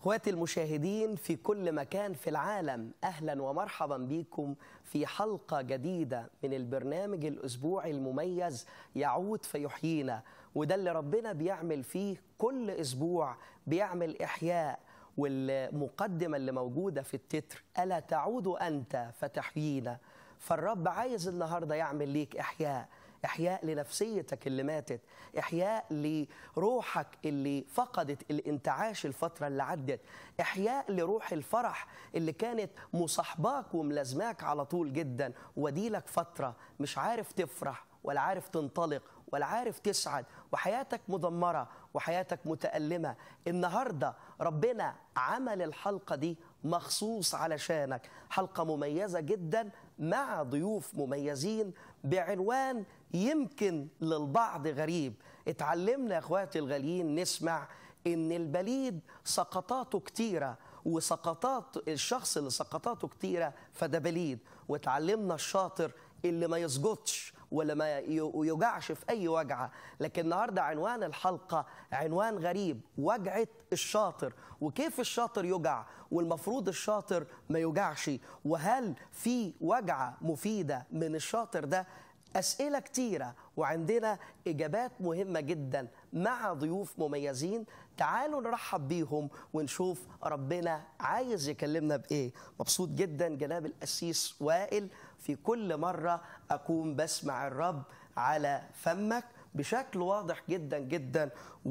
اخواتي المشاهدين في كل مكان في العالم اهلا ومرحبا بكم في حلقه جديده من البرنامج الاسبوعي المميز يعود فيحيينا وده اللي ربنا بيعمل فيه كل اسبوع بيعمل احياء والمقدمه اللي موجوده في التتر الا تعود انت فتحيينا فالرب عايز النهارده يعمل ليك احياء احياء لنفسيتك اللي ماتت احياء لروحك اللي فقدت الانتعاش الفتره اللي عدت احياء لروح الفرح اللي كانت مصاحباك وملازماك على طول جدا وديلك فتره مش عارف تفرح ولا عارف تنطلق ولا عارف تسعد وحياتك مدمره وحياتك متألمة النهاردة ربنا عمل الحلقة دي مخصوص علشانك حلقة مميزة جدا مع ضيوف مميزين بعنوان يمكن للبعض غريب اتعلمنا يا اخواتي الغاليين نسمع ان البليد سقطاته كتيرة وسقطات الشخص اللي سقطاته كتيرة فده بليد واتعلمنا الشاطر اللي ما يسقطش ولا ما يوجعش في اي وجعه لكن النهارده عنوان الحلقه عنوان غريب وجعه الشاطر وكيف الشاطر يوجع والمفروض الشاطر ما يوجعش وهل في وجعه مفيده من الشاطر ده أسئلة كتيرة وعندنا إجابات مهمة جدا مع ضيوف مميزين تعالوا نرحب بيهم ونشوف ربنا عايز يكلمنا بإيه مبسوط جدا جناب القسيس وائل في كل مرة أكون بسمع الرب على فمك بشكل واضح جدا جدا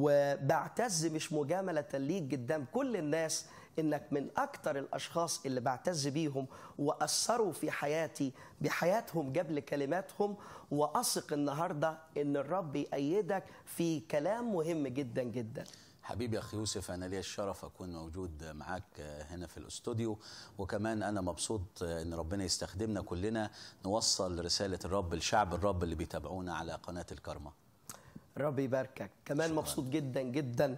وبعتز مش مجاملة ليك قدام كل الناس انك من اكتر الاشخاص اللي بعتز بيهم واثروا في حياتي بحياتهم قبل كلماتهم واثق النهارده ان الرب يأيدك في كلام مهم جدا جدا حبيبي اخي يوسف انا ليا الشرف اكون موجود معاك هنا في الاستوديو وكمان انا مبسوط ان ربنا يستخدمنا كلنا نوصل رساله الرب لشعب الرب اللي بيتابعونا على قناه الكرمه رب يباركك كمان شكرا. مبسوط جدا جدا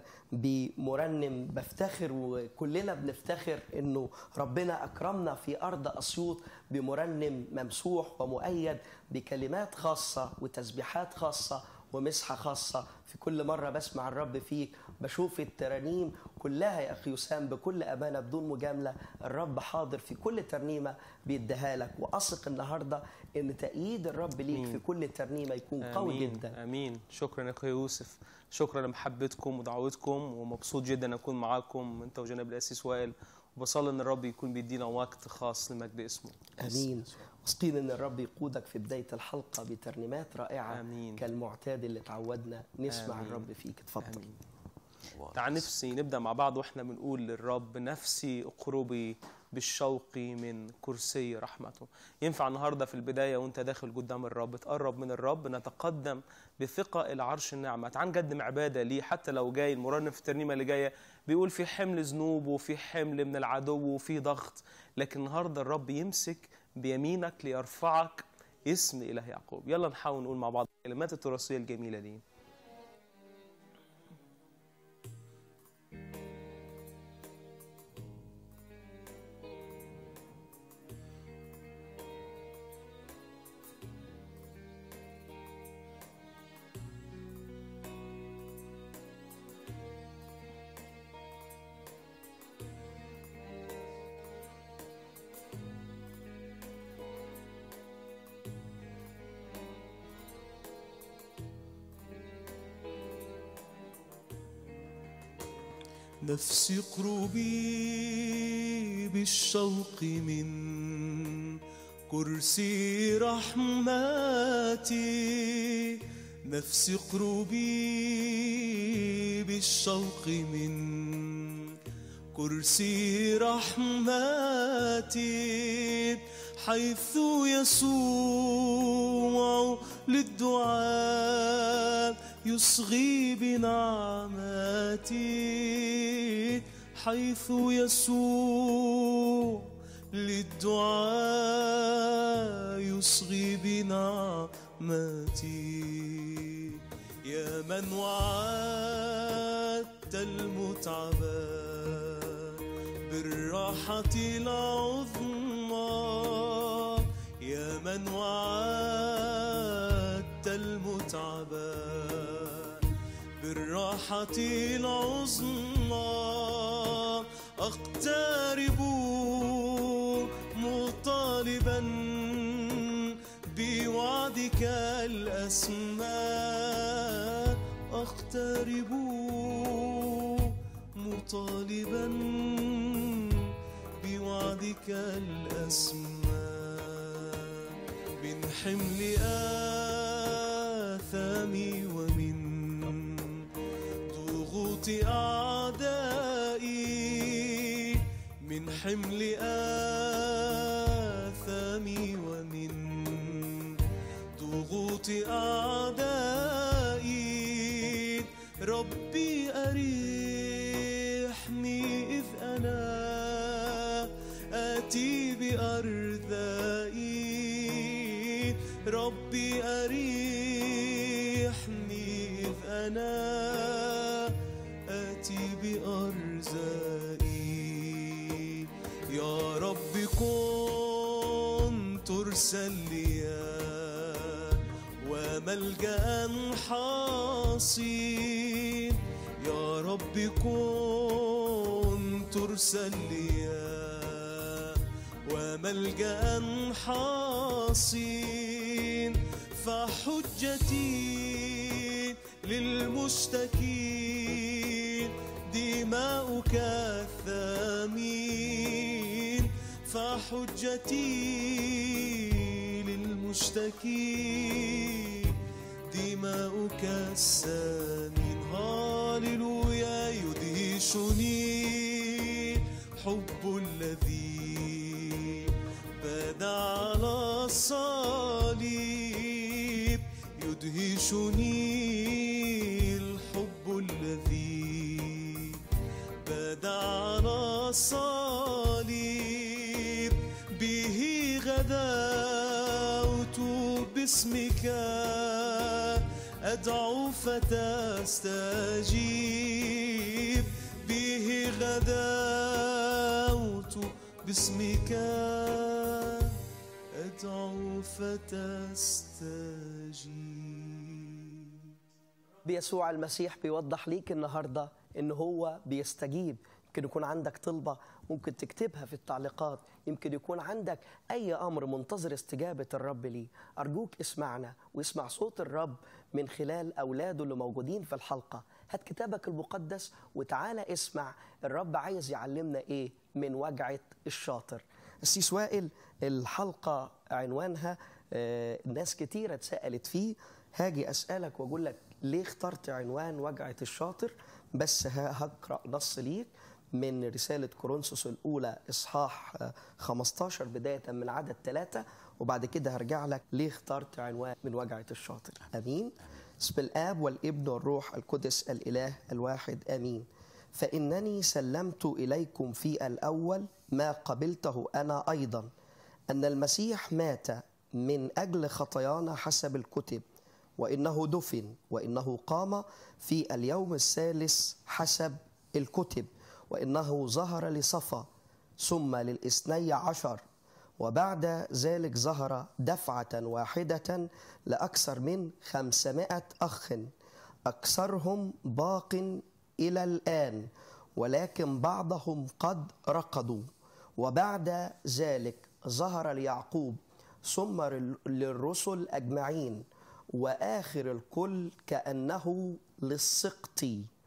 بمرنم بفتخر وكلنا بنفتخر انه ربنا اكرمنا في ارض اسيوط بمرنم ممسوح ومؤيد بكلمات خاصه وتسبيحات خاصه ومسحه خاصه في كل مره بسمع الرب فيك بشوف الترانيم كلها يا اخي وسام بكل امانه بدون مجامله الرب حاضر في كل ترنيمه بيديها لك واثق النهارده ان تأييد الرب ليك في كل ترنيمه يكون قوي آمين. جدا امين شكرا يا اخي يوسف شكرا لمحبتكم ودعوتكم ومبسوط جدا اكون معاكم انت وجناب الاسيس وائل وبصلي ان الرب يكون بيدينا وقت خاص لمجد اسمه امين واثقين ان الرب يقودك في بدايه الحلقه بترنيمات رائعه آمين. كالمعتاد اللي تعودنا نسمع آمين. الرب فيك اتفضل آمين. تعال نفسي نبدا مع بعض واحنا بنقول للرب نفسي اقربي بالشوق من كرسي رحمته ينفع النهارده في البدايه وانت داخل قدام الرب تقرب من الرب نتقدم بثقه الى عرش النعمه تعال نقدم عباده ليه حتى لو جاي المرنم في الترنيمه اللي جايه بيقول في حمل ذنوب وفي حمل من العدو وفي ضغط لكن النهارده الرب يمسك بيمينك ليرفعك اسم اله يعقوب يلا نحاول نقول مع بعض الكلمات التراثيه الجميله دي نفسي قربي بالشوق من كرسي رحمتي نفسي قربي بالشوق من كرسي رحمتي حيث يسوع للدعاء يصغي بنعمتي حيث يسوع للدعاء يصغي بنعمتي يا من وعدت المتعبة بالراحة العظمى يا من وعدت المتعبة بالراحة العظمى أقترب مطالبا بوعدك الأسماء أقترب مطالبا بوعدك الأسماء من حمل آثامي ومن ضغوط أعدائي من حمل آثامي ومن ضغوط أعدائي ربي أريحني إذ أنا آتي بأرذائي ربي أريحني إذ أنا آتي بأرزائي يا رب كن ترسل لي وملجأ حصين يا رب كن ترسل لي وملجأ حصين فحجتي للمشتكين دماؤك الثمين فحجتي للمشتكين دماؤك السمين هاللويا يدهشني حب الذي بدا على الصليب يدهشني الحب الذي بدا على الصليب به غدوت باسمك أدعو فتستجيب به غدوت باسمك أدعو فتستجيب بيسوع المسيح بيوضح ليك النهارده ان هو بيستجيب يمكن يكون عندك طلبه ممكن تكتبها في التعليقات يمكن يكون عندك اي امر منتظر استجابه الرب ليه ارجوك اسمعنا واسمع صوت الرب من خلال اولاده اللي موجودين في الحلقه هات كتابك المقدس وتعالى اسمع الرب عايز يعلمنا ايه من وجعه الشاطر السيس وائل الحلقه عنوانها آه، ناس كتيره اتسالت فيه هاجي اسالك واقول لك ليه اخترت عنوان وجعه الشاطر بس ه- هقرا نص ليك من رسالة كورنثوس الأولى إصحاح آه، 15 بداية من عدد ثلاثة وبعد كده هرجع لك ليه اخترت عنوان من وجعة الشاطر أمين بسم الآب والابن والروح القدس الإله الواحد آمين فإنني سلمت إليكم في الأول ما قبلته أنا أيضا أن المسيح مات من أجل خطايانا حسب الكتب وإنه دفن وإنه قام في اليوم الثالث حسب الكتب وإنه ظهر لصفا ثم للإثني عشر وبعد ذلك ظهر دفعة واحدة لأكثر من خمسمائة أخ أكثرهم باق إلى الآن ولكن بعضهم قد رقدوا وبعد ذلك ظهر ليعقوب ثم للرسل أجمعين وآخر الكل كأنه للسقط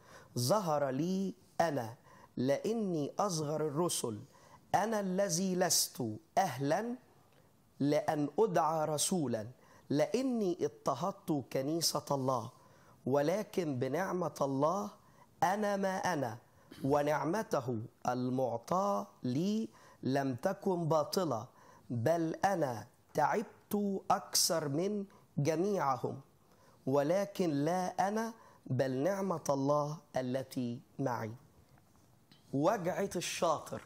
ظهر لي أنا لاني اصغر الرسل انا الذي لست اهلا لان ادعى رسولا لاني اضطهدت كنيسه الله ولكن بنعمه الله انا ما انا ونعمته المعطاه لي لم تكن باطله بل انا تعبت اكثر من جميعهم ولكن لا انا بل نعمه الله التي معي وجعة الشاطر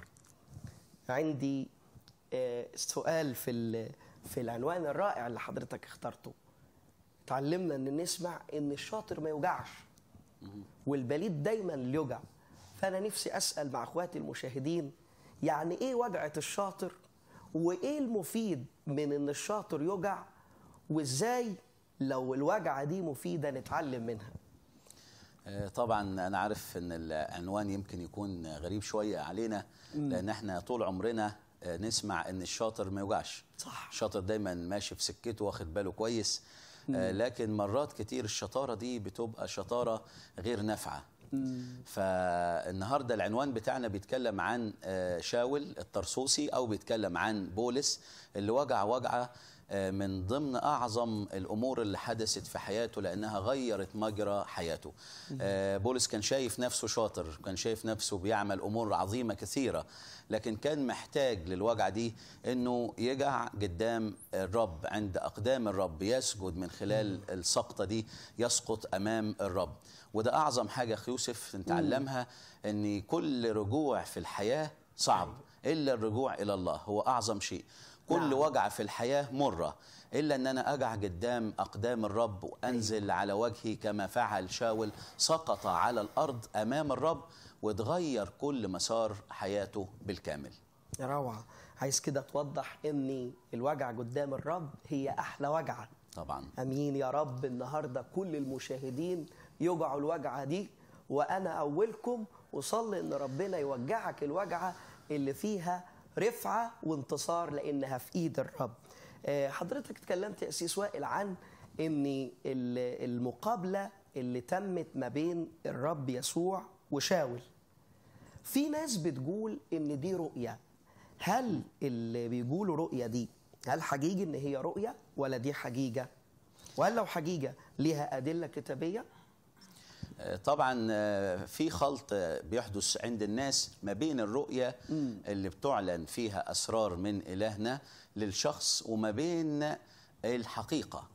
عندي آه، سؤال في ال- في العنوان الرائع اللي حضرتك اخترته تعلمنا ان نسمع ان الشاطر ما يوجعش والبليد دايما اللي يوجع فانا نفسي اسال مع اخواتي المشاهدين يعني ايه وجعة الشاطر وايه المفيد من ان الشاطر يوجع وازاي لو الوجعة دي مفيدة نتعلم منها آه، طبعا انا عارف ان العنوان يمكن يكون غريب شويه علينا لان احنا طول عمرنا آه، نسمع ان الشاطر ما يوجعش صح. الشاطر دايما ماشي في سكته واخد باله كويس آه، لكن مرات كتير الشطاره دي بتبقى شطاره غير نافعه فالنهارده العنوان بتاعنا بيتكلم عن آه، شاول الطرسوسي او بيتكلم عن بولس اللي وجع وجعه آه، من ضمن اعظم الامور اللي حدثت في حياته لانها غيرت مجرى حياته. آه، بولس كان شايف نفسه شاطر، كان شايف نفسه بيعمل امور عظيمه كثيره، لكن كان محتاج للوجعه دي انه يجع قدام الرب عند اقدام الرب يسجد من خلال السقطه دي يسقط امام الرب. وده اعظم حاجه اخي يوسف نتعلمها ان كل رجوع في الحياه صعب الا الرجوع الى الله هو اعظم شيء كل نعم. وجع في الحياه مره الا ان انا اجع قدام اقدام الرب وانزل على وجهي كما فعل شاول سقط على الارض امام الرب وتغير كل مسار حياته بالكامل روعة عايز كده توضح ان الوجع قدام الرب هي احلى وجعة طبعا امين يا رب النهارده كل المشاهدين يوجعوا الوجعه دي وانا اولكم وصلي ان ربنا يوجعك الوجعه اللي فيها رفعه وانتصار لانها في ايد الرب. آه، حضرتك اتكلمت يا اسيس وائل عن ان ال- المقابله اللي تمت ما بين الرب يسوع وشاول. في ناس بتقول ان دي رؤيه هل اللي بيقولوا رؤيه دي هل حقيقي ان هي رؤيه ولا دي حقيقه وهل لو حقيقه ليها ادله كتابيه آه، طبعا آه، في خلط آه، بيحدث عند الناس ما بين الرؤية اللي بتعلن فيها أسرار من إلهنا للشخص وما بين الحقيقة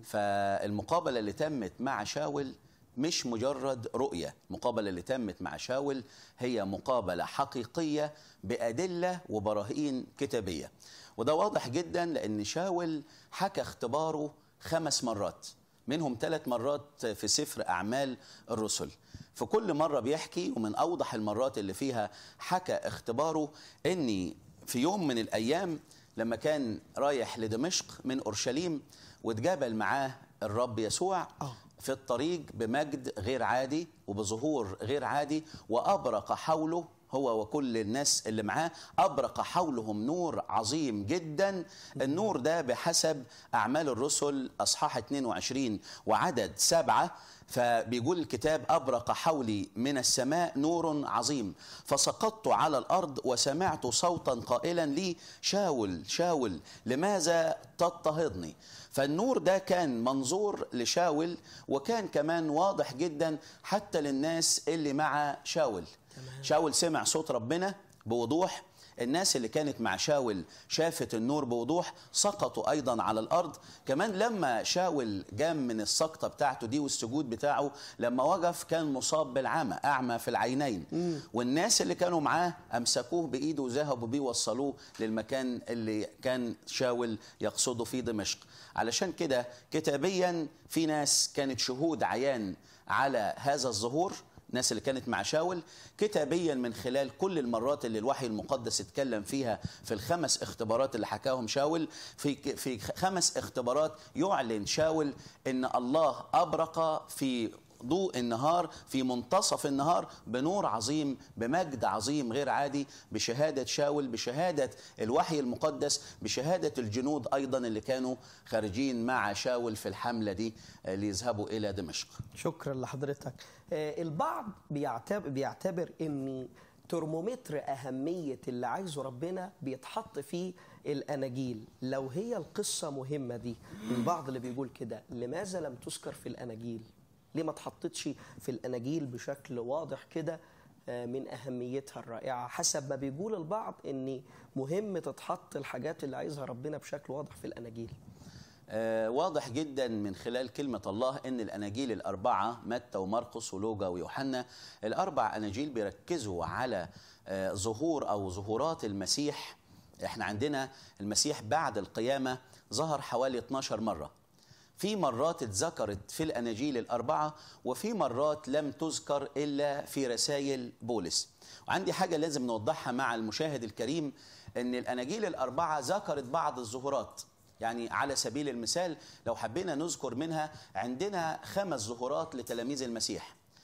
فالمقابلة اللي تمت مع شاول مش مجرد رؤية المقابلة اللي تمت مع شاول هي مقابلة حقيقية بأدلة وبراهين كتابية وده واضح جدا لأن شاول حكى اختباره خمس مرات منهم ثلاث مرات في سفر أعمال الرسل في كل مرة بيحكي ومن أوضح المرات اللي فيها حكى اختباره أني في يوم من الأيام لما كان رايح لدمشق من أورشليم واتقابل معاه الرب يسوع آه. في الطريق بمجد غير عادي وبظهور غير عادي وأبرق حوله هو وكل الناس اللي معاه أبرق حولهم نور عظيم جدا النور ده بحسب أعمال الرسل أصحاح 22 وعدد سبعة فبيقول الكتاب أبرق حولي من السماء نور عظيم فسقطت على الأرض وسمعت صوتا قائلا لي شاول شاول لماذا تضطهدني فالنور ده كان منظور لشاول وكان كمان واضح جدا حتى للناس اللي مع شاول شاول سمع صوت ربنا بوضوح الناس اللي كانت مع شاول شافت النور بوضوح سقطوا ايضا على الارض كمان لما شاول جام من السقطه بتاعته دي والسجود بتاعه لما وقف كان مصاب بالعمى اعمى في العينين والناس اللي كانوا معاه امسكوه بايده وذهبوا بيه وصلوه للمكان اللي كان شاول يقصده في دمشق علشان كده كتابيا في ناس كانت شهود عيان على هذا الظهور الناس اللي كانت مع شاول كتابيا من خلال كل المرات اللي الوحي المقدس اتكلم فيها في الخمس اختبارات اللي حكاهم شاول في في خمس اختبارات يعلن شاول ان الله ابرق في ضوء النهار في منتصف النهار بنور عظيم بمجد عظيم غير عادي بشهادة شاول بشهادة الوحي المقدس بشهادة الجنود أيضا اللي كانوا خارجين مع شاول في الحملة دي آه، ليذهبوا إلى دمشق شكرا لحضرتك آه، البعض بيعتبر, بيعتبر ان ترمومتر اهميه اللي عايزه ربنا بيتحط فيه الاناجيل لو هي القصه مهمه دي البعض اللي بيقول كده لماذا لم تذكر في الاناجيل ليه ما اتحطتش في الاناجيل بشكل واضح كده آه، من اهميتها الرائعه حسب ما بيقول البعض ان مهم تتحط الحاجات اللي عايزها ربنا بشكل واضح في الاناجيل آه، واضح جدا من خلال كلمة الله أن الأناجيل الأربعة متى ومرقس ولوجا ويوحنا الأربع أناجيل بيركزوا على آه، ظهور أو ظهورات المسيح احنا عندنا المسيح بعد القيامة ظهر حوالي 12 مرة في مرات اتذكرت في الأناجيل الأربعة وفي مرات لم تذكر إلا في رسائل بولس وعندي حاجة لازم نوضحها مع المشاهد الكريم أن الأناجيل الأربعة ذكرت بعض الظهورات يعني على سبيل المثال لو حبينا نذكر منها عندنا خمس ظهورات لتلاميذ المسيح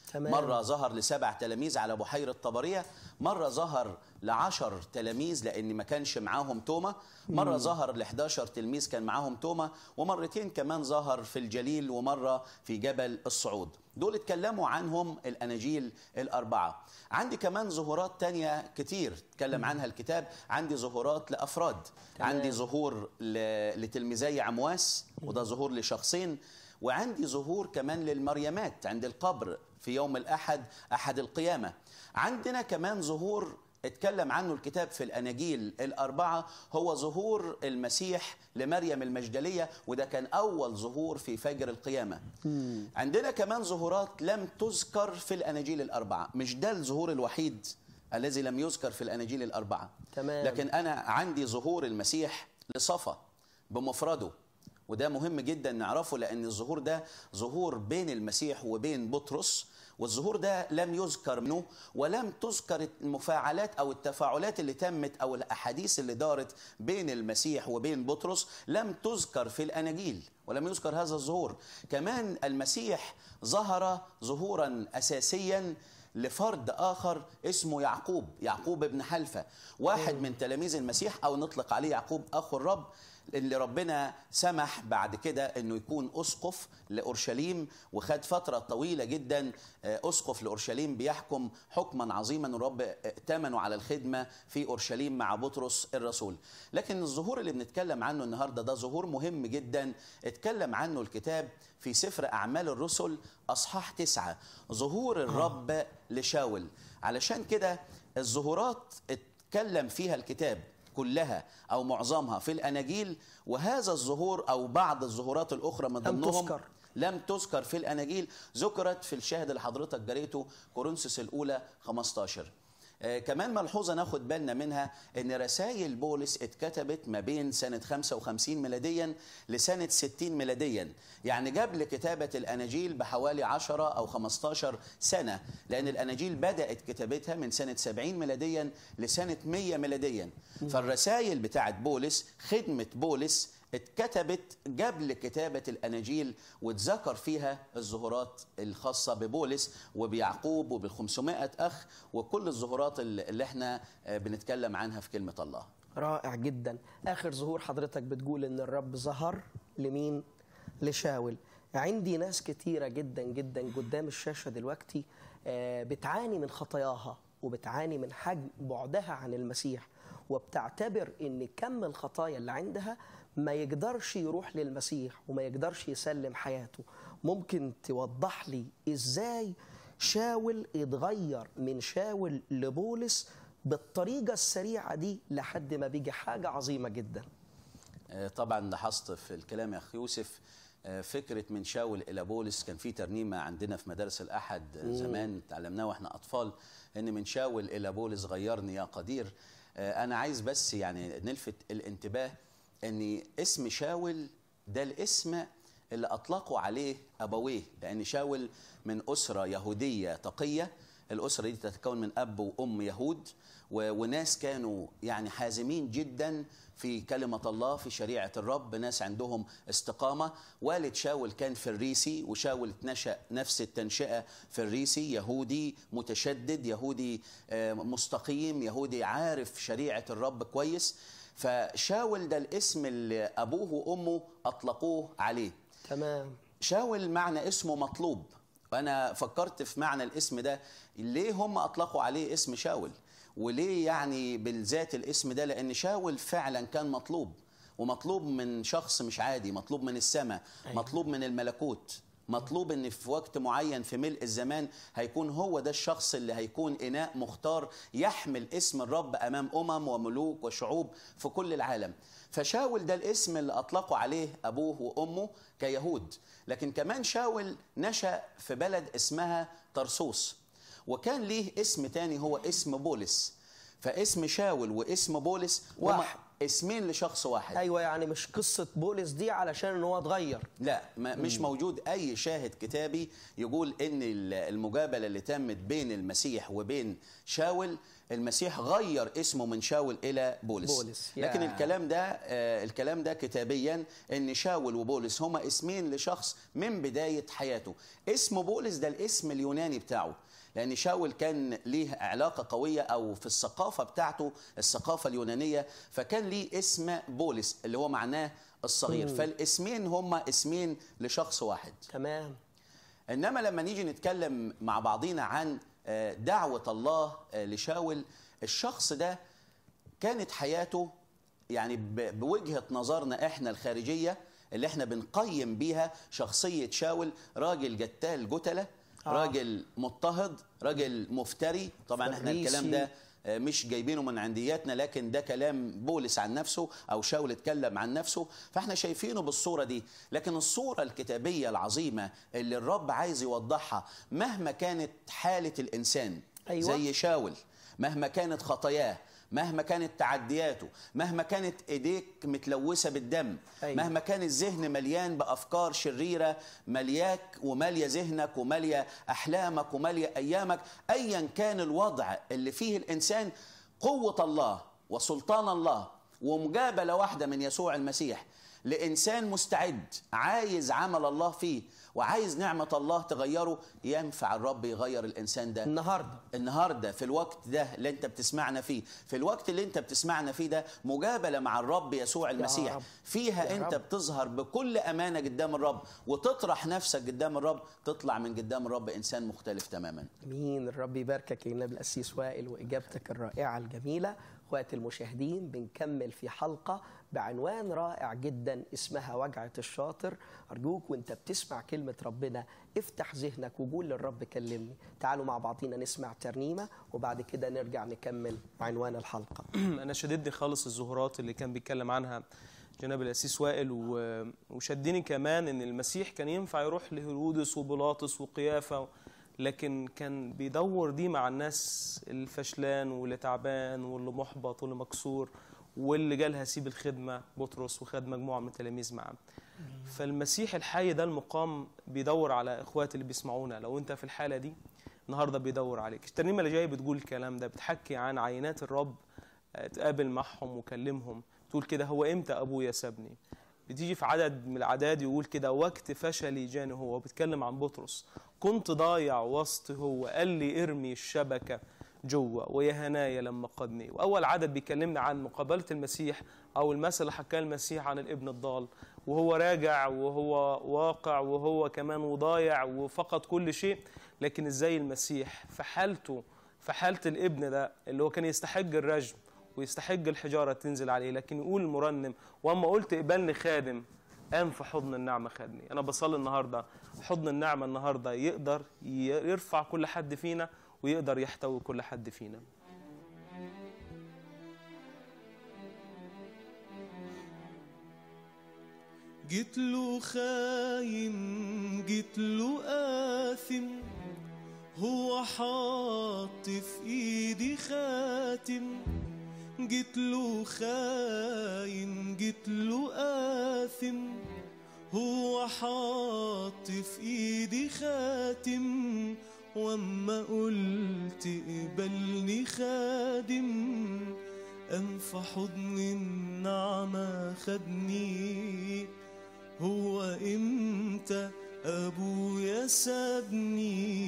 تمام. مرة ظهر لسبع تلاميذ على بحيرة طبرية مرة ظهر لعشر تلاميذ لأن ما كانش معاهم توما مرة ظهر ل 11 تلميذ كان معاهم توما ومرتين كمان ظهر في الجليل ومرة في جبل الصعود دول اتكلموا عنهم الأناجيل الأربعة عندي كمان ظهورات تانية كتير اتكلم عنها الكتاب عندي ظهورات لأفراد تمام. عندي ظهور ل- لتلميذي عمواس وده ظهور لشخصين وعندي ظهور كمان للمريمات عند القبر في يوم الأحد أحد القيامة عندنا كمان ظهور اتكلم عنه الكتاب في الأناجيل الأربعة هو ظهور المسيح لمريم المجدلية وده كان أول ظهور في فجر القيامة عندنا كمان ظهورات لم تذكر في الأناجيل الأربعة مش ده الظهور الوحيد الذي لم يذكر في الأناجيل الأربعة تمام. لكن أنا عندي ظهور المسيح لصفا بمفرده وده مهم جدا نعرفه لأن الظهور ده ظهور بين المسيح وبين بطرس والظهور ده لم يذكر منه ولم تذكر المفاعلات أو التفاعلات اللي تمت أو الأحاديث اللي دارت بين المسيح وبين بطرس لم تذكر في الأناجيل ولم يذكر هذا الظهور كمان المسيح ظهر ظهورا أساسيا لفرد آخر اسمه يعقوب يعقوب ابن حلفة واحد من تلاميذ المسيح أو نطلق عليه يعقوب أخو الرب اللي ربنا سمح بعد كده انه يكون اسقف لاورشليم وخد فتره طويله جدا آه، اسقف لاورشليم بيحكم حكما عظيما الرب ائتمنه على الخدمه في اورشليم مع بطرس الرسول لكن الظهور اللي بنتكلم عنه النهارده ده ظهور مهم جدا اتكلم عنه الكتاب في سفر اعمال الرسل اصحاح تسعة ظهور الرب لشاول علشان كده الظهورات اتكلم فيها الكتاب كلها او معظمها في الاناجيل وهذا الظهور او بعض الظهورات الاخرى من لم ضمنهم تذكر. لم تذكر في الاناجيل ذكرت في الشاهد اللي حضرتك جريته كورنثوس الاولى 15 آه، كمان ملحوظه ناخد بالنا منها ان رسائل بولس اتكتبت ما بين سنه 55 ميلاديا لسنه 60 ميلاديا يعني قبل كتابه الاناجيل بحوالي 10 او 15 سنه لان الاناجيل بدات كتابتها من سنه 70 ميلاديا لسنه 100 ميلاديا فالرسائل بتاعت بولس خدمه بولس اتكتبت قبل كتابة الأناجيل واتذكر فيها الظهورات الخاصة ببولس وبيعقوب وبالخمسمائة أخ وكل الظهورات اللي اللي احنا آه، بنتكلم عنها في كلمة الله رائع جدا اخر ظهور حضرتك بتقول ان الرب ظهر لمين لشاول عندي ناس كتيره جدا جدا قدام الشاشه دلوقتي آه، بتعاني من خطاياها وبتعاني من حجم بعدها عن المسيح وبتعتبر ان كم الخطايا اللي عندها ما يقدرش يروح للمسيح وما يقدرش يسلم حياته ممكن توضح لي ازاي شاول اتغير من شاول لبولس بالطريقة السريعة دي لحد ما بيجي حاجة عظيمة جدا آه، طبعا لاحظت في الكلام يا أخي يوسف آه، فكرة من شاول إلى بولس كان في ترنيمة عندنا في مدارس الأحد آه، زمان تعلمناها وإحنا أطفال إن من شاول إلى بولس غيرني يا قدير آه، أنا عايز بس يعني نلفت الانتباه إن اسم شاول ده الاسم اللي أطلقوا عليه أبويه لأن شاول من أسرة يهودية تقية الأسرة دي تتكون من أب وأم يهود و- وناس كانوا يعني حازمين جدا في كلمة الله في شريعة الرب ناس عندهم استقامة والد شاول كان فريسي وشاول اتنشأ نفس التنشئة فريسي يهودي متشدد يهودي آه، مستقيم يهودي عارف شريعة الرب كويس فشاول ده الاسم اللي أبوه وأمه أطلقوه عليه تمام شاول معنى اسمه مطلوب وانا فكرت في معنى الاسم ده ليه هم اطلقوا عليه اسم شاول وليه يعني بالذات الاسم ده لان شاول فعلا كان مطلوب ومطلوب من شخص مش عادي مطلوب من السماء مطلوب من الملكوت مطلوب ان في وقت معين في ملء الزمان هيكون هو ده الشخص اللي هيكون اناء مختار يحمل اسم الرب امام امم وملوك وشعوب في كل العالم فشاول ده الاسم اللي اطلقوا عليه ابوه وامه كيهود لكن كمان شاول نشا في بلد اسمها طرسوس وكان ليه اسم تاني هو اسم بولس فاسم شاول واسم بولس هما واحد. اسمين لشخص واحد ايوه يعني مش قصة بولس دي علشان ان هو اتغير لا ما مش موجود اي شاهد كتابي يقول ان ال- المجابله اللي تمت بين المسيح وبين شاول المسيح غير اسمه من شاول الى بولس, بولس، لكن يا. الكلام ده آه، الكلام ده كتابيا ان شاول وبولس هما اسمين لشخص من بدايه حياته اسم بولس ده الاسم اليوناني بتاعه لان شاول كان ليه علاقه قويه او في الثقافه بتاعته الثقافه اليونانيه فكان ليه اسم بولس اللي هو معناه الصغير فالاسمين هما اسمين لشخص واحد تمام انما لما نيجي نتكلم مع بعضينا عن آه، دعوه الله آه، لشاول الشخص ده كانت حياته يعني ب- بوجهه نظرنا احنا الخارجيه اللي احنا بنقيم بيها شخصيه شاول راجل جتال جتله آه. راجل مضطهد راجل مفتري طبعا احنا فريسي. الكلام ده آه، مش جايبينه من عندياتنا لكن ده كلام بولس عن نفسه او شاول اتكلم عن نفسه فاحنا شايفينه بالصوره دي لكن الصوره الكتابيه العظيمه اللي الرب عايز يوضحها مهما كانت حاله الانسان أيوة. زي شاول مهما كانت خطاياه مهما كانت تعدياته مهما كانت ايديك متلوثه بالدم أيوة. مهما كان الذهن مليان بافكار شريره ملياك وماليه ذهنك وماليه احلامك وماليه ايامك ايا كان الوضع اللي فيه الانسان قوه الله وسلطان الله ومجابله واحده من يسوع المسيح لانسان مستعد عايز عمل الله فيه وعايز نعمه الله تغيره ينفع الرب يغير الانسان ده النهارده النهارده في الوقت ده اللي انت بتسمعنا فيه في الوقت اللي انت بتسمعنا فيه ده مجابله مع الرب يسوع المسيح رب. فيها يا انت رب. بتظهر بكل امانه قدام الرب وتطرح نفسك قدام الرب تطلع من قدام الرب انسان مختلف تماما مين الرب يباركك يا النبي القسيس وائل واجابتك الرائعه الجميله اخواتي المشاهدين بنكمل في حلقه بعنوان رائع جدا اسمها وجعه الشاطر ارجوك وانت بتسمع كلمه ربنا افتح ذهنك وقول للرب كلمني تعالوا مع بعضينا نسمع ترنيمه وبعد كده نرجع نكمل عنوان الحلقه انا شددني خالص الظهورات اللي كان بيتكلم عنها جناب الاسيس وائل و- وشدني كمان ان المسيح كان ينفع يروح لهيرودس وبيلاطس وقيافه لكن كان بيدور دي مع الناس الفشلان واللي تعبان واللي محبط واللي مكسور واللي جالها سيب الخدمه بطرس وخد مجموعه من التلاميذ معاه فالمسيح الحي ده المقام بيدور على اخواتي اللي بيسمعونا لو انت في الحاله دي النهارده بيدور عليك الترنيمه اللي جايه بتقول الكلام ده بتحكي عن عينات الرب آه، تقابل معهم وكلمهم تقول كده هو امتى ابويا سابني بتيجي في عدد من العداد يقول كده وقت فشلي جاني هو بيتكلم عن بطرس كنت ضايع وسط هو قال لي ارمي الشبكه جوه ويا هنايا لما قدني واول عدد بيكلمنا عن مقابله المسيح او المثل اللي حكاه المسيح عن الابن الضال وهو راجع وهو واقع وهو كمان وضايع وفقد كل شيء لكن ازاي المسيح في حالته في حاله الابن ده اللي هو كان يستحق الرجم ويستحق الحجاره تنزل عليه لكن يقول المرنم واما قلت اقبلني خادم قام في حضن النعمه خدني انا بصلي النهارده حضن النعمه النهارده يقدر ي- يرفع كل حد فينا ويقدر يحتوي كل حد فينا جيت له خاين جيت له آثم هو حاط في ايدي خاتم جيت له خاين جيت له آثم هو حاط في ايدي خاتم واما قلت اقبلني خادم قام في حضن النعمة خدني هو امتى ابويا سابني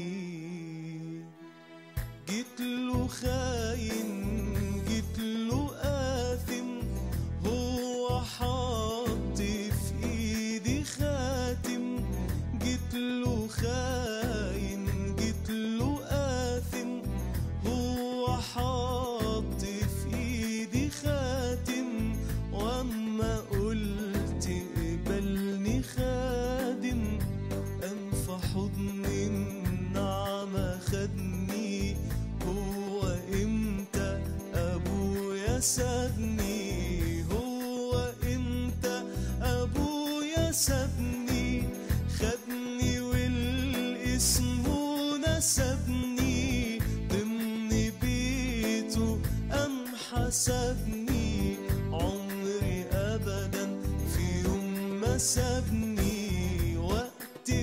جيت له خاين جيت له آثم هو حاط في ايدي خاتم جيت له خاين جيت له آثم هو حاط في ايدي خاتم واما قلت اقبلني خادم قام في حضن النعمة خدني هو امتى ابويا سابني هو امتى ابويا سابني خدني والاسم نسبني ضمن بيته ام حسبني عمري ابدا في يوم ما سابني وقت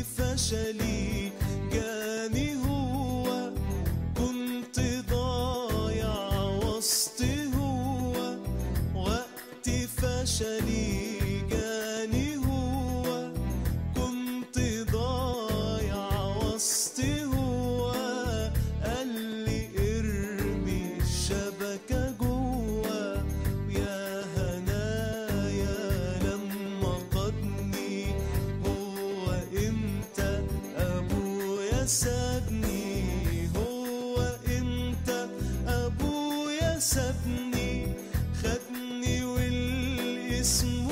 فشلي جاني هو كنت ضايع سابني هو انت ابويا سابني خدني والاسم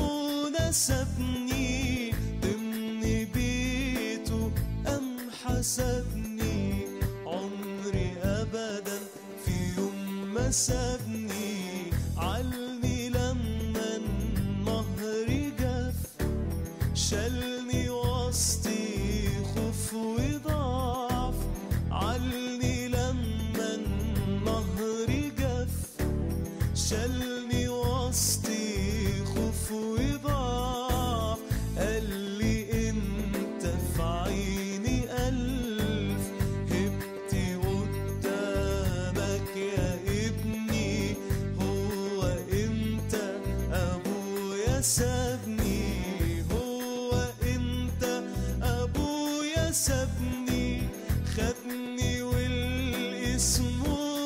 نسبني ضمن بيته ام حسبني عمري ابدا في يوم ما سابني علني لما النهر جف شالني وسطي خوف وضعف علني لما النهر جف شالني وسطي خوف وضعف قال لي انت في عيني الف هبت قدامك يا ابني هو انت ابويا سابني هو انت ابويا سابني خدني والاسم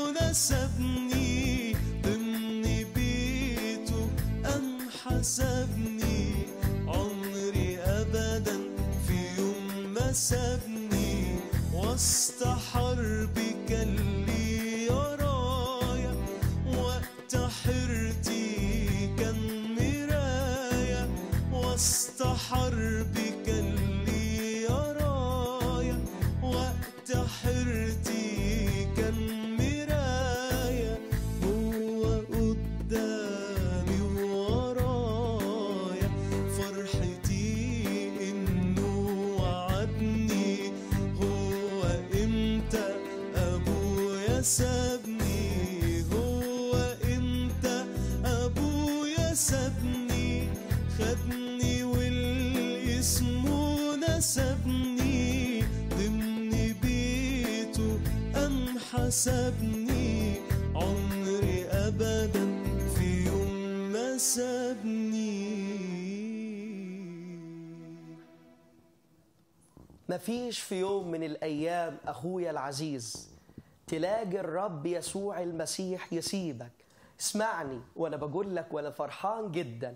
نسبني ضمن بيته ام حسبني عمري ابدا في يوم ما سابني وسط حربي كان لي رايه وقت حيرتي كان مرايه وسط حربي كان لي رايه وقت حيرتي كان مرايه هو قدامي وورايا فرحتي انه وعدني هو امتى ابويا سابني هو امتى ابويا سابني خدني والاسم نسبني ضمن بيته ام حسبني عمري ابدا في يوم ما سابني مفيش في يوم من الأيام أخويا العزيز تلاقي الرب يسوع المسيح يسيبك اسمعني وأنا بقول لك وأنا فرحان جدا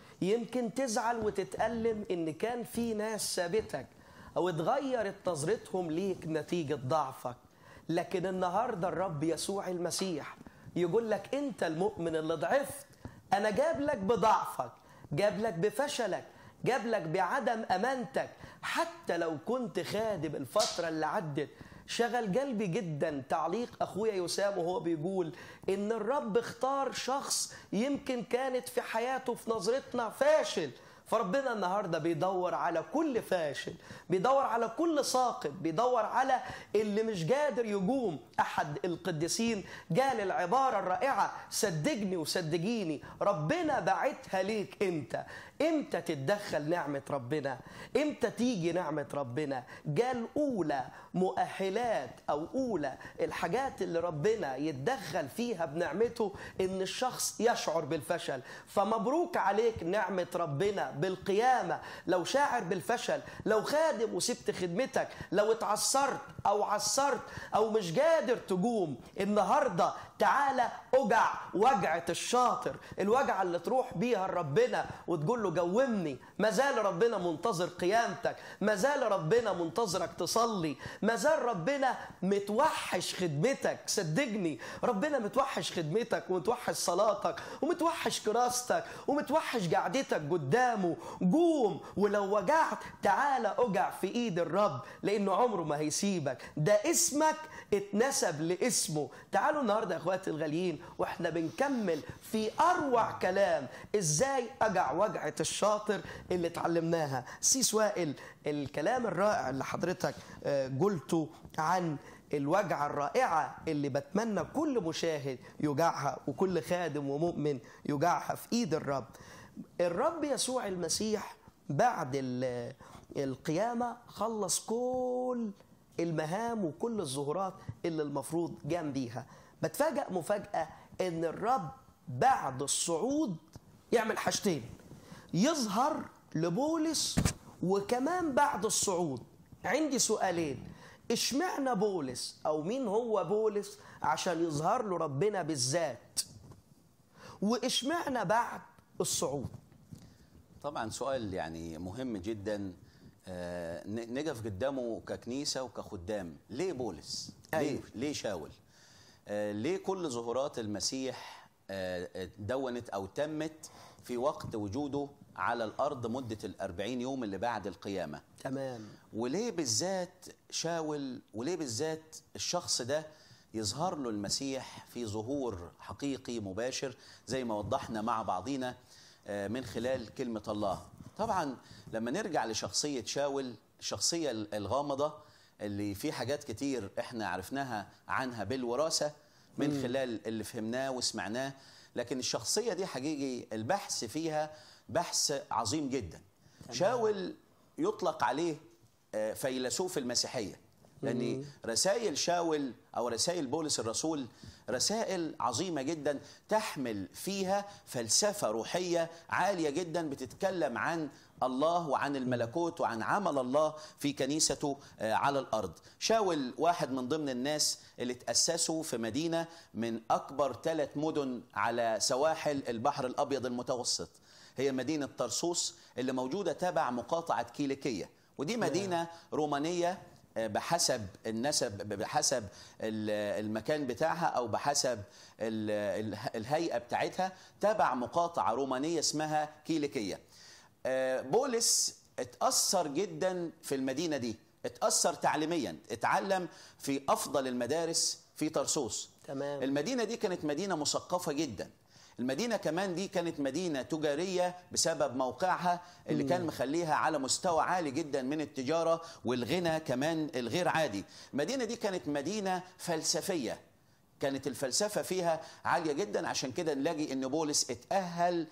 يمكن تزعل وتتألم إن كان في ناس سابتك أو اتغيرت نظرتهم ليك نتيجة ضعفك لكن النهاردة الرب يسوع المسيح يقول لك أنت المؤمن اللي ضعفت أنا جاب لك بضعفك جاب لك بفشلك جاب لك بعدم امانتك حتى لو كنت خادم الفتره اللي عدت شغل قلبي جدا تعليق اخويا يسام وهو بيقول ان الرب اختار شخص يمكن كانت في حياته في نظرتنا فاشل فربنا النهارده بيدور على كل فاشل بيدور على كل ساقط بيدور على اللي مش قادر يقوم احد القديسين قال العباره الرائعه صدقني وصدقيني ربنا بعتها ليك انت امتى تتدخل نعمه ربنا امتى تيجي نعمه ربنا قال اولى مؤهلات او اولى الحاجات اللي ربنا يتدخل فيها بنعمته ان الشخص يشعر بالفشل فمبروك عليك نعمه ربنا بالقيامه لو شاعر بالفشل لو خادم وسبت خدمتك لو اتعثرت او عثرت او مش قادر تقوم النهارده تعالى اجع وجعه الشاطر الوجعه اللي تروح بيها لربنا وتقول له جومني ما زال ربنا منتظر قيامتك ما زال ربنا منتظرك تصلي ما زال ربنا متوحش خدمتك صدقني ربنا متوحش خدمتك ومتوحش صلاتك ومتوحش كراستك ومتوحش قعدتك قدامه قوم ولو وجعت تعالى اجع في ايد الرب لانه عمره ما هيسيبك ده اسمك اتنسب لاسمه تعالوا النهارده يا اخواتي الغاليين واحنا بنكمل في اروع كلام ازاي اجع وجعه الشاطر اللي اتعلمناها سيس وائل الكلام الرائع اللي حضرتك آه، قلته عن الوجعة الرائعة اللي بتمنى كل مشاهد يجعها وكل خادم ومؤمن يجعها في ايد الرب الرب يسوع المسيح بعد ال- القيامة خلص كل المهام وكل الظهورات اللي المفروض قام بيها بتفاجأ مفاجأة ان الرب بعد الصعود يعمل حاجتين يظهر لبولس وكمان بعد الصعود عندي سؤالين اشمعنى بولس او مين هو بولس عشان يظهر له ربنا بالذات واشمعنى بعد الصعود طبعا سؤال يعني مهم جدا آه، ن- نقف قدامه ككنيسه وكخدام ليه بولس أيوة. ليه ليه شاول آه، ليه كل ظهورات المسيح آه، آه، دونت او تمت في وقت وجوده على الارض مده الأربعين يوم اللي بعد القيامه تمام وليه بالذات شاول وليه بالذات الشخص ده يظهر له المسيح في ظهور حقيقي مباشر زي ما وضحنا مع بعضينا آه، من خلال كلمة الله طبعا لما نرجع لشخصية شاول الشخصية الغامضة اللي في حاجات كتير احنا عرفناها عنها بالوراثة من خلال اللي فهمناه وسمعناه لكن الشخصية دي حقيقي البحث فيها بحث عظيم جدا شاول يطلق عليه آه، فيلسوف المسيحية لأن رسائل شاول أو رسائل بولس الرسول رسائل عظيمة جدا تحمل فيها فلسفة روحية عالية جدا بتتكلم عن الله وعن الملكوت وعن عمل الله في كنيسته آه، على الأرض شاول واحد من ضمن الناس اللي تأسسوا في مدينة من أكبر ثلاث مدن على سواحل البحر الأبيض المتوسط هي مدينة طرسوس اللي موجودة تبع مقاطعة كيليكية ودي مدينة رومانية آه، بحسب النسب بحسب ال- المكان بتاعها او بحسب ال- ال- الهيئه بتاعتها تبع مقاطعه رومانيه اسمها كيليكيه. آه، بولس اتاثر جدا في المدينه دي، اتاثر تعليميا، اتعلم في افضل المدارس في طرسوس. تمام. المدينه دي كانت مدينه مثقفه جدا. المدينة كمان دي كانت مدينة تجارية بسبب موقعها اللي كان مخليها على مستوى عالي جدا من التجارة والغنى كمان الغير عادي المدينة دي كانت مدينة فلسفية كانت الفلسفة فيها عالية جدا عشان كده نلاقي ان بولس اتأهل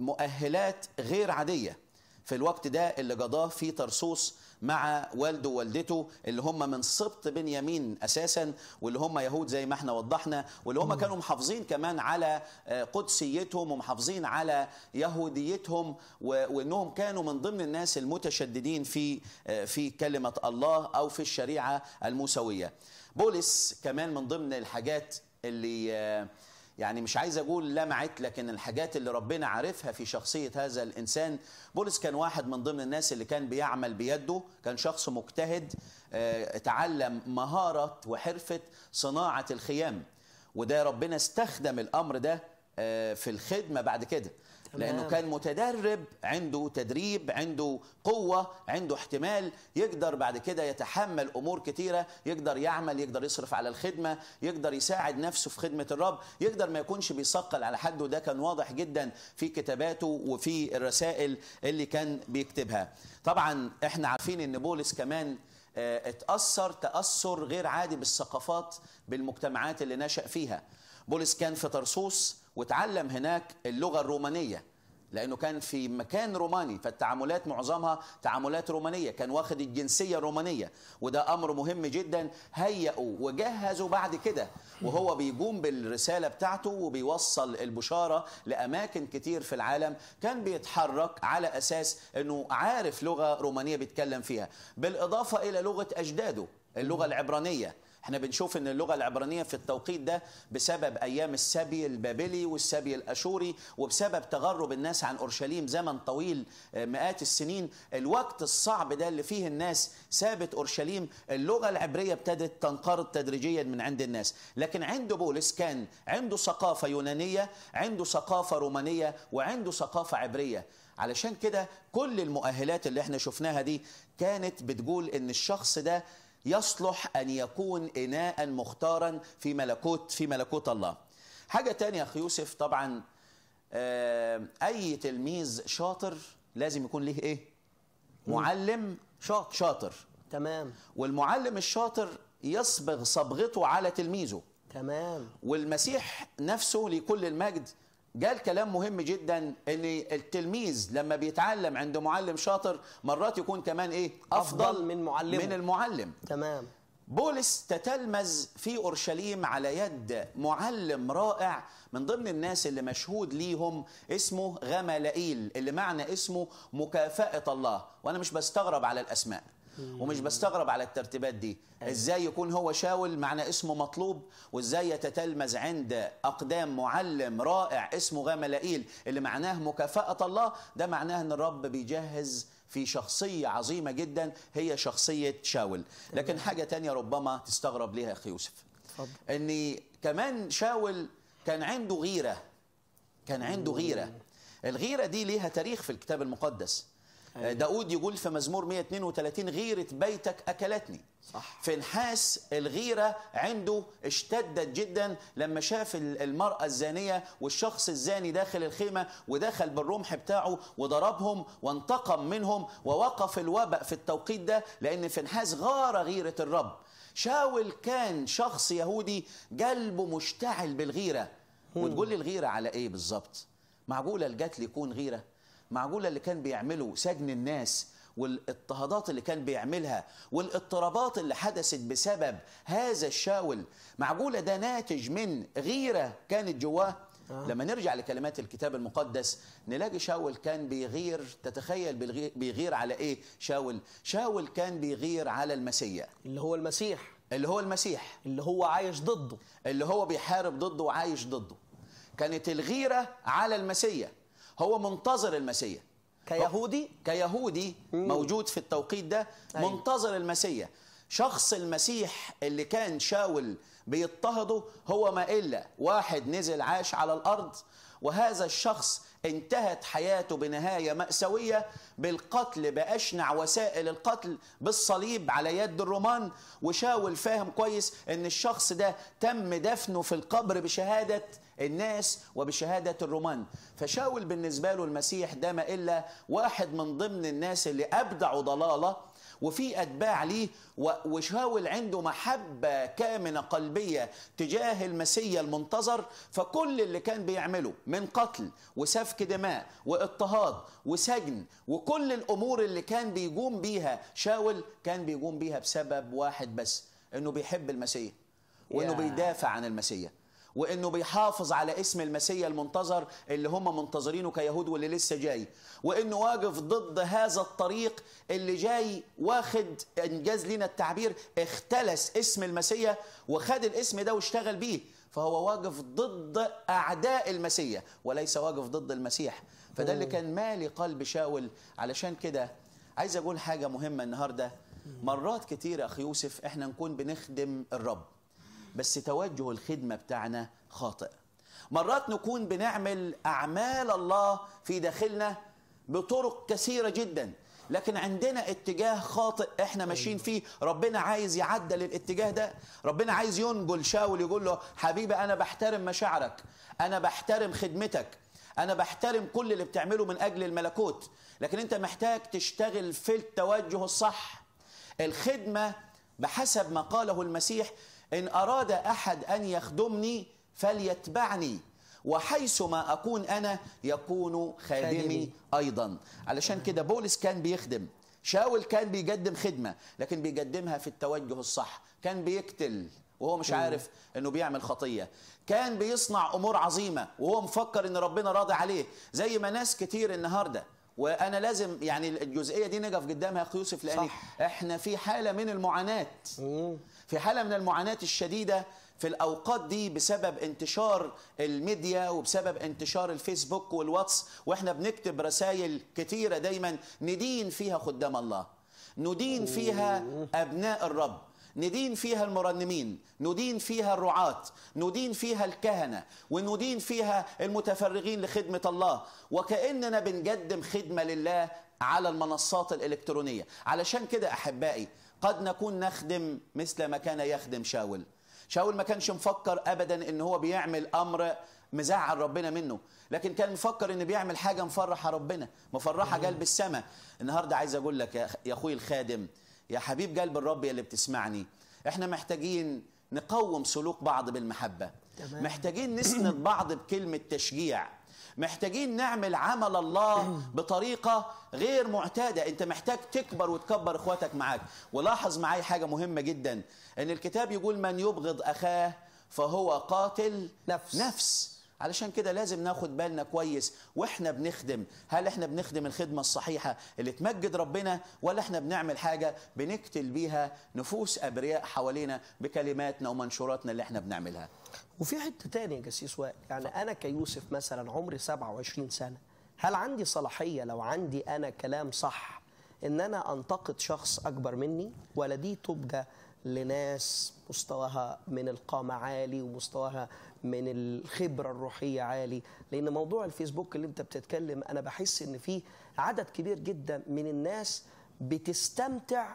مؤهلات غير عادية في الوقت ده اللي قضاه في طرسوس مع والده ووالدته اللي هم من سبط بنيامين اساسا واللي هم يهود زي ما احنا وضحنا واللي هم كانوا محافظين كمان على آه، قدسيتهم ومحافظين على يهوديتهم و- وانهم كانوا من ضمن الناس المتشددين في آه، في كلمه الله او في الشريعه الموسويه. بولس كمان من ضمن الحاجات اللي آه، يعني مش عايز اقول لمعت لكن الحاجات اللي ربنا عارفها في شخصيه هذا الانسان بولس كان واحد من ضمن الناس اللي كان بيعمل بيده كان شخص مجتهد آه، اتعلم مهاره وحرفه صناعه الخيام وده ربنا استخدم الامر ده آه، في الخدمه بعد كده لانه تمام. كان متدرب عنده تدريب عنده قوه عنده احتمال يقدر بعد كده يتحمل امور كتيره يقدر يعمل يقدر يصرف على الخدمه يقدر يساعد نفسه في خدمه الرب يقدر ما يكونش بيثقل على حد وده كان واضح جدا في كتاباته وفي الرسائل اللي كان بيكتبها طبعا احنا عارفين ان بولس كمان آه، اتاثر تاثر غير عادي بالثقافات بالمجتمعات اللي نشا فيها بولس كان في طرسوس وتعلم هناك اللغه الرومانيه لانه كان في مكان روماني فالتعاملات معظمها تعاملات رومانيه كان واخد الجنسيه الرومانيه وده امر مهم جدا هيئوا وجهزوا بعد كده وهو بيقوم بالرساله بتاعته وبيوصل البشاره لاماكن كتير في العالم كان بيتحرك على اساس انه عارف لغه رومانيه بيتكلم فيها بالاضافه الى لغه اجداده اللغه العبرانيه احنا بنشوف ان اللغه العبرانيه في التوقيت ده بسبب ايام السبي البابلي والسبي الاشوري وبسبب تغرب الناس عن اورشليم زمن طويل آه، مئات السنين الوقت الصعب ده اللي فيه الناس سابت اورشليم اللغه العبريه ابتدت تنقرض تدريجيا من عند الناس لكن عند بولس كان عنده ثقافه يونانيه عنده ثقافه رومانيه وعنده ثقافه عبريه علشان كده كل المؤهلات اللي احنا شفناها دي كانت بتقول ان الشخص ده يصلح ان يكون اناء مختارا في ملكوت في ملكوت الله. حاجه تانية يا اخي يوسف طبعا آه، اي تلميذ شاطر لازم يكون ليه ايه؟ معلم شاطر شاطر تمام والمعلم الشاطر يصبغ صبغته على تلميذه. تمام والمسيح نفسه لكل المجد قال كلام مهم جدا ان التلميذ لما بيتعلم عند معلم شاطر مرات يكون كمان ايه أفضل من معلمه. من المعلم تمام بولس تتلمذ في اورشليم على يد معلم رائع من ضمن الناس اللي مشهود ليهم اسمه غملائيل اللي معنى اسمه مكافأة الله وانا مش بستغرب على الاسماء ومش بستغرب على الترتيبات دي ازاي يكون هو شاول معنى اسمه مطلوب وازاي يتتلمذ عند اقدام معلم رائع اسمه غملائيل اللي معناه مكافأة الله ده معناه ان الرب بيجهز في شخصية عظيمة جدا هي شخصية شاول لكن حاجة تانية ربما تستغرب ليها يا أخي يوسف اتفضل. ان كمان شاول كان عنده غيره كان عنده غيره الغيره دي ليها تاريخ في الكتاب المقدس داود يقول في مزمور 132 غيرة بيتك أكلتني صح. في نحاس الغيرة عنده اشتدت جدا لما شاف ال- المرأة الزانية والشخص الزاني داخل الخيمة ودخل بالرمح بتاعه وضربهم وانتقم منهم ووقف الوباء في التوقيت ده لأن في نحاس غار غيرة الرب شاول كان شخص يهودي قلبه مشتعل بالغيرة وتقول لي الغيرة على ايه بالظبط معقولة القتل يكون غيرة معقولة اللي كان بيعمله سجن الناس والاضطهادات اللي كان بيعملها والاضطرابات اللي حدثت بسبب هذا الشاول معقولة ده ناتج من غيرة كانت جواه لما نرجع لكلمات الكتاب المقدس نلاقي شاول كان بيغير تتخيل بالغي- بيغير على ايه شاول شاول كان بيغير على المسيح اللي هو المسيح اللي هو المسيح اللي هو عايش ضده اللي هو بيحارب ضده وعايش ضده كانت الغيرة على المسيح هو منتظر المسيح كيهودي كيهودي موجود في التوقيت ده أيوة. منتظر المسيح شخص المسيح اللي كان شاول بيضطهده هو ما إلا واحد نزل عاش على الأرض وهذا الشخص انتهت حياته بنهاية مأساوية بالقتل بأشنع وسائل القتل بالصليب على يد الرومان وشاول فاهم كويس ان الشخص ده تم دفنه في القبر بشهادة الناس وبشهادة الرومان فشاول بالنسبة له المسيح ده ما إلا واحد من ضمن الناس اللي أبدعوا ضلالة وفي أتباع ليه و- وشاول عنده محبة كامنة قلبية تجاه المسيا المنتظر فكل اللي كان بيعمله من قتل وسفك دماء واضطهاد وسجن وكل الأمور اللي كان بيقوم بيها شاول كان بيقوم بيها بسبب واحد بس إنه بيحب المسيح وإنه يا. بيدافع عن المسيح وانه بيحافظ على اسم المسيا المنتظر اللي هم منتظرينه كيهود واللي لسه جاي وانه واقف ضد هذا الطريق اللي جاي واخد انجاز لنا التعبير اختلس اسم المسيا وخد الاسم ده واشتغل بيه فهو واقف ضد اعداء المسيا وليس واقف ضد المسيح فده اللي كان مالي قلب شاول علشان كده عايز اقول حاجه مهمه النهارده مرات كتير اخي يوسف احنا نكون بنخدم الرب بس توجه الخدمة بتاعنا خاطئ مرات نكون بنعمل أعمال الله في داخلنا بطرق كثيرة جدا لكن عندنا اتجاه خاطئ احنا ماشيين فيه ربنا عايز يعدل الاتجاه ده ربنا عايز ينجل شاول يقول له حبيبي انا بحترم مشاعرك انا بحترم خدمتك انا بحترم كل اللي بتعمله من اجل الملكوت لكن انت محتاج تشتغل في التوجه الصح الخدمة بحسب ما قاله المسيح إن أراد أحد أن يخدمني فليتبعني وحيث ما أكون أنا يكون خادمي خادمي. أيضا علشان كده بولس كان بيخدم شاول كان بيقدم خدمة لكن بيقدمها في التوجه الصح كان بيقتل وهو مش عارف انه بيعمل خطيه كان بيصنع امور عظيمه وهو مفكر ان ربنا راضي عليه زي ما ناس كتير النهارده وانا لازم يعني الجزئيه دي نقف قدامها يا اخي يوسف لان صح. احنا في حاله من المعاناه في حاله من المعاناه الشديده في الاوقات دي بسبب انتشار الميديا وبسبب انتشار الفيسبوك والواتس واحنا بنكتب رسائل كتيره دايما ندين فيها خدام الله ندين فيها ابناء الرب ندين فيها المرنمين ندين فيها الرعاة ندين فيها الكهنة وندين فيها المتفرغين لخدمة الله وكأننا بنقدم خدمة لله على المنصات الإلكترونية علشان كده أحبائي قد نكون نخدم مثل ما كان يخدم شاول شاول ما كانش مفكر أبدا إن هو بيعمل أمر مزعل ربنا منه لكن كان مفكر ان بيعمل حاجه مفرحه ربنا مفرحه قلب السماء النهارده عايز اقول لك يا أخ- يا اخوي الخادم يا حبيب قلب الرب يا اللي بتسمعني احنا محتاجين نقوم سلوك بعض بالمحبه تمام. محتاجين نسند بعض بكلمه تشجيع محتاجين نعمل عمل الله بطريقة غير معتادة انت محتاج تكبر وتكبر اخواتك معاك ولاحظ معاي حاجة مهمة جدا ان الكتاب يقول من يبغض اخاه فهو قاتل نفس. نفس علشان كده لازم ناخد بالنا كويس واحنا بنخدم هل احنا بنخدم الخدمة الصحيحة اللي تمجد ربنا ولا احنا بنعمل حاجة بنقتل بيها نفوس ابرياء حوالينا بكلماتنا ومنشوراتنا اللي احنا بنعملها وفي حته تانية يا جسيس وائل يعني انا كيوسف مثلا عمري 27 سنه هل عندي صلاحيه لو عندي انا كلام صح ان انا انتقد شخص اكبر مني ولا دي تبقى لناس مستواها من القامة عالي ومستواها من الخبرة الروحية عالي لأن موضوع الفيسبوك اللي أنت بتتكلم أنا بحس إن فيه عدد كبير جدا من الناس بتستمتع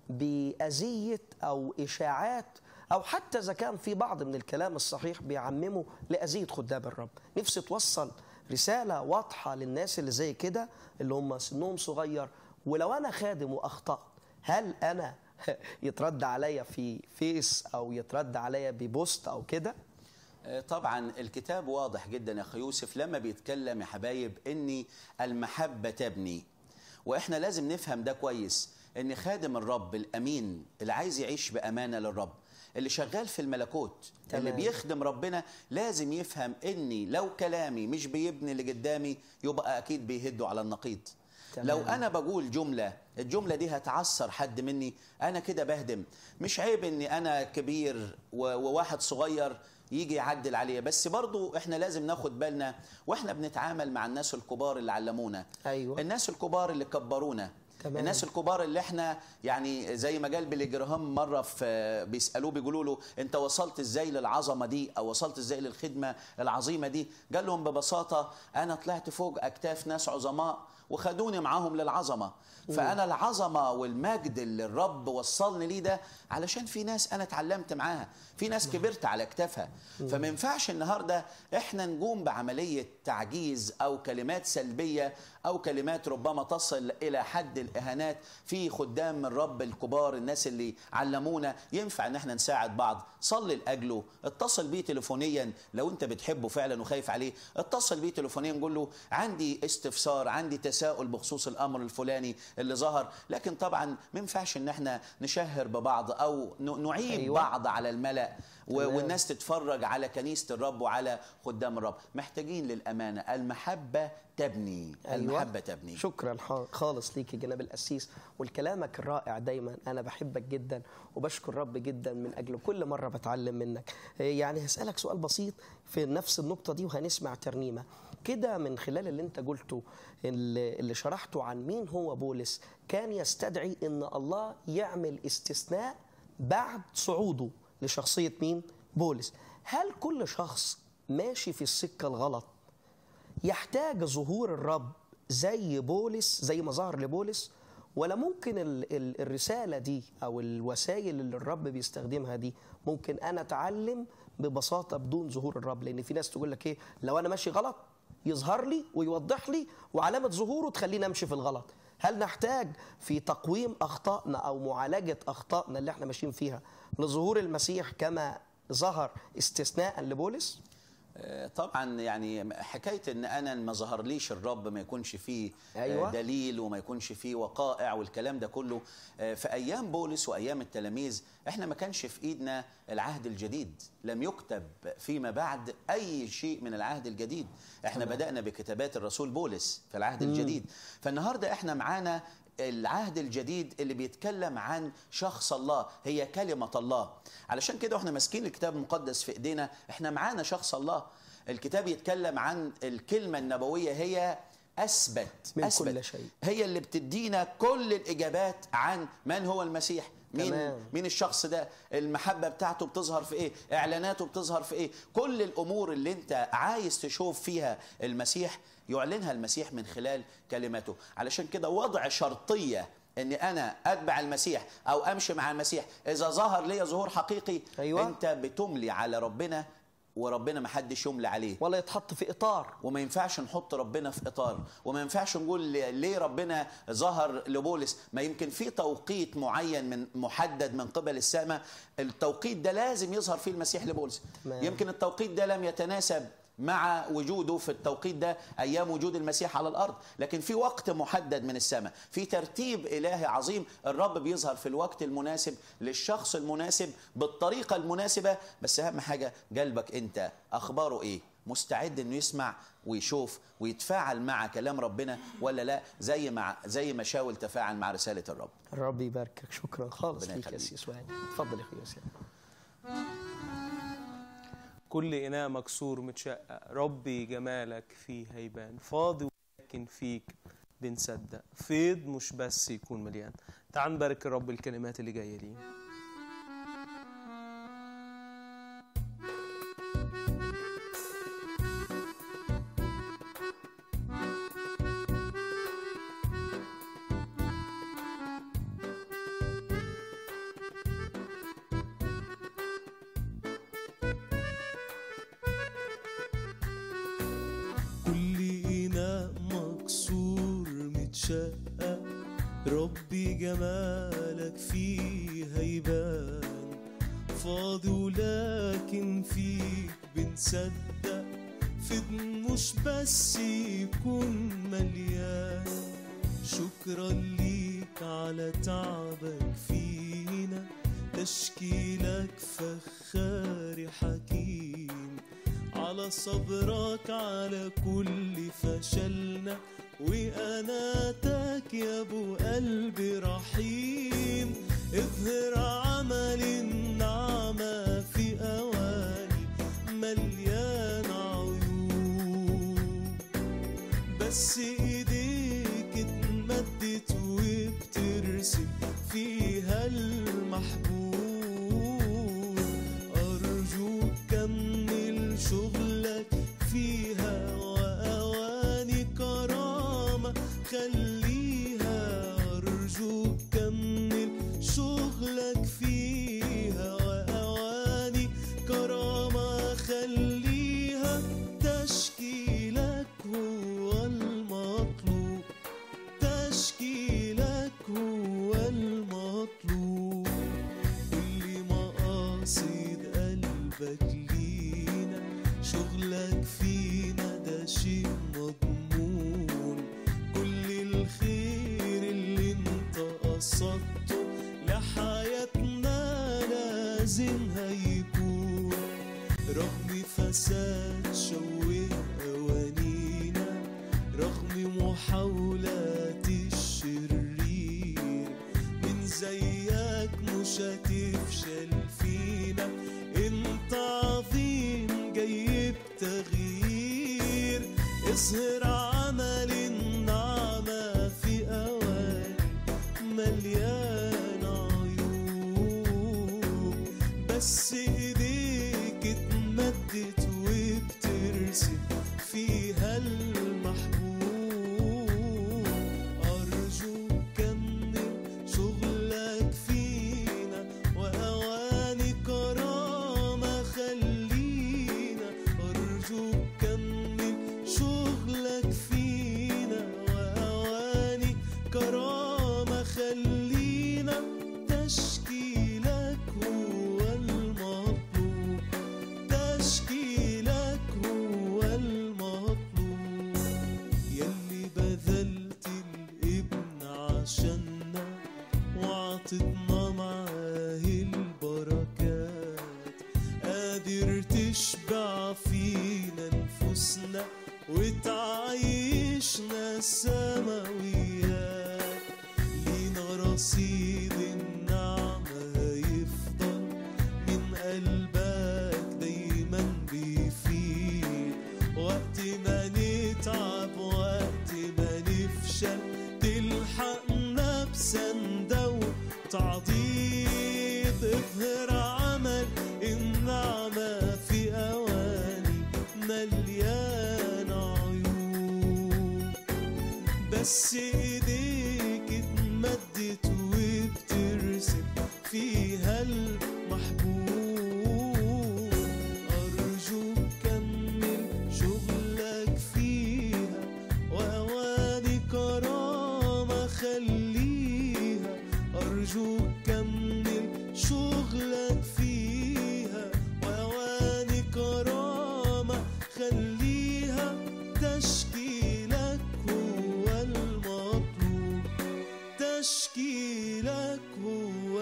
بأذية أو إشاعات أو حتى إذا كان في بعض من الكلام الصحيح بيعممه لأذية خدام الرب نفسي توصل رسالة واضحة للناس اللي زي كده اللي هم سنهم صغير ولو أنا خادم وأخطأت هل أنا يترد عليا في فيس أو يترد عليا ببوست أو كده آه، طبعا الكتاب واضح جدا يا اخي يوسف لما بيتكلم يا حبايب ان المحبه تبني واحنا لازم نفهم ده كويس ان خادم الرب الامين اللي عايز يعيش بامانه للرب اللي شغال في الملكوت اللي تمام. بيخدم ربنا لازم يفهم اني لو كلامي مش بيبني اللي قدامي يبقى اكيد بيهدوا على النقيض تمام. لو انا بقول جمله الجمله دي هتعثر حد مني انا كده بهدم مش عيب اني انا كبير و- وواحد صغير يجي يعدل عليا بس برضو احنا لازم ناخد بالنا واحنا بنتعامل مع الناس الكبار اللي علمونا أيوة. الناس الكبار اللي كبرونا تمام. الناس الكبار اللي احنا يعني زي ما قال بيلي جراهام مره في بيسالوه بيقولوا له انت وصلت ازاي للعظمه دي او وصلت ازاي للخدمه العظيمه دي قال لهم ببساطه انا طلعت فوق اكتاف ناس عظماء وخدوني معاهم للعظمه فانا العظمه والمجد اللي الرب وصلني ليه ده علشان في ناس انا اتعلمت معاها في ناس كبرت على اكتافها فما ينفعش النهارده احنا نقوم بعمليه تعجيز او كلمات سلبيه او كلمات ربما تصل الى حد الاهانات في خدام الرب الكبار الناس اللي علمونا ينفع ان احنا نساعد بعض صلي لاجله اتصل بيه تليفونيا لو انت بتحبه فعلا وخايف عليه اتصل بيه تليفونيا قول له عندي استفسار عندي تساؤل بخصوص الامر الفلاني اللي ظهر لكن طبعا ما ينفعش ان احنا نشهر ببعض او ن- نعيب أيوة. أيوة. بعض على الملأ و- تمام. والناس تتفرج على كنيسة الرب وعلى خدام الرب محتاجين للأمانة المحبة تبني المحبة تبني شكرا ح- خالص ليك يا جناب القسيس والكلامك الرائع دايما انا بحبك جدا وبشكر الرب جدا من اجل كل مره بتعلم منك إيه يعني هسالك سؤال بسيط في نفس النقطه دي وهنسمع ترنيمه كده من خلال اللي انت قلته اللي اللي شرحته عن مين هو بولس كان يستدعي ان الله يعمل استثناء بعد صعوده لشخصيه مين بولس هل كل شخص ماشي في السكه الغلط يحتاج ظهور الرب زي بولس زي ما ظهر لبولس ولا ممكن ال ال الرسالة دي أو الوسائل اللي الرب بيستخدمها دي ممكن أنا أتعلم ببساطة بدون ظهور الرب لأن في ناس تقول لك إيه لو أنا ماشي غلط يظهر لي ويوضح لي وعلامة ظهوره تخليني أمشي في الغلط هل نحتاج في تقويم أخطائنا أو معالجة أخطائنا اللي احنا ماشيين فيها لظهور المسيح كما ظهر استثناء لبولس؟ آه، طبعا يعني حكايه ان انا ما ظهرليش الرب ما يكونش فيه آه، أيوة. دليل وما يكونش فيه وقائع والكلام ده كله آه، في ايام بولس وايام التلاميذ احنا ما كانش في ايدنا العهد الجديد لم يكتب فيما بعد اي شيء من العهد الجديد احنا بدانا بكتابات الرسول بولس في العهد الجديد فالنهارده احنا معانا العهد الجديد اللي بيتكلم عن شخص الله هي كلمة الله علشان كده واحنا ماسكين الكتاب المقدس في ايدينا احنا معانا شخص الله الكتاب يتكلم عن الكلمة النبوية هي أثبت من أثبت كل شيء. هي اللي بتدينا كل الإجابات عن من هو المسيح مين تمام. مين الشخص ده المحبة بتاعته بتظهر في ايه اعلاناته بتظهر في ايه كل الامور اللي انت عايز تشوف فيها المسيح يعلنها المسيح من خلال كلماته علشان كده وضع شرطية ان انا اتبع المسيح او امشي مع المسيح اذا ظهر لي ظهور حقيقي أيوة. انت بتملي على ربنا وربنا ما حدش يملي عليه ولا يتحط في إطار وما ينفعش نحط ربنا في اطار وما ينفعش نقول ليه ربنا ظهر لبولس ما يمكن في توقيت معين من محدد من قبل السماء التوقيت ده لازم يظهر فيه المسيح لبولس تمام. يمكن التوقيت ده لم يتناسب مع وجوده في التوقيت ده ايام وجود المسيح على الارض لكن في وقت محدد من السماء في ترتيب الهي عظيم الرب بيظهر في الوقت المناسب للشخص المناسب بالطريقه المناسبه بس اهم حاجه قلبك انت اخباره ايه مستعد انه يسمع ويشوف ويتفاعل مع كلام ربنا ولا لا زي ما زي ما شاول تفاعل مع رساله الرب الرب يباركك شكرا خالص ربنا ليك يا يخليك. سيس وهاني اتفضل يا اخويا ياسين كل إناء مكسور متشقق ربي جمالك فيه هيبان فاضي ولكن فيك بنصدق فيض مش بس يكون مليان تعال نبارك الرب الكلمات اللي جايه ليه كل إناء مكسور متشقق ربي جمالك فيه هيبان فاضي ولكن فيك بنصدق فين مش بس يكون مليان شكرا ليك على تعبك فينا تشكيلك فخار حكيم على صبرك على كل فشلنا وأناتك يا أبو قلبي رحيم اظهر عمل النعمة في أواني مليان عيون بس ايديك اتمدت وبترسم فيها المحبوب ارجوك كمل شغلك فيها واواني كرامة خليها ارجوك كمل شغلك فيها واواني كرامة خليها تشكيلك هو المطلوب تشكيلك هو المطلوب كل مقاصد قلبك لينا شغلك فينا ده شيء مضمون كل الخير اللي انت قصدته لحياتنا لازم هيكون رغم فساد شوه أوانينا رغم محاولات الشرير من زيك مش هتفشل فينا انت عظيم جايب تغيير اظهر عمل النعمة في أواني مليان عيوب بس ايديك اتمدت وبترسم فيها المحبوب أرجوك كمل شغلك فينا وأواني كرامة خلينا أرجوك كمل شغلك فينا وأواني كرامة خلينا تشكيلك هو المطلوب تشكيلك هو المطلوب يلي بذلت الابن عشاننا وعطتنا معاه البركات قادر تشبع فينا نفوسنا وتعيشنا السماويات لينا رصيد النعمة هيفضل من قلبك دايما بيفيد وقت ما نتعب وقت ما نفشل تلحقنا بسندة وتعضيد اظهر عمل النعمة في أواني مليان عيون بس ايديك اتمدت وبترسم فيها المحبوب ارجوك كمل شغلك فيها واواني كرامة خليها ارجوك كمل شغلك فيها واواني كرامة خليها تشكيلك هو المطلوب تشكيلك هو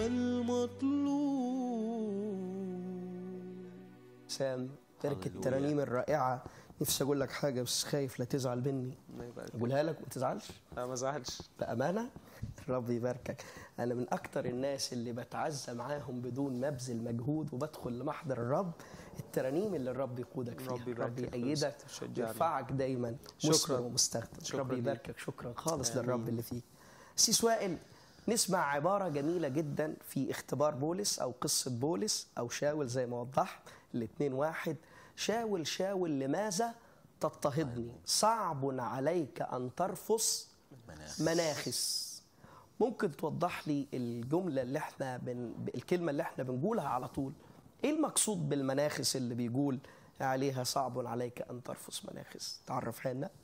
المطلوب سام ترك هللويا. الترانيم الرائعة نفسي أقول لك حاجة بس خايف لا تزعل مني الله يبارك أقولها لك ما تزعلش لا ما زعلش بأمانة ربي يباركك انا من اكتر الناس اللي بتعزى معاهم بدون ما ابذل مجهود وبدخل لمحضر الرب الترانيم اللي الرب يقودك فيها ربي يباركك ربي يا يأيدك يوسف، تشجعني. ويرفعك دايما شكراً. مسلم ومستخدم شكراً ربي ليك. يباركك شكرا خالص آمين. للرب اللي فيك سيس وائل نسمع عبارة جميلة جدا في اختبار بولس أو قصة بولس أو شاول زي ما وضحت الاتنين واحد شاول شاول لماذا تضطهدني صعب عليك أن ترفص مناخ. مناخس ممكن توضح لي الجملة اللي احنا بن... الكلمة اللي احنا بنقولها على طول ايه المقصود بالمناخس اللي بيقول عليها صعب عليك أن ترفص مناخس تعرفها لنا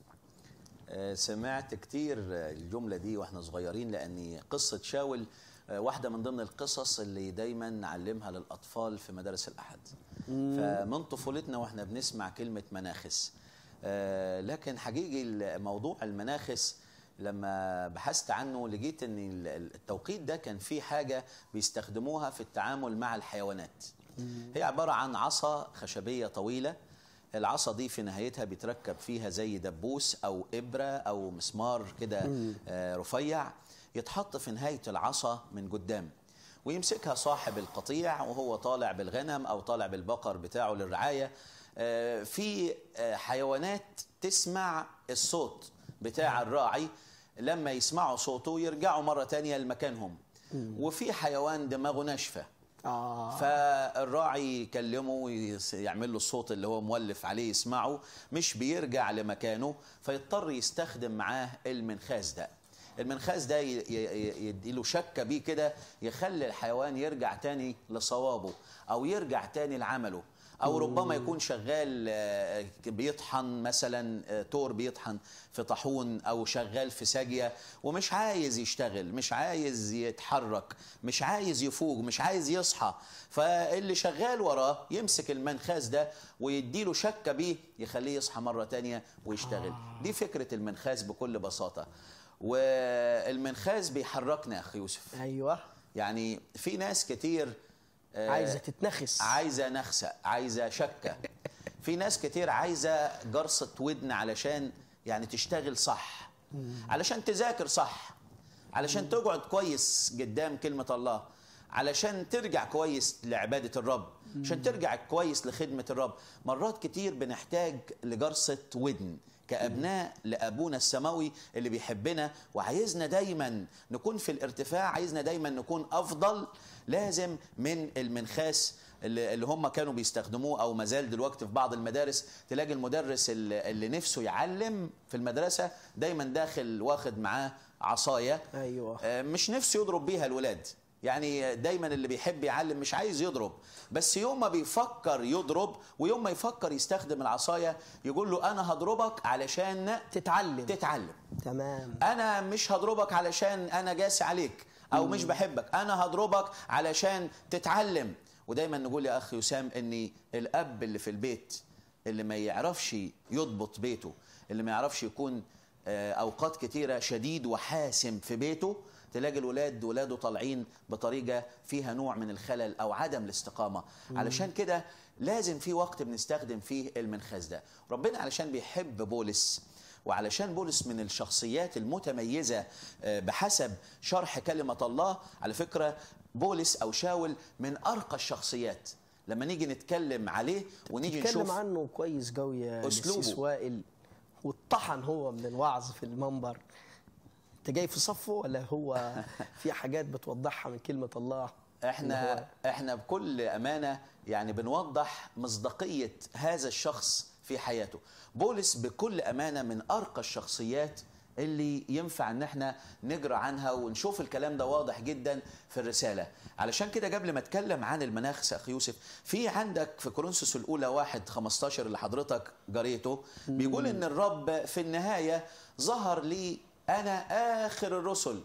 آه، سمعت كتير آه، الجملة دي واحنا صغيرين لأن قصة شاول آه، واحدة من ضمن القصص اللي دايما نعلمها للأطفال في مدارس الأحد فمن طفولتنا واحنا بنسمع كلمة مناخس آه، لكن حقيقي موضوع المناخس لما بحثت عنه لقيت ان ال- ال- التوقيت ده كان فيه حاجة بيستخدموها في التعامل مع الحيوانات هي عبارة عن عصا خشبية طويلة العصا دي في نهايتها بيتركب فيها زي دبوس او ابره او مسمار كده آه، رفيع يتحط في نهايه العصا من قدام ويمسكها صاحب القطيع وهو طالع بالغنم او طالع بالبقر بتاعه للرعايه آه، في آه، حيوانات تسمع الصوت بتاع الراعي لما يسمعوا صوته يرجعوا مره تانية لمكانهم وفي حيوان دماغه ناشفه آه. فالراعي يكلمه ويس- يعمل له الصوت اللي هو مولف عليه يسمعه مش بيرجع لمكانه فيضطر يستخدم معاه المنخاز ده المنخاز ده ي- ي- يديله شكه بيه كده يخلي الحيوان يرجع تاني لصوابه او يرجع تاني لعمله او ربما يكون شغال آه، بيطحن مثلا آه، تور بيطحن في طاحون او شغال في ساجيه ومش عايز يشتغل مش عايز يتحرك مش عايز يفوق مش عايز يصحى فاللي شغال وراه يمسك المنخاز ده ويديله شكه بيه يخليه يصحى مره تانية ويشتغل دي فكره المنخاز بكل بساطه والمنخاز بيحركنا يا اخي يوسف ايوه يعني في ناس كتير آه، عايزه تتنخس عايزه نخسه عايزه شكه في ناس كتير عايزه جرصه ودن علشان يعني تشتغل صح علشان تذاكر صح علشان تقعد كويس قدام كلمه الله علشان ترجع كويس لعباده الرب عشان ترجع كويس لخدمه الرب مرات كتير بنحتاج لجرصه ودن كأبناء لأبونا السماوي اللي بيحبنا وعايزنا دايما نكون في الارتفاع عايزنا دايما نكون أفضل لازم من المنخاس اللي اللي هم كانوا بيستخدموه او ما زال دلوقتي في بعض المدارس تلاقي المدرس اللي اللي نفسه يعلم في المدرسه دايما داخل واخد معاه عصايه أيوة. آه، مش نفسه يضرب بيها الولاد يعني دايما اللي بيحب يعلم مش عايز يضرب بس يوم ما بيفكر يضرب ويوم ما يفكر يستخدم العصايه يقول له انا هضربك علشان تتعلم تتعلم تمام انا مش هضربك علشان انا جاسي عليك او مش بحبك انا هضربك علشان تتعلم ودايما نقول يا اخي وسام ان الاب اللي في البيت اللي ما يعرفش يضبط بيته اللي ما يعرفش يكون آه، اوقات كتيره شديد وحاسم في بيته تلاقي الولاد ولاده طالعين بطريقه فيها نوع من الخلل او عدم الاستقامه علشان كده لازم في وقت بنستخدم فيه المنخاز ده ربنا علشان بيحب بولس وعلشان بولس من الشخصيات المتميزة آه، بحسب شرح كلمة الله على فكرة بولس أو شاول من أرقى الشخصيات لما نيجي نتكلم عليه ونيجي تتكلم نشوف عنه كويس قوي يا أسلوبه. أسلوبه وائل واتطحن هو من الوعظ في المنبر انت جاي في صفه ولا هو في حاجات بتوضحها من كلمة الله إن احنا هو- احنا بكل امانه يعني بنوضح مصداقيه هذا الشخص في حياته بولس بكل امانه من ارقى الشخصيات اللي ينفع ان احنا نجرى عنها ونشوف الكلام ده واضح جدا في الرساله علشان كده قبل ما اتكلم عن المناخ اخي يوسف في عندك في كورنثوس الاولى واحد 15 اللي حضرتك قريته بيقول ان الرب في النهايه ظهر لي انا اخر الرسل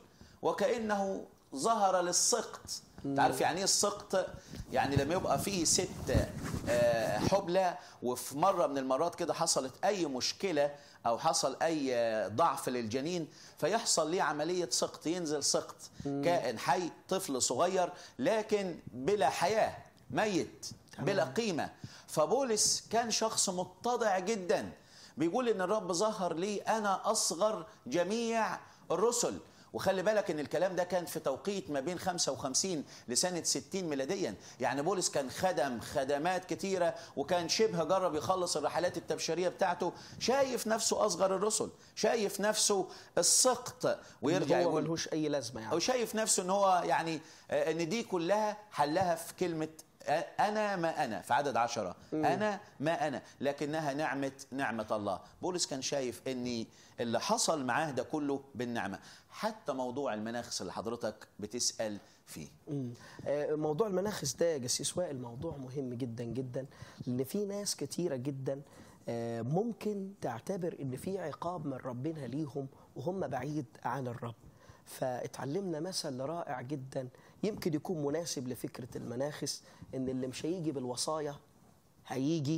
وكانه ظهر للسقط تعرف يعني ايه السقط يعني لما يبقى فيه ست آه، حبلى وفي مره من المرات كده حصلت اي مشكله او حصل اي آه، ضعف للجنين فيحصل ليه عمليه سقط ينزل سقط كائن حي طفل صغير لكن بلا حياه ميت بلا قيمه فبولس كان شخص متضع جدا بيقول ان الرب ظهر لي انا اصغر جميع الرسل وخلي بالك ان الكلام ده كان في توقيت ما بين 55 لسنه 60 ميلاديا يعني بولس كان خدم خدمات كتيره وكان شبه جرب يخلص الرحلات التبشيريه بتاعته شايف نفسه اصغر الرسل شايف نفسه السقط ويرجع هو يقول ملهوش اي لازمه يعني او شايف نفسه ان هو يعني آه، ان دي كلها حلها في كلمه آه، انا ما انا في عدد عشرة انا ما انا لكنها نعمه نعمه الله بولس كان شايف ان اللي حصل معاه ده كله بالنعمه حتى موضوع المناخس اللي حضرتك بتسال فيه مم. آه، موضوع المناخس ده يا جسيس وائل موضوع مهم جدا جدا لان في ناس كتيره جدا آه، ممكن تعتبر ان في عقاب من ربنا ليهم وهم بعيد عن الرب فاتعلمنا مثل رائع جدا يمكن يكون مناسب لفكره المناخس ان اللي مش هيجي بالوصايا هيجي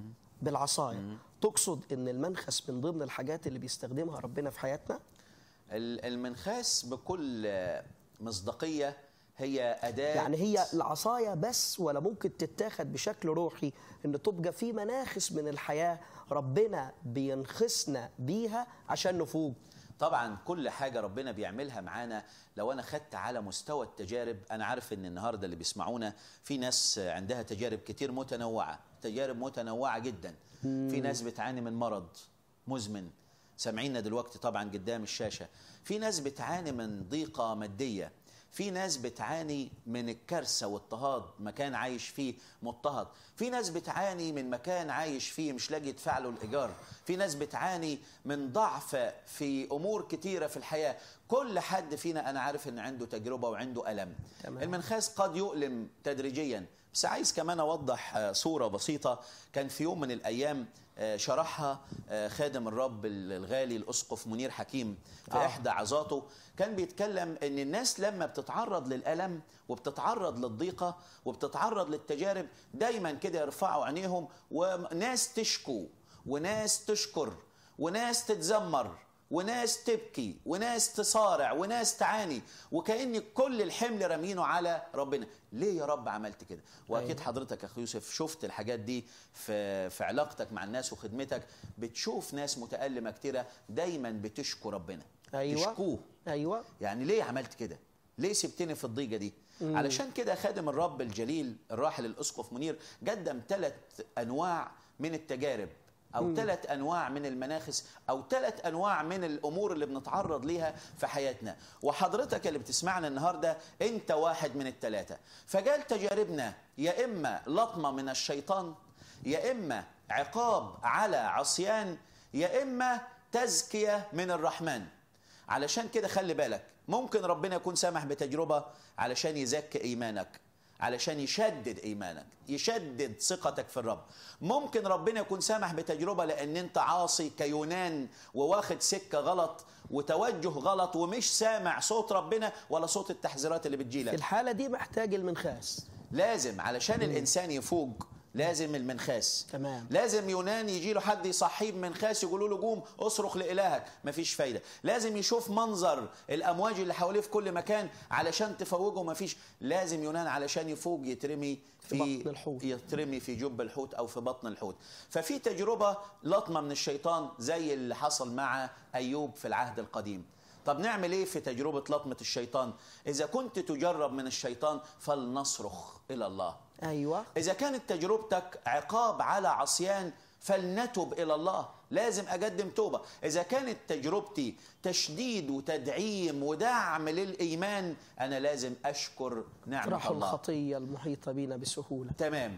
بالعصايه تقصد ان المنخس من ضمن الحاجات اللي بيستخدمها ربنا في حياتنا ال- المنخاس بكل آه، مصداقيه هي اداه يعني هي العصاية بس ولا ممكن تتاخد بشكل روحي ان تبقى في مناخس من الحياة ربنا بينخسنا بيها عشان نفوق طبعا كل حاجة ربنا بيعملها معانا لو أنا خدت على مستوى التجارب أنا عارف إن النهاردة اللي بيسمعونا في ناس عندها تجارب كتير متنوعة تجارب متنوعة جدا في ناس بتعاني من مرض مزمن سامعيننا دلوقتي طبعا قدام الشاشة في ناس بتعاني من ضيقة مادية في ناس بتعاني من الكارثة واضطهاد مكان عايش فيه مضطهد في ناس بتعاني من مكان عايش فيه مش لاقي يدفع له الإيجار في ناس بتعاني من ضعف في أمور كتيرة في الحياة كل حد فينا أنا عارف إن عنده تجربة وعنده ألم تمام. المنخاس قد يؤلم تدريجيا بس عايز كمان أوضح آه، صورة بسيطة كان في يوم من الأيام آه، شرحها آه، خادم الرب الغالي الأسقف منير حكيم في آه. إحدى عظاته كان بيتكلم ان الناس لما بتتعرض للالم وبتتعرض للضيقه وبتتعرض للتجارب دايما كده يرفعوا عينيهم وناس تشكو وناس تشكر وناس تتذمر وناس تبكي وناس تصارع وناس تعاني وكأن كل الحمل رامينه على ربنا ليه يا رب عملت كده واكيد أيوة. حضرتك يا اخي يوسف شفت الحاجات دي في في علاقتك مع الناس وخدمتك بتشوف ناس متألمة كتيرة دايما بتشكو ربنا ايوه تشكوه ايوه يعني ليه عملت كده؟ ليه سبتني في الضيقه دي؟ علشان كده خادم الرب الجليل الراحل الاسقف منير قدم ثلاث انواع من التجارب او ثلاث انواع من المناخس او ثلاث انواع من الامور اللي بنتعرض ليها في حياتنا وحضرتك اللي بتسمعنا النهارده انت واحد من الثلاثه فقال تجاربنا يا اما لطمه من الشيطان يا اما عقاب على عصيان يا اما تزكيه من الرحمن علشان كده خلي بالك ممكن ربنا يكون سامح بتجربة علشان يزكي إيمانك علشان يشدد إيمانك يشدد ثقتك في الرب ممكن ربنا يكون سامح بتجربة لأن أنت عاصي كيونان وواخد سكة غلط وتوجه غلط ومش سامع صوت ربنا ولا صوت التحذيرات اللي في بتجيلك الحالة دي محتاج المنخاس لازم علشان الإنسان يفوق لازم المنخاس تمام. لازم يونان يجي له حد يصحيه بمنخاس يقولوا له قوم اصرخ لإلهك مفيش فايدة لازم يشوف منظر الأمواج اللي حواليه في كل مكان علشان تفوقه مفيش لازم يونان علشان يفوق يترمي في بطن الحوت. يترمي في جب الحوت أو في بطن الحوت ففي تجربة لطمة من الشيطان زي اللي حصل مع أيوب في العهد القديم طب نعمل ايه في تجربة لطمة الشيطان إذا كنت تجرب من الشيطان فلنصرخ إلى الله ايوه إذا كانت تجربتك عقاب على عصيان فلنتب إلى الله لازم أقدم توبة إذا كانت تجربتي تشديد وتدعيم ودعم للإيمان أنا لازم أشكر نعمة اطرح الله الخطية المحيطة بينا بسهولة تمام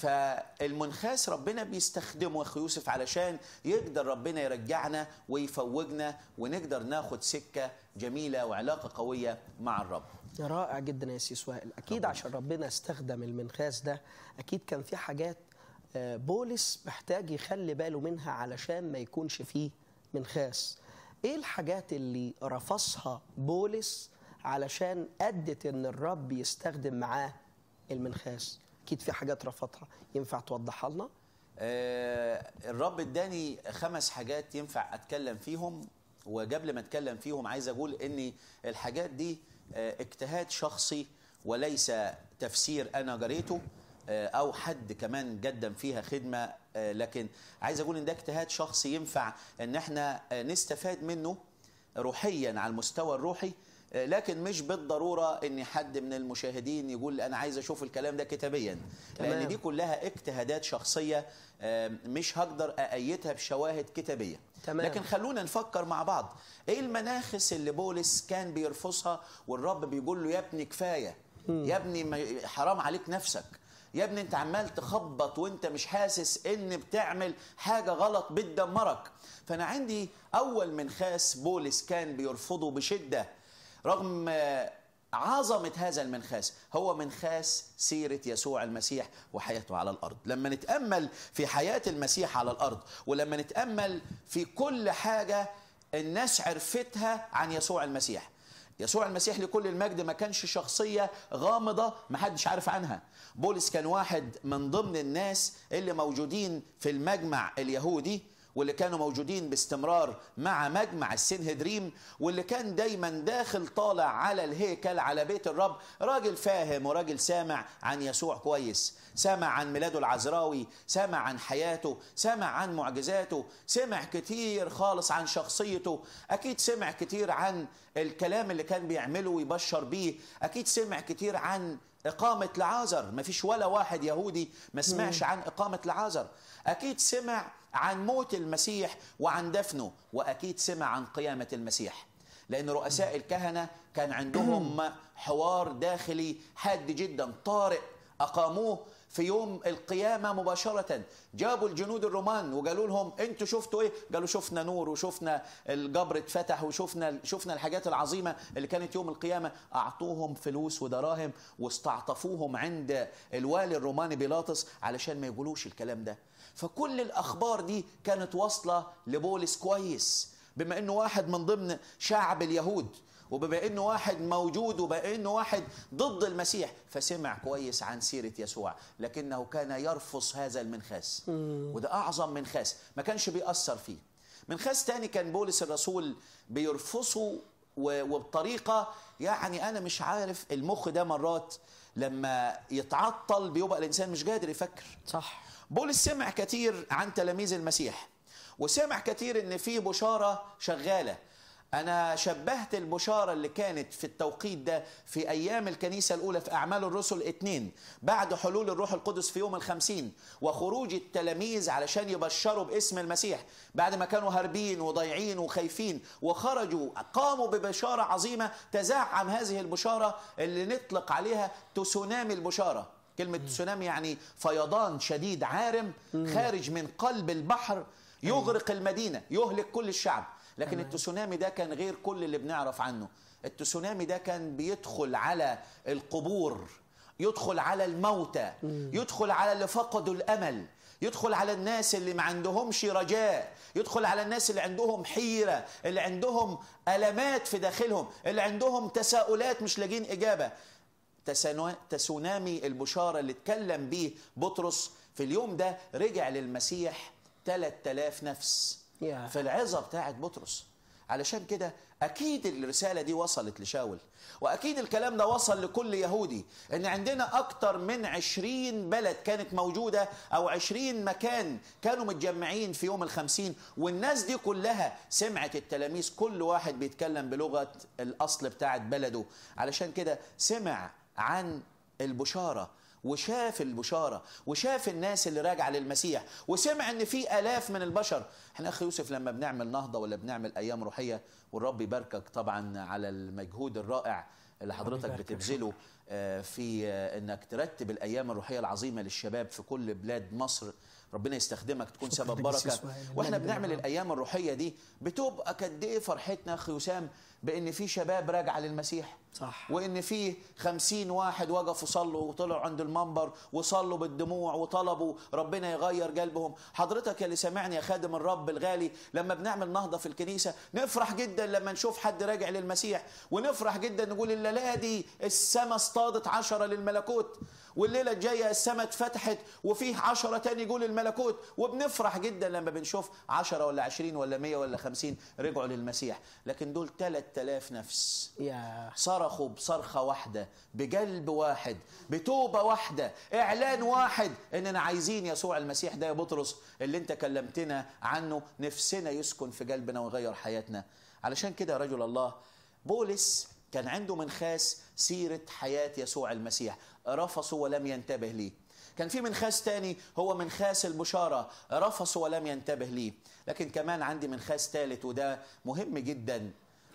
فالمنخاس ربنا بيستخدمه يا اخي يوسف علشان يقدر ربنا يرجعنا ويفوجنا ونقدر ناخد سكه جميله وعلاقه قويه مع الرب رائع جدا يا سيس وائل اكيد عشان ربنا استخدم المنخاس ده اكيد كان في حاجات آه، بولس محتاج يخلي باله منها علشان ما يكونش فيه منخاس ايه الحاجات اللي رفضها بولس علشان ادت ان الرب يستخدم معاه المنخاس اكيد في حاجات رفضها ينفع توضحها لنا آه، الرب اداني خمس حاجات ينفع اتكلم فيهم وقبل ما اتكلم فيهم عايز اقول ان الحاجات دي آه، اجتهاد شخصي وليس تفسير انا قريته آه، او حد كمان قدم فيها خدمه آه، لكن عايز اقول ان ده اجتهاد شخصي ينفع ان احنا آه، نستفاد منه روحيا على المستوى الروحي آه، لكن مش بالضروره ان حد من المشاهدين يقول انا عايز اشوف الكلام ده كتابيا لان تمام. دي كلها اجتهادات شخصيه آه، مش هقدر اأيدها بشواهد كتابيه تمام. لكن خلونا نفكر مع بعض ايه المناخس اللي بولس كان بيرفضها والرب بيقول له يا ابني كفايه يا ابني ما- حرام عليك نفسك يا ابني انت عمال تخبط وانت مش حاسس ان بتعمل حاجه غلط بتدمرك فانا عندي اول منخاس بولس كان بيرفضه بشده رغم آه، عظمة هذا المنخاس هو منخاس سيرة يسوع المسيح وحياته على الأرض لما نتأمل في حياة المسيح على الأرض ولما نتأمل في كل حاجة الناس عرفتها عن يسوع المسيح يسوع المسيح لكل المجد ما كانش شخصية غامضة ما حدش عارف عنها بولس كان واحد من ضمن الناس اللي موجودين في المجمع اليهودي واللي كانوا موجودين باستمرار مع مجمع السنهدريم واللي كان دايما داخل طالع على الهيكل على بيت الرب راجل فاهم وراجل سامع عن يسوع كويس سامع عن ميلاده العذراوي سامع عن حياته سامع عن معجزاته سمع كتير خالص عن شخصيته أكيد سمع كتير عن الكلام اللي كان بيعمله ويبشر بيه أكيد سمع كتير عن إقامة لعازر مفيش ولا واحد يهودي ما سمعش عن إقامة لعازر أكيد سمع عن موت المسيح وعن دفنه وأكيد سمع عن قيامة المسيح لأن رؤساء الكهنة كان عندهم حوار داخلي حاد جدا طارئ أقاموه في يوم القيامة مباشرة جابوا الجنود الرومان وقالوا لهم انتوا شفتوا ايه قالوا شفنا نور وشفنا الجبر اتفتح وشفنا شفنا الحاجات العظيمة اللي كانت يوم القيامة اعطوهم فلوس ودراهم واستعطفوهم عند الوالي الروماني بيلاطس علشان ما يقولوش الكلام ده فكل الاخبار دي كانت واصلة لبولس كويس بما انه واحد من ضمن شعب اليهود وبما انه واحد موجود وبما انه واحد ضد المسيح فسمع كويس عن سيره يسوع لكنه كان يرفض هذا المنخاس وده اعظم منخاس ما كانش بيأثر فيه منخاس تاني كان بولس الرسول بيرفضه و- وبطريقه يعني انا مش عارف المخ ده مرات لما يتعطل بيبقى الانسان مش قادر يفكر صح بولس سمع كتير عن تلاميذ المسيح وسمع كتير ان في بشاره شغاله انا شبهت البشاره اللي كانت في التوقيت ده في ايام الكنيسه الاولى في اعمال الرسل اتنين بعد حلول الروح القدس في يوم الخمسين وخروج التلاميذ علشان يبشروا باسم المسيح بعد ما كانوا هاربين وضايعين وخايفين وخرجوا قاموا ببشاره عظيمه تزعم هذه البشاره اللي نطلق عليها تسونامي البشاره كلمة تسونامي يعني فيضان شديد عارم خارج من قلب البحر يغرق المدينة يهلك كل الشعب لكن التسونامي ده كان غير كل اللي بنعرف عنه التسونامي ده كان بيدخل على القبور يدخل على الموتى يدخل على اللي فقدوا الأمل يدخل على الناس اللي ما عندهمش رجاء يدخل على الناس اللي عندهم حيرة اللي عندهم ألمات في داخلهم اللي عندهم تساؤلات مش لاقين إجابة تسانو- تسونامي البشارة اللي اتكلم بيه بطرس في اليوم ده رجع للمسيح 3000 نفس يا. في العظة بتاعت بطرس علشان كده أكيد الرسالة دي وصلت لشاول وأكيد الكلام ده وصل لكل يهودي إن عندنا أكتر من عشرين بلد كانت موجودة أو عشرين مكان كانوا متجمعين في يوم الخمسين والناس دي كلها سمعت التلاميذ كل واحد بيتكلم بلغة الأصل بتاعت بلده علشان كده سمع عن البشارة وشاف البشارة وشاف الناس اللي راجعة للمسيح وسمع ان في الاف من البشر احنا اخي يوسف لما بنعمل نهضة ولا بنعمل ايام روحية والرب يباركك طبعا على المجهود الرائع اللي حضرتك يباركك، بتبذله آه، في آه، انك ترتب الايام الروحية العظيمة للشباب في كل بلاد مصر ربنا يستخدمك تكون شكراً سبب لك بركة يا إسماعيل. واحنا المجد بنعمل لله. الايام الروحية دي بتبقى قد ايه فرحتنا اخي وسام بان في شباب راجعة للمسيح صح وان في خمسين واحد وقفوا صلوا وطلعوا عند المنبر وصلوا بالدموع وطلبوا ربنا يغير قلبهم حضرتك يا اللي سامعني يا خادم الرب الغالي لما بنعمل نهضة في الكنيسة نفرح جدا لما نشوف حد راجع للمسيح ونفرح جدا نقول الليلة دي السما اصطادت عشرة للملكوت والليلة الجاية السماء اتفتحت وفيه عشرة تاني يقول الملكوت وبنفرح جدا لما بنشوف عشرة ولا عشرين ولا مية ولا خمسين رجعوا للمسيح لكن دول تلات تلاف نفس يا صرخوا بصرخة واحدة بقلب واحد بتوبة واحدة إعلان واحد إننا عايزين يسوع المسيح ده يا بطرس اللي أنت كلمتنا عنه نفسنا يسكن في قلبنا ويغير حياتنا علشان كده يا رجل الله بولس كان عنده منخاس سيرة حياة يسوع المسيح رفصوا ولم ينتبه ليه كان في منخاس تاني هو منخاس البشارة رفصوا ولم ينتبه ليه لكن كمان عندي منخاس ثالث وده مهم جدا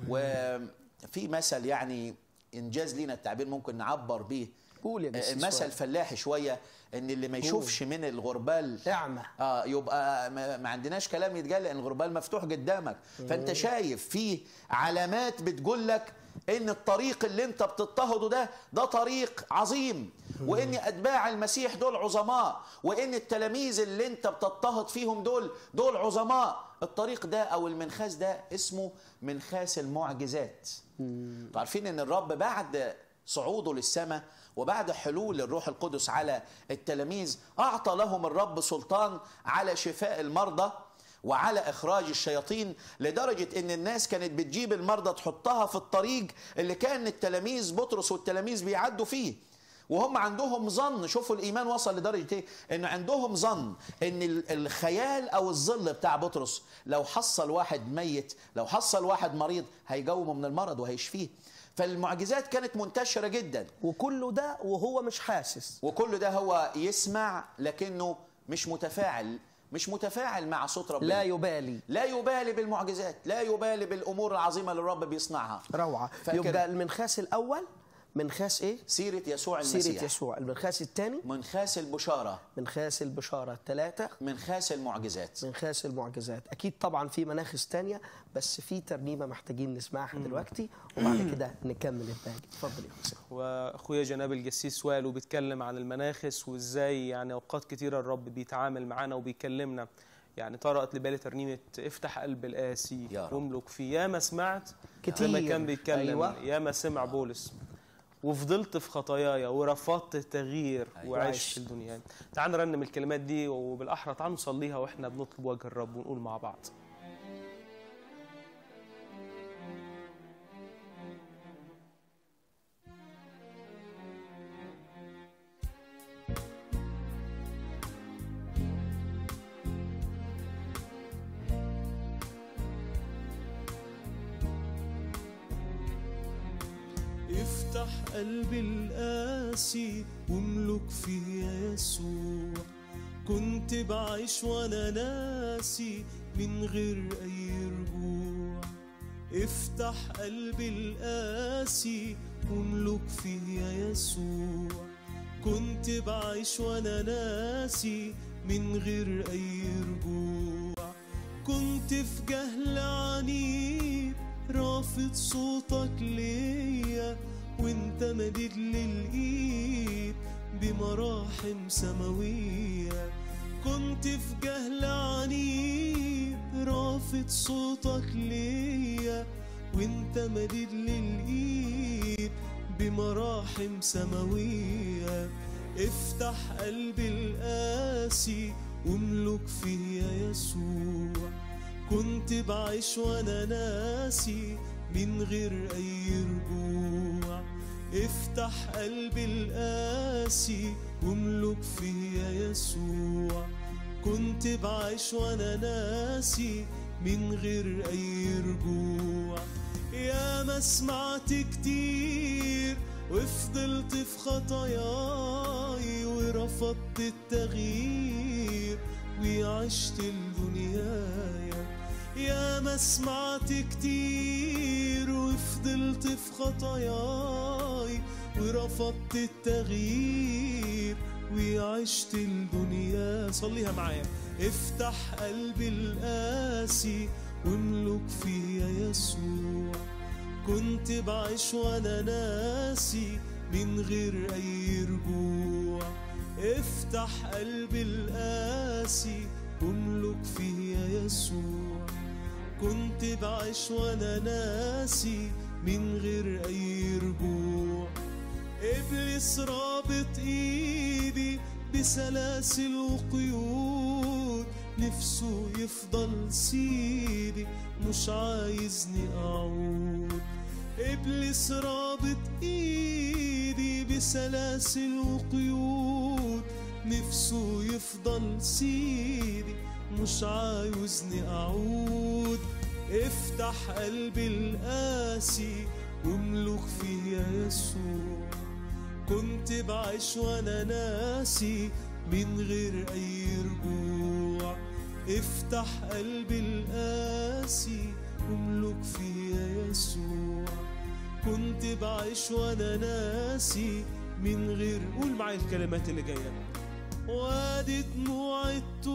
وفي مثل يعني انجاز لينا التعبير ممكن نعبر بيه قول يا جسيس مثل وائل. فلاحي شويه ان اللي ما يشوفش من الغربال اعمى اه يبقى ما ما عندناش كلام يتقال لان الغربال مفتوح قدامك فانت شايف في علامات بتقول لك ان الطريق اللي انت بتضطهده ده ده طريق عظيم وان اتباع المسيح دول عظماء وان التلاميذ اللي انت بتضطهد فيهم دول دول عظماء الطريق ده او المنخاس ده اسمه منخاس المعجزات انتوا عارفين ان الرب بعد صعوده للسماء وبعد حلول الروح القدس على التلاميذ اعطى لهم الرب سلطان على شفاء المرضى وعلى اخراج الشياطين لدرجه ان الناس كانت بتجيب المرضى تحطها في الطريق اللي كان التلاميذ بطرس والتلاميذ بيعدوا فيه وهم عندهم ظن شوفوا الايمان وصل لدرجه ايه ان عندهم ظن ان ال- الخيال او الظل بتاع بطرس لو حصل واحد ميت لو حصل واحد مريض هيجومه من المرض وهيشفيه فالمعجزات كانت منتشره جدا وكله ده وهو مش حاسس وكل ده هو يسمع لكنه مش متفاعل مش متفاعل مع صوت ربنا لا يبالي لا يبالي بالمعجزات لا يبالي بالامور العظيمه اللي الرب بيصنعها روعه فاكر- يبقى المنخاس الاول منخاس ايه سيره يسوع المسيح سيره يسوع المنخاس الثاني منخاس البشاره منخاس البشاره ثلاثه منخاس المعجزات منخاس المعجزات اكيد طبعا في مناخس تانية بس في ترنيمه محتاجين نسمعها دلوقتي وبعد كده نكمل الباقي اتفضل يا حسين واخويا جناب الجسيس وائل وبيتكلم عن المناخس وازاي يعني اوقات كتيره الرب بيتعامل معانا وبيكلمنا يعني طرقت لبالي ترنيمه افتح قلب القاسي يا رب. واملك فيه ياما سمعت كتير. لما كان بيتكلم أيوة. ياما سمع بولس وفضلت في خطاياي ورفضت التغيير أيوة. وعشت وعشت. في الدنيا تعال نرنم الكلمات دي وبالاحرى تعال نصليها واحنا بنطلب وجه الرب ونقول مع بعض افتح قلبي القاسي واملك فيه يا يسوع كنت بعيش وانا ناسي من غير اي رجوع افتح قلبي القاسي واملك فيه يا يسوع كنت بعيش وانا ناسي من غير اي رجوع كنت في جهل عنيد رافض صوتك ليا وانت مدد لي الايد بمراحم سماوية كنت في جهل عنيد رافض صوتك ليا وانت مدد لي الايد بمراحم سماوية افتح قلبي القاسي واملك فيه يا يسوع كنت بعيش وانا ناسي من غير اي رجوع افتح قلبي القاسي واملك فيه يا يسوع كنت بعيش وانا ناسي من غير اي رجوع يا ما سمعت كتير وفضلت في خطاياي ورفضت التغيير وعشت الدنياي يا ما سمعت كتير وفضلت في خطاياي ورفضت التغيير وعشت الدنيا صليها معايا افتح قلبي القاسي واملك فيه يا يسوع كنت بعيش وانا ناسي من غير اي رجوع افتح قلبي القاسي واملك فيه يا يسوع كنت بعيش وانا ناسي من غير اي رجوع إبليس رابط إيدي بسلاسل وقيود نفسه يفضل سيدي مش عايزني أعود إبليس رابط إيدي بسلاسل وقيود نفسه يفضل سيدي مش عاوزني أعود افتح قلبي القاسي واملك فيه يا يسوع كنت بعيش وانا ناسي من غير اي رجوع افتح قلبي القاسي واملك فيه يا يسوع كنت بعيش وانا ناسي من غير قول معايا الكلمات اللي جايه وادي دموع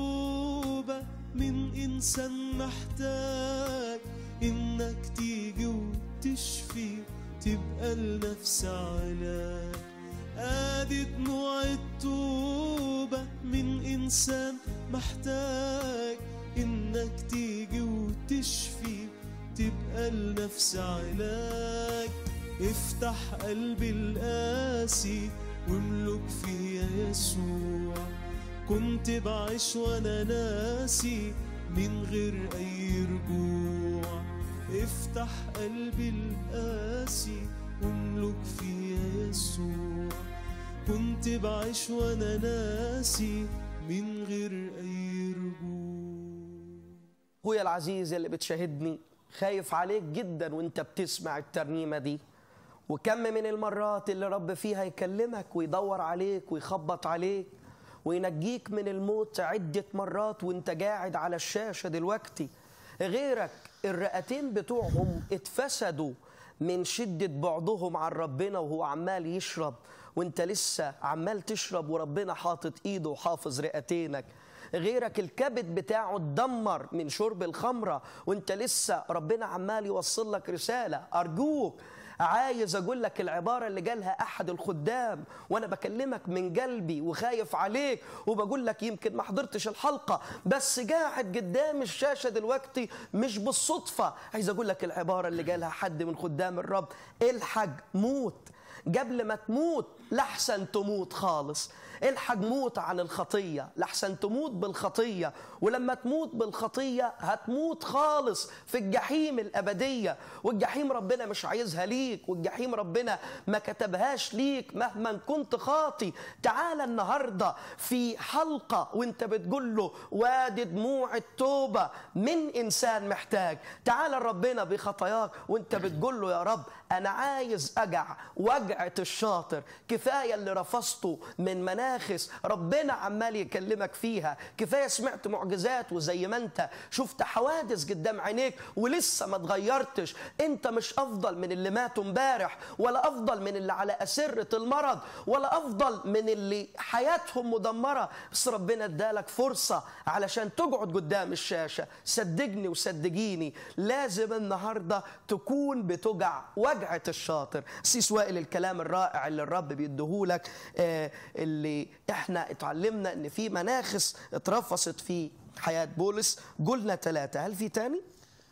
التوبة من إنسان محتاج إنك تيجي وتشفي تبقى لنفس علاج ادي دموع التوبة من إنسان محتاج إنك تيجي وتشفي تبقى لنفس علاج افتح قلبي القاسي واملك فيه يا يسوع كنت بعيش وانا ناسي من غير اي رجوع افتح قلبي القاسي واملك فيه يا يسوع كنت بعيش وانا ناسي من غير اي رجوع اخويا العزيز اللي بتشاهدني خايف عليك جدا وانت بتسمع الترنيمه دي وكم من المرات اللي رب فيها يكلمك ويدور عليك ويخبط عليك وينجيك من الموت عدة مرات وانت قاعد على الشاشة دلوقتي غيرك الرئتين بتوعهم اتفسدوا من شدة بعدهم عن ربنا وهو عمال يشرب وانت لسه عمال تشرب وربنا حاطط ايده وحافظ رئتينك غيرك الكبد بتاعه اتدمر من شرب الخمرة وانت لسه ربنا عمال يوصل لك رسالة أرجوك عايز اقول لك العباره اللي قالها احد الخدام وانا بكلمك من قلبي وخايف عليك وبقول لك يمكن ما حضرتش الحلقه بس قاعد قدام الشاشه دلوقتي مش بالصدفه عايز اقول لك العباره اللي قالها حد من خدام الرب الحق موت قبل ما تموت لحسن تموت خالص الحق موت عن الخطية لحسن تموت بالخطية ولما تموت بالخطية هتموت خالص في الجحيم الأبدية والجحيم ربنا مش عايزها ليك والجحيم ربنا ما كتبهاش ليك مهما كنت خاطي تعال النهاردة في حلقة وانت بتقول له وادي دموع التوبة من إنسان محتاج تعال ربنا بخطاياك وانت بتقول له يا رب أنا عايز أجع وجعة الشاطر كفاية اللي رفضته من مناخس ربنا عمال يكلمك فيها كفاية سمعت معجزات وزي ما انت شفت حوادث قدام عينيك ولسه ما اتغيرتش انت مش أفضل من اللي ماتوا امبارح ولا أفضل من اللي على أسرة المرض ولا أفضل من اللي حياتهم مدمرة بس ربنا ادالك فرصة علشان تقعد قدام الشاشة صدقني وصدقيني لازم النهاردة تكون بتجع وجعة الشاطر سيس وائل الكلام الرائع اللي الرب بيديهولك آه اللي احنا اتعلمنا ان في مناخس اترفصت في حياة بولس قلنا ثلاثة هل في تاني؟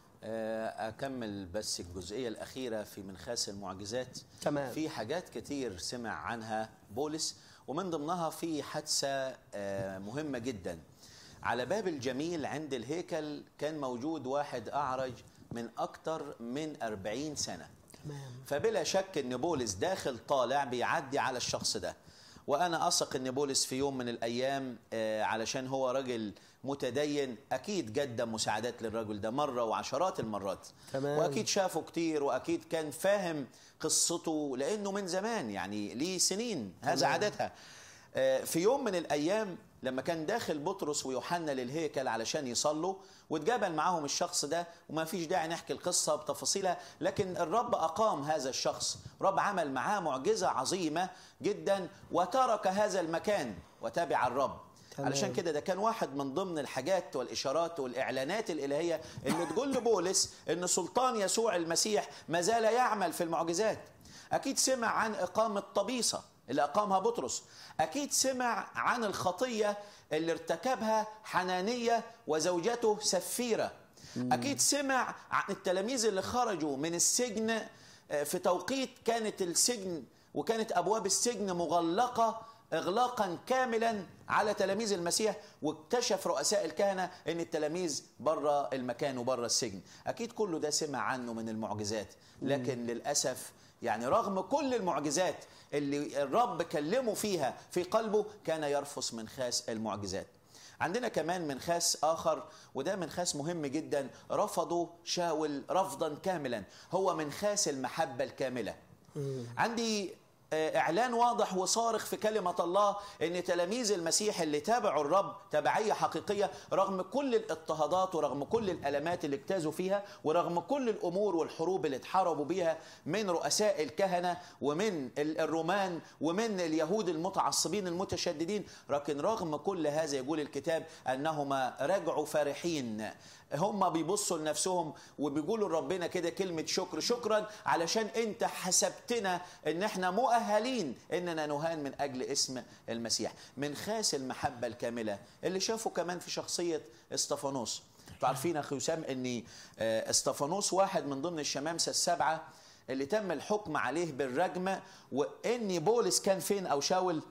آه، أكمل بس الجزئية الأخيرة في منخاس المعجزات تمام. في حاجات كتير سمع عنها بولس ومن ضمنها في حادثة آه، مهمة جدا على باب الجميل عند الهيكل كان موجود واحد أعرج من أكتر من أربعين سنة تمام فبلا شك ان بولس داخل طالع بيعدي على الشخص ده وانا اثق ان بولس في يوم من الايام آه، علشان هو راجل متدين اكيد قدم مساعدات للرجل ده مره وعشرات المرات تمام. واكيد شافه كتير واكيد كان فاهم قصته لانه من زمان يعني ليه سنين هذا عادتها آه، في يوم من الايام لما كان داخل بطرس ويوحنا للهيكل علشان يصلوا واتقابل معاهم الشخص ده وما فيش داعي نحكي القصة بتفاصيلها لكن الرب أقام هذا الشخص رب عمل معاه معجزة عظيمة جدا وترك هذا المكان وتابع الرب تمام. علشان كده ده كان واحد من ضمن الحاجات والإشارات والإعلانات الإلهية اللي تقول لبولس إن سلطان يسوع المسيح ما زال يعمل في المعجزات أكيد سمع عن إقامة طبيصة اللي أقامها بطرس أكيد سمع عن الخطية اللي ارتكبها حنانية وزوجته سفيرة أكيد سمع عن التلاميذ اللي خرجوا من السجن آه، في توقيت كانت السجن وكانت ابواب السجن مغلقه اغلاقا كاملا على تلاميذ المسيح واكتشف رؤساء الكهنه ان التلاميذ بره المكان وبره السجن اكيد كله ده سمع عنه من المعجزات لكن للاسف يعني رغم كل المعجزات اللي الرب كلمه فيها في قلبه كان يرفض من خاس المعجزات عندنا كمان منخاس آخر وده منخاس مهم جدا رفضه شاول رفضا كاملا هو منخاس المحبة الكاملة عندي آه، اعلان واضح وصارخ في كلمه الله ان تلاميذ المسيح اللي تابعوا الرب تبعيه حقيقيه رغم كل الاضطهادات ورغم كل الالمات اللي اجتازوا فيها ورغم كل الامور والحروب اللي اتحاربوا بيها من رؤساء الكهنه ومن ال- الرومان ومن اليهود المتعصبين المتشددين لكن رغم كل هذا يقول الكتاب انهما رجعوا فرحين هم بيبصوا لنفسهم وبيقولوا لربنا كده كلمة شكر شكرا علشان انت حسبتنا ان احنا مؤهلين اننا نهان من اجل اسم المسيح من خاس المحبة الكاملة اللي شافوا كمان في شخصية استفانوس انتوا عارفين يا اخي وسام ان آه، استفانوس واحد من ضمن الشمامسة السبعة اللي تم الحكم عليه بالرجم وان بولس كان فين او شاول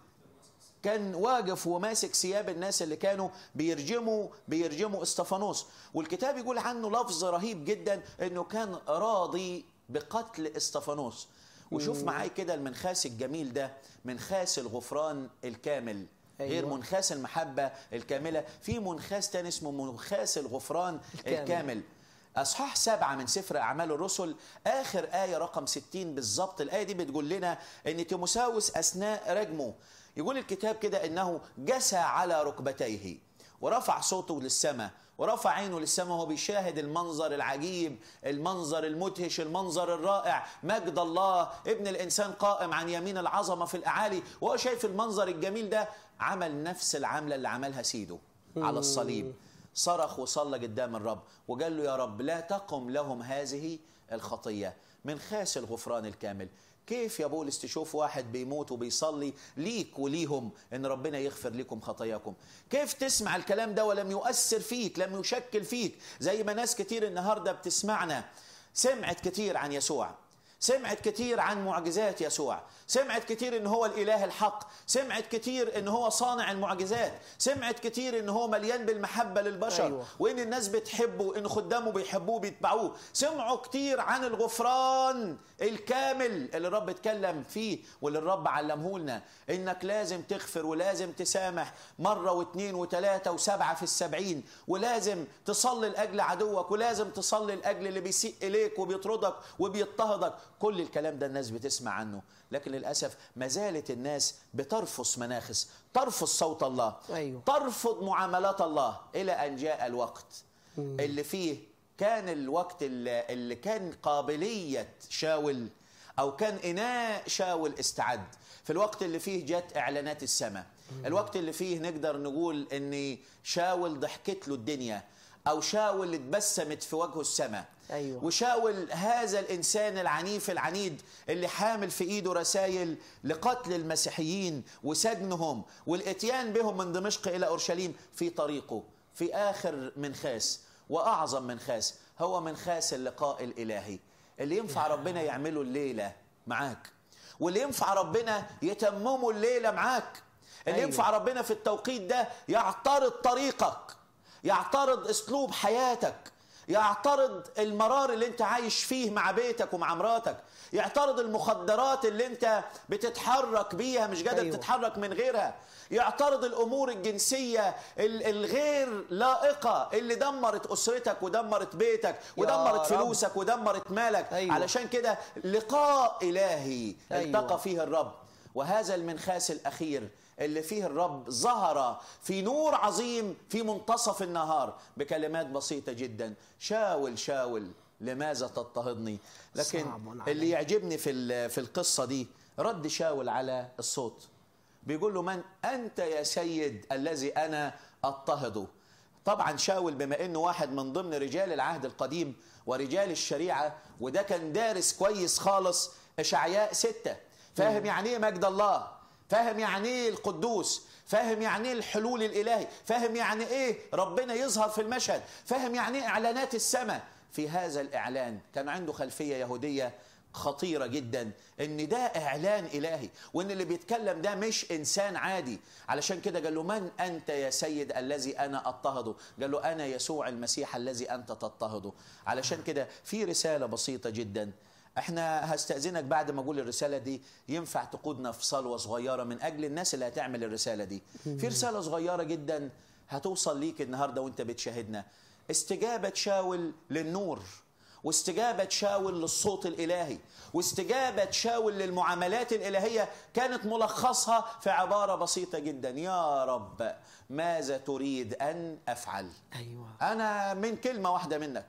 كان واقف وماسك ثياب الناس اللي كانوا بيرجموا بيرجموا استفانوس والكتاب يقول عنه لفظ رهيب جدا انه كان راضي بقتل استفانوس وشوف معاي كده المنخاس الجميل ده منخاس الغفران الكامل أيوة. غير منخاس المحبة الكاملة في منخاس تاني اسمه منخاس الغفران الكامل. الكامل, الكامل. أصحاح سبعة من سفر أعمال الرسل آخر آية رقم 60 بالظبط الآية دي بتقول لنا أن تيموساوس أثناء رجمه يقول الكتاب كده أنه جسى على ركبتيه ورفع صوته للسماء ورفع عينه للسماء وهو بيشاهد المنظر العجيب المنظر المدهش المنظر الرائع مجد الله ابن الإنسان قائم عن يمين العظمة في الأعالي وهو شايف المنظر الجميل ده عمل نفس العملة اللي عملها سيده على الصليب صرخ وصلى قدام الرب وقال له يا رب لا تقم لهم هذه الخطية من خاس الغفران الكامل كيف يا بولس تشوف واحد بيموت وبيصلي ليك وليهم ان ربنا يغفر لكم خطاياكم كيف تسمع الكلام ده ولم يؤثر فيك لم يشكل فيك زي ما ناس كتير النهاردة بتسمعنا سمعت كتير عن يسوع سمعت كتير عن معجزات يسوع سمعت كتير ان هو الاله الحق سمعت كتير ان هو صانع المعجزات سمعت كتير ان هو مليان بالمحبه للبشر أيوة. وان الناس بتحبه وان خدامه بيحبوه بيتبعوه سمعوا كتير عن الغفران الكامل اللي الرب اتكلم فيه واللي الرب علمه لنا انك لازم تغفر ولازم تسامح مره واثنين وثلاثه وسبعه في السبعين ولازم تصلي لاجل عدوك ولازم تصلي لاجل اللي بيسيء اليك وبيطردك وبيضطهدك كل الكلام ده الناس بتسمع عنه لكن للاسف ما زالت الناس بترفض مناخس ترفض صوت الله أيوة. ترفض معاملات الله الى ان جاء الوقت اللي فيه كان الوقت اللي, اللي كان قابليه شاول او كان اناء شاول استعد في الوقت اللي فيه جت اعلانات السماء الوقت اللي فيه نقدر نقول ان شاول ضحكت له الدنيا او شاول اتبسمت في وجهه السماء أيوة. وشاول هذا الانسان العنيف العنيد اللي حامل في ايده رسائل لقتل المسيحيين وسجنهم والاتيان بهم من دمشق الى اورشليم في طريقه في اخر منخاس واعظم منخاس هو منخاس اللقاء الالهي اللي ينفع ربنا يعمله الليله معاك واللي ينفع ربنا يتممه الليله معاك اللي أيوة. ينفع ربنا في التوقيت ده يعترض طريقك يعترض اسلوب حياتك يعترض المرار اللي انت عايش فيه مع بيتك ومع مراتك يعترض المخدرات اللي انت بتتحرك بيها مش قادر أيوة. أيوه. تتحرك من غيرها يعترض الامور الجنسيه ال- الغير لائقه اللي دمرت اسرتك ودمرت بيتك ودمرت رب. فلوسك ودمرت مالك أيوة. علشان كده لقاء الهي أيوة. التقى فيه الرب وهذا المنخاس الاخير اللي فيه الرب ظهر في نور عظيم في منتصف النهار بكلمات بسيطه جدا شاول شاول لماذا تضطهدني لكن صعب علي. اللي يعجبني في ال- في القصه دي رد شاول على الصوت بيقول له من انت يا سيد الذي انا اضطهده طبعا شاول بما انه واحد من ضمن رجال العهد القديم ورجال الشريعه وده كان دارس كويس خالص اشعياء ستة فاهم يعني ايه مجد الله فاهم يعني ايه القدوس فاهم يعني ايه الحلول الالهي فاهم يعني ايه ربنا يظهر في المشهد فاهم يعني ايه اعلانات السماء في هذا الاعلان كان عنده خلفيه يهوديه خطيرة جدا ان ده اعلان الهي وان اللي بيتكلم ده مش انسان عادي علشان كده قال له من انت يا سيد الذي انا اضطهده قال له انا يسوع المسيح الذي انت تضطهده علشان كده في رسالة بسيطة جدا احنا هستأذنك بعد ما اقول الرسالة دي ينفع تقودنا في صلوة صغيرة من اجل الناس اللي هتعمل الرسالة دي في رسالة صغيرة جدا هتوصل ليك النهاردة وانت بتشاهدنا استجابة شاول للنور واستجابة شاول للصوت الإلهي واستجابة شاول للمعاملات الإلهية كانت ملخصها في عبارة بسيطة جدا يا رب ماذا تريد أن أفعل ايوه أنا من كلمة واحدة منك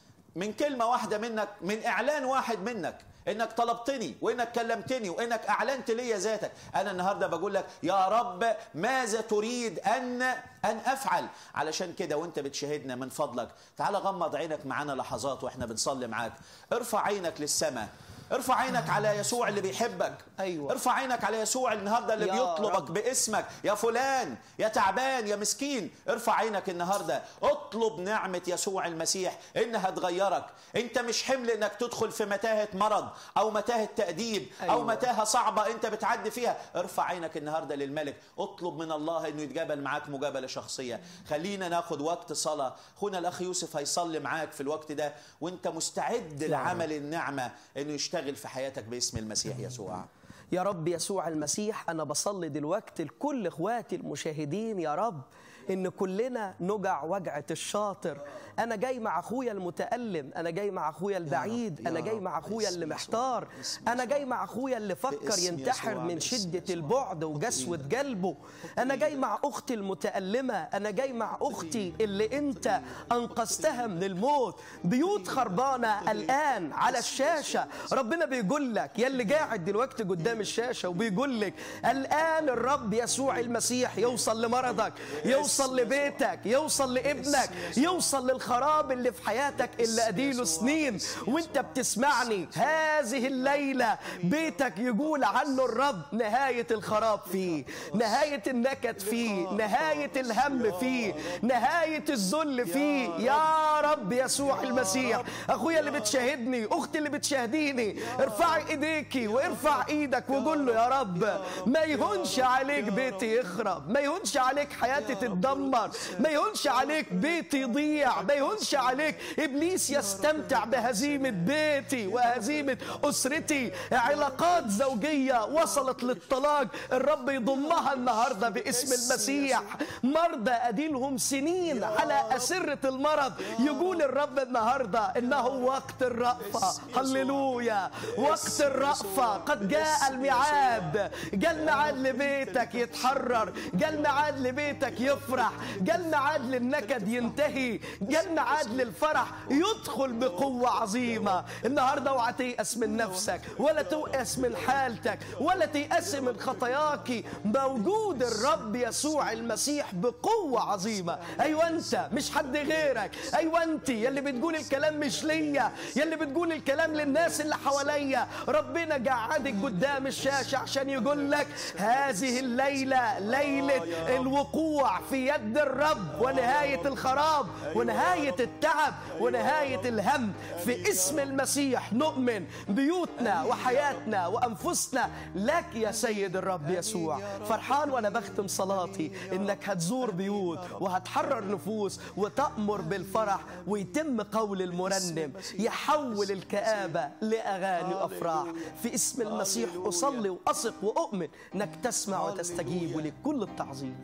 من كلمة واحدة منك من إعلان واحد منك انك طلبتني وانك كلمتني وانك اعلنت لي ذاتك انا النهارده بقول لك يا رب ماذا تريد ان ان افعل علشان كده وانت بتشاهدنا من فضلك تعال غمض عينك معانا لحظات واحنا بنصلي معاك ارفع عينك للسماء ارفع عينك على يسوع اللي بيحبك أيوة. ارفع عينك على يسوع النهارده اللي يا بيطلبك رب. باسمك يا فلان يا تعبان يا مسكين ارفع عينك النهارده اطلب نعمه يسوع المسيح انها تغيرك انت مش حمل انك تدخل في متاهه مرض او متاهه تاديب او أيوة. متاهه صعبه انت بتعدي فيها ارفع عينك النهارده للملك اطلب من الله انه يتقابل معاك مقابله شخصيه خلينا ناخد وقت صلاه هنا الاخ يوسف هيصلي معاك في الوقت ده وانت مستعد لعمل النعمه انه يشتغل في حياتك باسم المسيح يسوع يا رب يسوع المسيح أنا بصلي دلوقتي لكل إخواتي المشاهدين يا رب إن كلنا نجع وجعة الشاطر أنا جاي مع أخويا المتألم أنا جاي مع أخويا البعيد يا أنا جاي رب، مع أخويا اللي باسم محتار يسوع، باسم أنا يسوع. جاي مع أخويا اللي فكر باسم ينتحر يسوع، من باسم شدة يسوع. البعد وجسوة قلبه أنا جاي مع أختي المتألمة أنا جاي مع أختي اللي أنت أنقذتها من الموت بيوت خربانة الآن على الشاشة ربنا بيقول لك يا اللي قاعد دلوقتي قدام الشاشة وبيقول لك الآن الرب يسوع المسيح يوصل لمرضك يوصل لبيتك يوصل لابنك يوصل للخراب اللي في حياتك اللي أديله سنين وانت بتسمعني هذه الليلة بيتك يقول عنه الرب نهاية الخراب فيه نهاية النكد فيه نهاية الهم فيه نهاية الذل فيه يا رب يسوع المسيح أخويا اللي بتشاهدني أختي اللي بتشاهديني ارفعي إيديكي وارفع إيدك وقول له يا رب ما يهونش عليك بيتي يخرب ما يهونش عليك حياتي تتدمر ما يهونش عليك بيتي يضيع ما يهونش عليك إبليس يستمتع بهزيمة بيتي وهزيمة أسرتي علاقات زوجية وصلت للطلاق الرب يضمها النهاردة باسم المسيح مرضى أديلهم سنين على أسرة المرض يقول الرب النهاردة إنه وقت الرأفة هللويا وقت الرأفة قد جاء الميعاد جاء الميعاد لبيتك يتحرر جاء الميعاد لبيتك يفرح جاء الميعاد للنكد ينتهي جاء الميعاد للفرح يدخل بقوة عظيمة النهاردة اوعى تيأس من نفسك ولا تيأس من حالتك ولا تيأس من خطاياك موجود الرب يسوع المسيح بقوة عظيمة أيوة أنت مش حد غيرك أيوة أنت يلي بتقول الكلام مش ليا يلي بتقول الكلام للناس اللي حواليا ربنا قعدك قدام الشاشة عشان يقول لك هذه الليلة ليلة الوقوع في يد الرب ونهاية الخراب ونهاية التعب ونهاية الهم في اسم المسيح نؤمن بيوتنا وحياتنا وأنفسنا لك يا سيد الرب يسوع فرحان وأنا بختم صلاتي إنك هتزور بيوت وهتحرر نفوس وتأمر بالفرح ويتم قول المرنم يحول الكآبة لأغاني وأفراح في اسم المسيح أصلي وأثق وأؤمن إنك تسمع وتستجيب ولكل التعظيم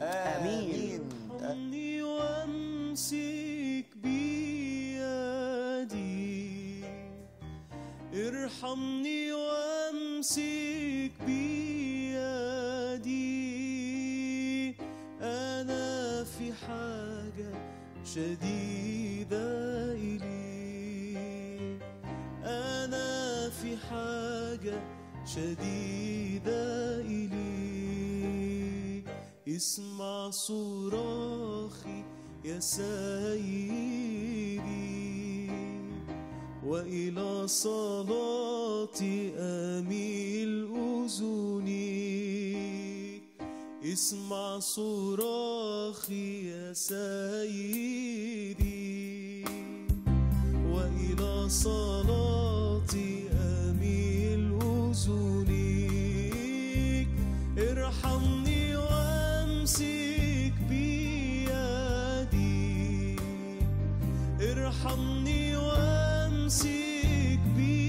آمين ارحمني وامسك بيدي ارحمني وامسك بيدي انا في حاجه شديده اليك انا في حاجه شديده اليك اسمع صراخي يا سيدي وإلى صلاتي أميل أذني اسمع صراخي يا سيدي وإلى صلاتي أميل أذنيك ارحمني وامسك بيدي ارحمني وامسك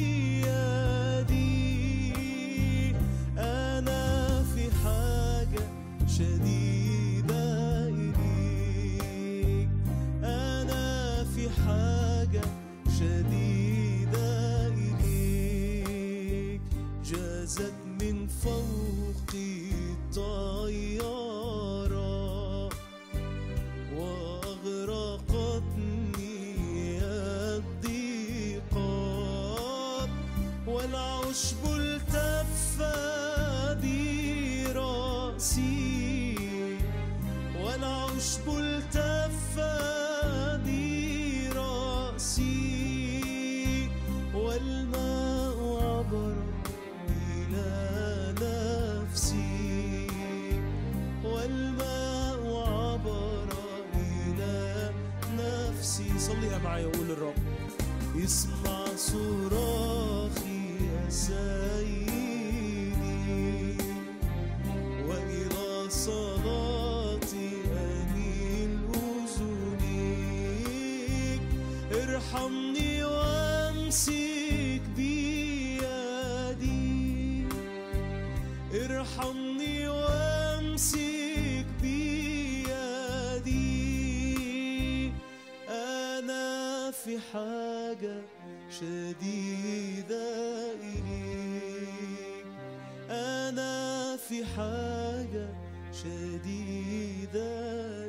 بيدي أنا في حاجة شديدة إليك أنا في حاجة شديدة إليك جازت من فوقي طيارة وأغرقتني الضيقات والعشب التف براسي والعشب التف براسي والماء عبر إلى نفسي والماء عبر إلى نفسي صليها معايا وقول للرب اسمع صراخي يا سيدي وإلى صلاتي أميل أذنيك ارحمني وامسك بيدي ارحمني وامسك بيدي أنا في حاجة شديدة إليك أنا في حاجة شديدة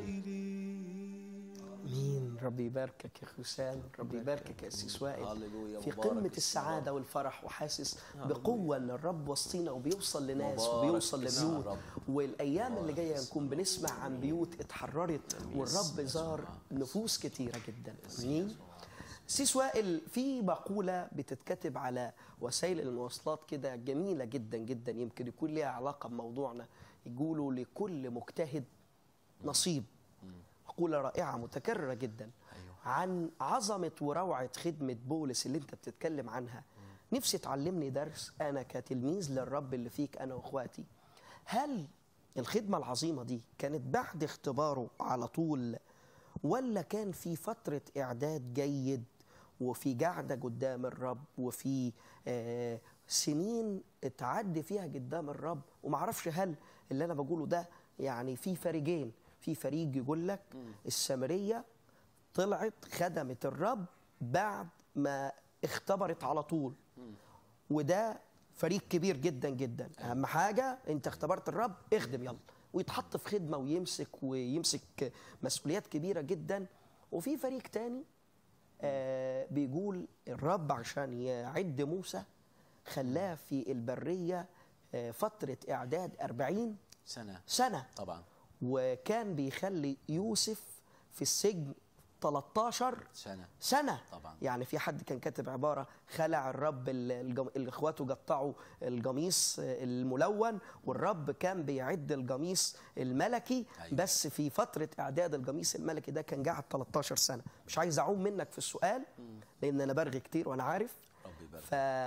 إليك مين ربي يباركك يا حسام ربي يباركك يا سيس وائل هللويا، في مبارك قمة اسم السعادة والفرح وحاسس بقوة ان الرب وسطينا وبيوصل لناس مبارك وبيوصل اسم لبيوت الرب. والايام اللي مبارك جاية اسم نكون بنسمع عن بيوت اتحررت والرب زار نفوس كتيرة جدا امين سيس وائل في مقولة بتتكتب على وسائل المواصلات كده جميلة جدا جدا يمكن يكون ليها علاقة بموضوعنا يقولوا لكل مجتهد نصيب مقولة رائعة متكررة جدا أيوة. عن عظمة وروعة خدمة بولس اللي انت بتتكلم عنها نفسي تعلمني درس أنا كتلميذ للرب اللي فيك أنا وإخواتي هل الخدمة العظيمة دي كانت بعد اختباره على طول ولا كان في فترة إعداد جيد وفي قعدة قدام الرب وفي آه سنين اتعدي فيها قدام الرب ومعرفش هل اللي أنا بقوله ده يعني في فريقين في فريق يقول لك السامرية طلعت خدمت الرب بعد ما اختبرت على طول وده فريق كبير جدا جدا اهم حاجه انت اختبرت الرب اخدم يلا ويتحط في خدمه ويمسك ويمسك مسؤوليات كبيره جدا وفي فريق تاني آه بيقول الرب عشان يعد موسى خلاه في البريه آه فتره اعداد 40 سنة سنه طبعا وكان بيخلي يوسف في السجن 13 سنة سنة طبعا. يعني في حد كان كاتب عبارة خلع الرب ال- الجم... الإخوات قطعوا القميص الملون والرب كان بيعد القميص الملكي أيوة. بس في فترة إعداد القميص الملكي ده كان قاعد 13 سنة مش عايز أعوم منك في السؤال لأن أنا برغي كتير وأنا عارف ربي يبارك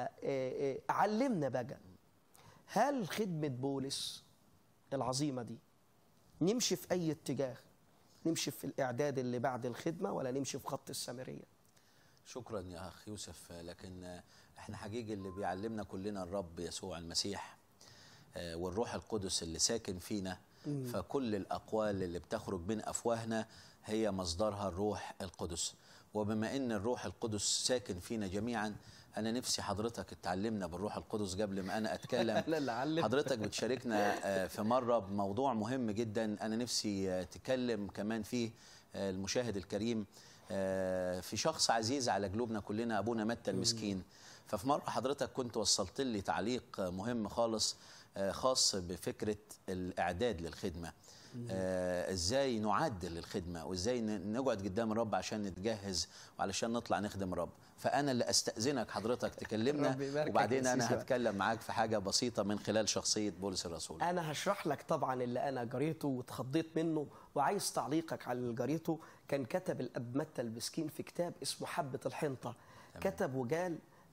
فعلمنا بقى هل خدمة بولس العظيمة دي نمشي في أي اتجاه نمشي في الإعداد اللي بعد الخدمة ولا نمشي في خط السامرية شكرا يا اخ يوسف لكن احنا حقيقي اللي بيعلمنا كلنا الرب يسوع المسيح آه، والروح القدس اللي ساكن فينا فكل الاقوال اللي بتخرج من افواهنا هي مصدرها الروح القدس وبما ان الروح القدس ساكن فينا جميعا انا نفسي حضرتك تعلمنا بالروح القدس قبل ما انا اتكلم لا، لا، علم. حضرتك بتشاركنا آه، في مره بموضوع مهم جدا انا نفسي آه، تكلم كمان فيه آه، المشاهد الكريم آه، في شخص عزيز على قلوبنا كلنا ابونا متى المسكين ففي مره حضرتك كنت وصلت لي تعليق آه، مهم خالص آه، خاص بفكره الاعداد للخدمه آه، ازاي نعد للخدمه وازاي ن- نقعد قدام الرب عشان نتجهز وعلشان نطلع نخدم الرب فانا اللي استاذنك حضرتك تكلمنا ربي يباركك وبعدين يا انا سيسي. هتكلم معاك في حاجه بسيطه من خلال شخصيه بولس الرسول أنا هشرح لك طبعا اللي أنا قريته واتخضيت منه وعايز تعليقك على اللي قريته كان كتب الأب متى المسكين في كتاب اسمه حبة الحنطة كتب وقال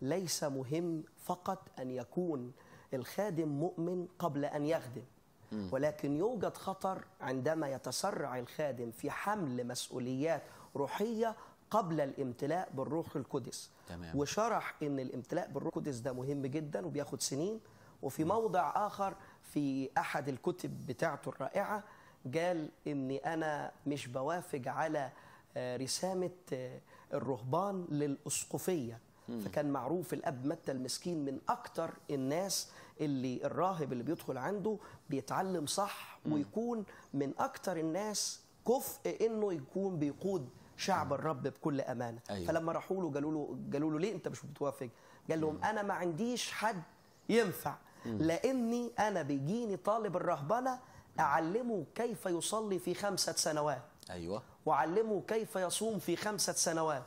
ليس مهم فقط ان يكون الخادم مؤمن قبل ان يخدم ولكن يوجد خطر عندما يتسرع الخادم في حمل مسؤوليات روحيه قبل الامتلاء بالروح القدس تمام. وشرح ان الامتلاء بالروح القدس ده مهم جدا وبياخد سنين وفي موضع اخر في احد الكتب بتاعته الرائعه قال اني انا مش بوافق على آه، رسامه آه، الرهبان للاسقفيه فكان معروف الاب متى المسكين من اكتر الناس اللي الراهب اللي بيدخل عنده بيتعلم صح ويكون من اكتر الناس كفء انه يكون بيقود شعب الرب بكل امانه أيوة. فلما راحوا له قالوا له قالوا له ليه انت مش بتوافق قال لهم انا ما عنديش حد ينفع لاني انا بيجيني طالب الرهبنه اعلمه كيف يصلي في خمسه سنوات ايوه واعلمه كيف يصوم في خمسه سنوات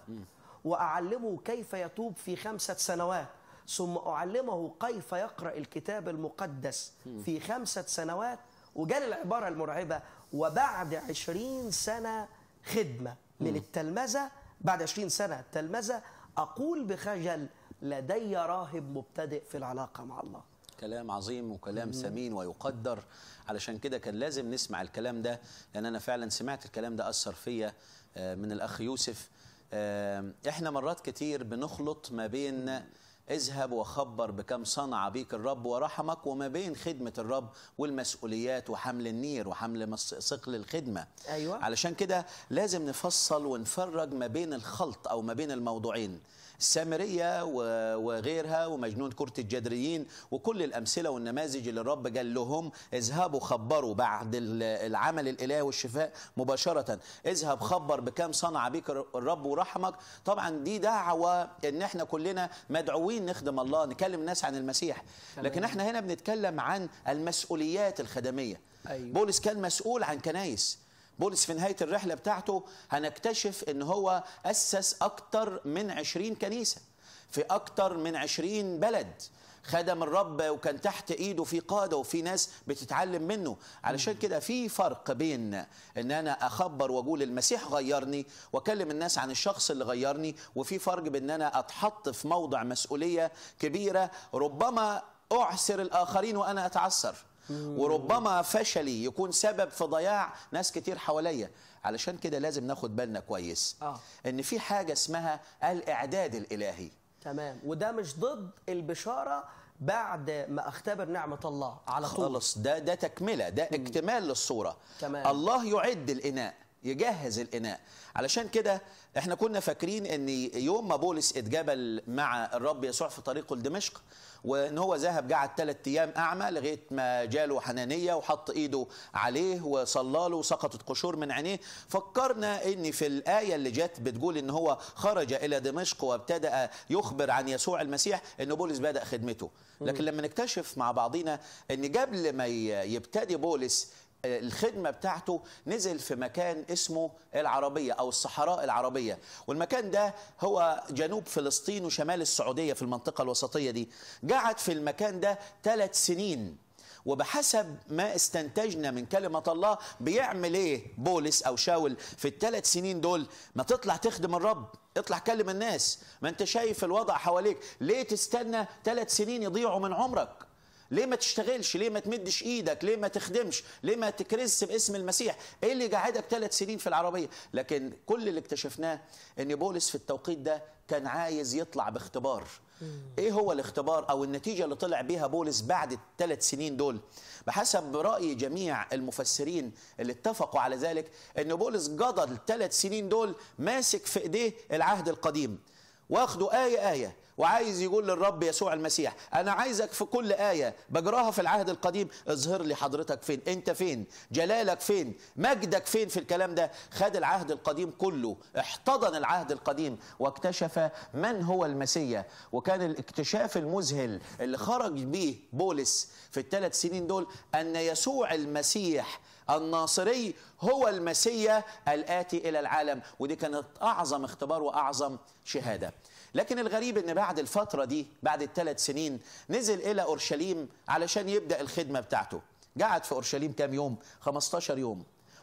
واعلمه كيف يتوب في خمسه سنوات ثم اعلمه كيف يقرا الكتاب المقدس في خمسه سنوات وجال العباره المرعبه وبعد عشرين سنه خدمه من التلمذه بعد عشرين سنه تلمذه اقول بخجل لدي راهب مبتدئ في العلاقه مع الله كلام عظيم وكلام ثمين ويقدر علشان كده كان لازم نسمع الكلام ده لان انا فعلا سمعت الكلام ده اثر فيا آه، من الاخ يوسف آه، احنا مرات كتير بنخلط ما بين اذهب وخبر بكم صنع بيك الرب ورحمك وما بين خدمة الرب والمسؤوليات وحمل النير وحمل مس- ثقل الخدمة أيوة. علشان كده لازم نفصل ونفرج ما بين الخلط أو ما بين الموضوعين السامرية و- وغيرها ومجنون كرة الجدريين وكل الأمثلة والنماذج اللي الرب قال لهم اذهبوا خبروا بعد ال- العمل الإلهي والشفاء مباشرة اذهب خبر بكم صنع بك الرب ورحمك طبعا دي دعوة ان احنا كلنا مدعوين نخدم الله نكلم الناس عن المسيح لكن احنا هنا بنتكلم عن المسؤوليات الخدمية أيوة. بولس كان مسؤول عن كنايس بولس في نهاية الرحلة بتاعته هنكتشف ان هو أسس أكتر من عشرين كنيسة في أكتر من عشرين بلد خدم الرب وكان تحت ايده في قاده وفي ناس بتتعلم منه علشان كده في فرق بين ان انا اخبر واقول المسيح غيرني واكلم الناس عن الشخص اللي غيرني وفي فرق بين ان انا اتحط في موضع مسؤوليه كبيره ربما اعسر الاخرين وانا اتعثر وربما فشلي يكون سبب في ضياع ناس كتير حواليا علشان كده لازم ناخد بالنا كويس آه. ان في حاجه اسمها الاعداد الالهي تمام وده مش ضد البشاره بعد ما اختبر نعمه الله على طول خالص ده ده تكمله ده اكتمال للصوره تمام. الله يعد الاناء يجهز الاناء علشان كده احنا كنا فاكرين ان يوم ما بولس اتجبل مع الرب يسوع في طريقه لدمشق وان هو ذهب قعد ثلاث ايام اعمى لغايه ما جاله حنانيه وحط ايده عليه وصلى له وسقطت قشور من عينيه فكرنا ان في الايه اللي جت بتقول ان هو خرج الى دمشق وابتدا يخبر عن يسوع المسيح ان بولس بدا خدمته لكن لما نكتشف مع بعضينا ان قبل ما ي- يبتدي بولس الخدمة بتاعته نزل في مكان اسمه العربية أو الصحراء العربية والمكان ده هو جنوب فلسطين وشمال السعودية في المنطقة الوسطية دي قعد في المكان ده ثلاث سنين وبحسب ما استنتجنا من كلمة الله بيعمل ايه بولس او شاول في الثلاث سنين دول ما تطلع تخدم الرب اطلع كلم الناس ما انت شايف الوضع حواليك ليه تستنى ثلاث سنين يضيعوا من عمرك ليه ما تشتغلش ليه ما تمدش ايدك ليه ما تخدمش ليه ما تكرس باسم المسيح ايه اللي قعدك ثلاث سنين في العربيه لكن كل اللي اكتشفناه ان بولس في التوقيت ده كان عايز يطلع باختبار ايه هو الاختبار او النتيجه اللي طلع بيها بولس بعد الثلاث سنين دول بحسب راي جميع المفسرين اللي اتفقوا على ذلك ان بولس قضى الثلاث سنين دول ماسك في ايديه العهد القديم واخده آية آية وعايز يقول للرب يسوع المسيح أنا عايزك في كل آية بجراها في العهد القديم اظهر لي حضرتك فين أنت فين جلالك فين مجدك فين في الكلام ده خد العهد القديم كله احتضن العهد القديم واكتشف من هو المسيا وكان الاكتشاف المذهل اللي خرج به بولس في الثلاث سنين دول أن يسوع المسيح الناصري هو المسيا الآتي إلى العالم ودي كانت أعظم اختبار وأعظم شهادة لكن الغريب ان بعد الفترة دي بعد الثلاث سنين نزل إلى أورشليم علشان يبدأ الخدمة بتاعته قعد في أورشليم كام يوم 15 يوم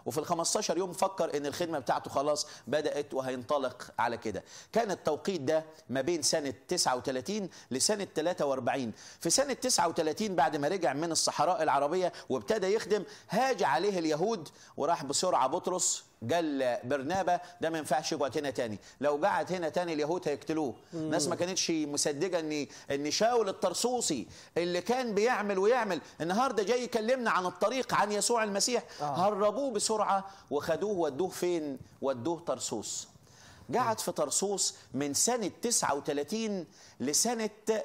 وفي ال 15 يوم فكر ان الخدمه بتاعته خلاص بدات وهينطلق على كده كان التوقيت ده ما بين سنه 39 لسنه 43 في سنه 39 بعد ما رجع من الصحراء العربيه وابتدى يخدم هاج عليه اليهود وراح بسرعه بطرس قال برنابا ده ما ينفعش يقعد هنا تاني لو قعد هنا تاني اليهود هيقتلوه الناس ما كانتش مصدقه ان ان شاول الطرسوسي اللي كان بيعمل ويعمل النهارده جاي يكلمنا عن الطريق عن يسوع المسيح آه. هربوه بسرعه وخدوه ودوه فين ودوه طرسوس قعد في طرسوس من سنة 39 لسنة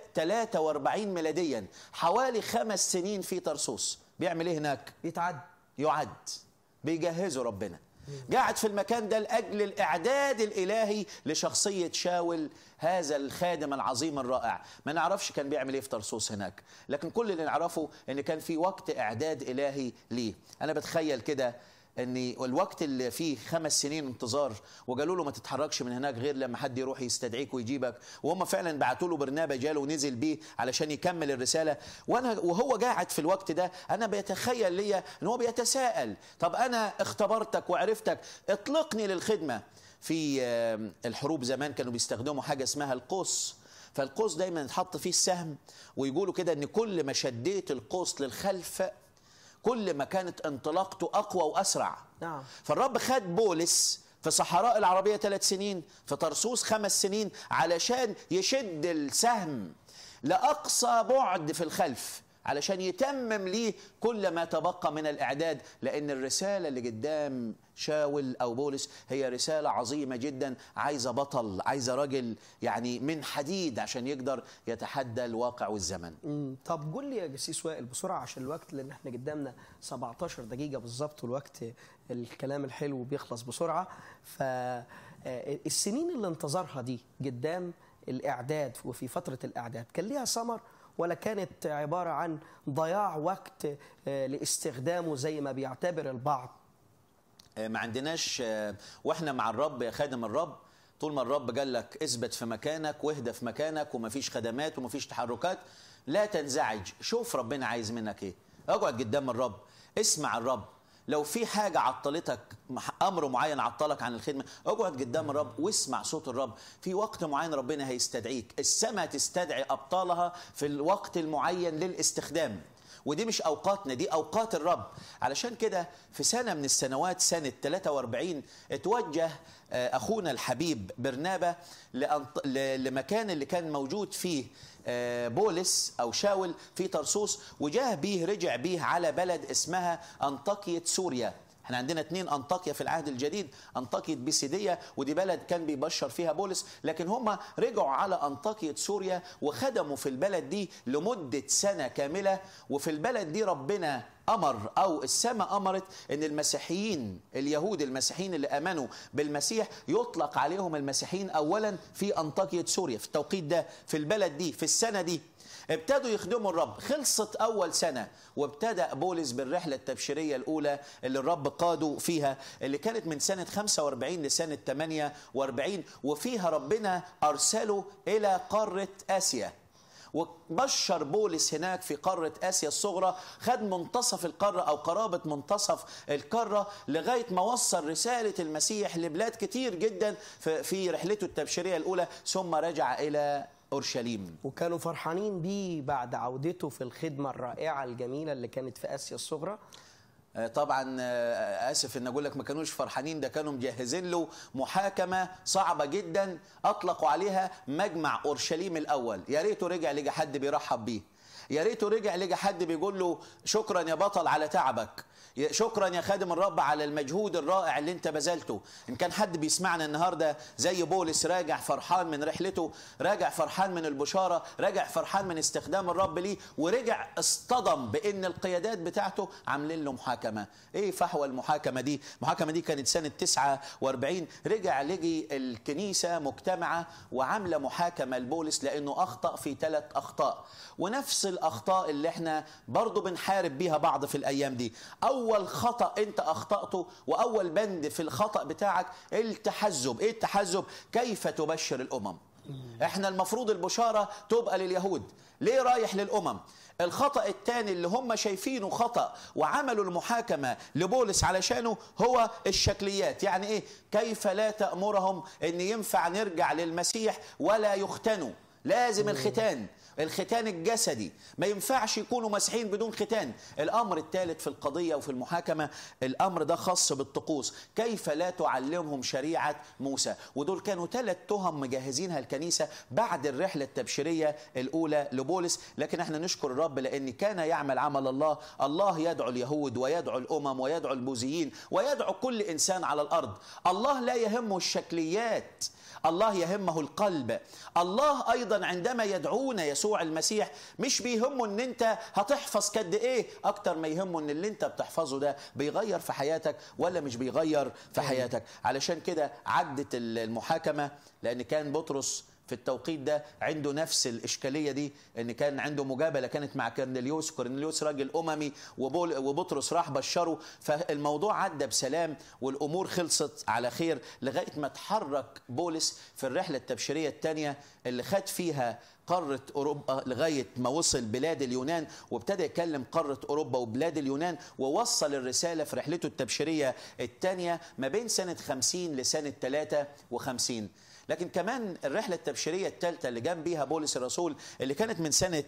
43 ميلاديا حوالي خمس سنين في طرسوس بيعمل ايه هناك؟ يتعد يعد بيجهزوا ربنا قاعد في المكان ده لاجل الاعداد الالهي لشخصيه شاول هذا الخادم العظيم الرائع ما نعرفش كان بيعمل ايه في طرسوس هناك لكن كل اللي نعرفه ان كان في وقت اعداد الهي ليه انا بتخيل كده ان الوقت اللي فيه خمس سنين انتظار وقالوا له ما تتحركش من هناك غير لما حد يروح يستدعيك ويجيبك وهم فعلا بعتوا له برنابا جاله ونزل بيه علشان يكمل الرساله وانا وهو قاعد في الوقت ده انا بيتخيل ليا ان هو بيتساءل طب انا اختبرتك وعرفتك اطلقني للخدمه في آه، الحروب زمان كانوا بيستخدموا حاجه اسمها القوس فالقوس دايما يتحط فيه السهم ويقولوا كده ان كل ما شديت القوس للخلف كل ما كانت انطلاقته اقوى واسرع نعم. فالرب خد بولس في صحراء العربيه ثلاث سنين في طرسوس خمس سنين علشان يشد السهم لاقصى بعد في الخلف علشان يتمم ليه كل ما تبقى من الاعداد لان الرساله اللي قدام شاول او بولس هي رساله عظيمه جدا عايزه بطل عايزه راجل يعني من حديد عشان يقدر يتحدى الواقع والزمن مم. طب قول لي يا جسيس وائل بسرعه عشان الوقت لان احنا قدامنا 17 دقيقه بالظبط والوقت الكلام الحلو بيخلص بسرعه فالسنين اللي انتظرها دي قدام الاعداد وفي فتره الاعداد كان ليها ثمر ولا كانت عباره عن ضياع وقت آه، لاستخدامه زي ما بيعتبر البعض آه، ما عندناش آه، واحنا مع الرب يا خادم الرب طول ما الرب قال لك اثبت في مكانك واهدى في مكانك ومفيش خدمات ومفيش تحركات لا تنزعج شوف ربنا عايز منك ايه اقعد قدام الرب اسمع الرب لو في حاجة عطلتك مح- أمر معين عطلك عن الخدمة اقعد قدام الرب واسمع صوت الرب في وقت معين ربنا هيستدعيك السماء تستدعي أبطالها في الوقت المعين للاستخدام ودي مش اوقاتنا دي اوقات الرب علشان كده في سنه من السنوات سنه 43 اتوجه آه، اخونا الحبيب برنابا لأنط... ل- لمكان اللي كان موجود فيه آه، بولس او شاول في طرسوس وجاه بيه رجع بيه على بلد اسمها انطاكيه سوريا احنا عندنا اتنين انطاكيا في العهد الجديد انطاكية بيسيدية ودي بلد كان بيبشر فيها بولس لكن هم رجعوا على انطاكية سوريا وخدموا في البلد دي لمدة سنة كاملة وفي البلد دي ربنا امر او السماء امرت ان المسيحيين اليهود المسيحيين اللي امنوا بالمسيح يطلق عليهم المسيحيين اولا في انطاكية سوريا في التوقيت ده في البلد دي في السنة دي ابتدوا يخدموا الرب خلصت اول سنه وابتدا بولس بالرحله التبشيريه الاولى اللي الرب قاده فيها اللي كانت من سنه 45 لسنه 48 وفيها ربنا ارسله الى قاره اسيا وبشر بولس هناك في قارة آسيا الصغرى خد منتصف القارة أو قرابة منتصف القارة لغاية ما وصل رسالة المسيح لبلاد كتير جدا في- في رحلته التبشيرية الأولى ثم رجع إلى أورشليم وكانوا فرحانين بيه بعد عودته في الخدمه الرائعه الجميله اللي كانت في اسيا الصغرى آه، طبعا آه، اسف ان اقول لك ما كانوش فرحانين ده كانوا مجهزين له محاكمه صعبه جدا اطلقوا عليها مجمع اورشليم الاول يا ريته رجع لقى حد بيرحب بيه يا ريته رجع لقى حد بيقول له شكرا يا بطل على تعبك يا- شكرا يا خادم الرب على المجهود الرائع اللي انت بذلته ان كان حد بيسمعنا النهارده زي بولس راجع فرحان من رحلته راجع فرحان من البشاره راجع فرحان من استخدام الرب ليه ورجع اصطدم بان القيادات بتاعته عاملين له محاكمه ايه فحوى المحاكمه دي المحاكمه دي كانت سنه 49 رجع لقي الكنيسه مجتمعه وعامله محاكمه لبولس لانه اخطا في ثلاث اخطاء ونفس الاخطاء اللي احنا برضو بنحارب بيها بعض في الايام دي اول خطا انت اخطاته واول بند في الخطا بتاعك التحزب ايه التحزب كيف تبشر الامم احنا المفروض البشاره تبقى لليهود ليه رايح للامم الخطا الثاني اللي هم شايفينه خطا وعملوا المحاكمه لبولس علشانه هو الشكليات يعني ايه كيف لا تامرهم ان ينفع نرجع للمسيح ولا يختنوا لازم الختان الختان الجسدي ما ينفعش يكونوا مسيحيين بدون ختان الامر الثالث في القضيه وفي المحاكمه الامر ده خاص بالطقوس كيف لا تعلمهم شريعه موسى ودول كانوا ثلاث تهم مجهزينها الكنيسه بعد الرحله التبشيريه الاولى لبولس لكن احنا نشكر الرب لان كان يعمل عمل الله الله يدعو اليهود ويدعو الامم ويدعو البوذيين ويدعو كل انسان على الارض الله لا يهمه الشكليات الله يهمه القلب الله ايضا عندما يدعونا يسوع المسيح مش بيهمه ان انت هتحفظ قد ايه اكتر ما يهمه ان اللي انت بتحفظه ده بيغير في حياتك ولا مش بيغير في حياتك علشان كده عدت المحاكمه لان كان بطرس في التوقيت ده عنده نفس الاشكاليه دي ان كان عنده مجابله كانت مع كورنيليوس كورنيليوس راجل اممي وبول وبطرس راح بشره فالموضوع عدى بسلام والامور خلصت على خير لغايه ما اتحرك بولس في الرحله التبشيريه الثانيه اللي خد فيها قارة أوروبا لغاية ما وصل بلاد اليونان وابتدى يكلم قارة أوروبا وبلاد اليونان ووصل الرسالة في رحلته التبشيرية الثانية ما بين سنة 50 لسنة 53 لكن كمان الرحلة التبشيرية الثالثة اللي جام بيها بولس الرسول اللي كانت من سنة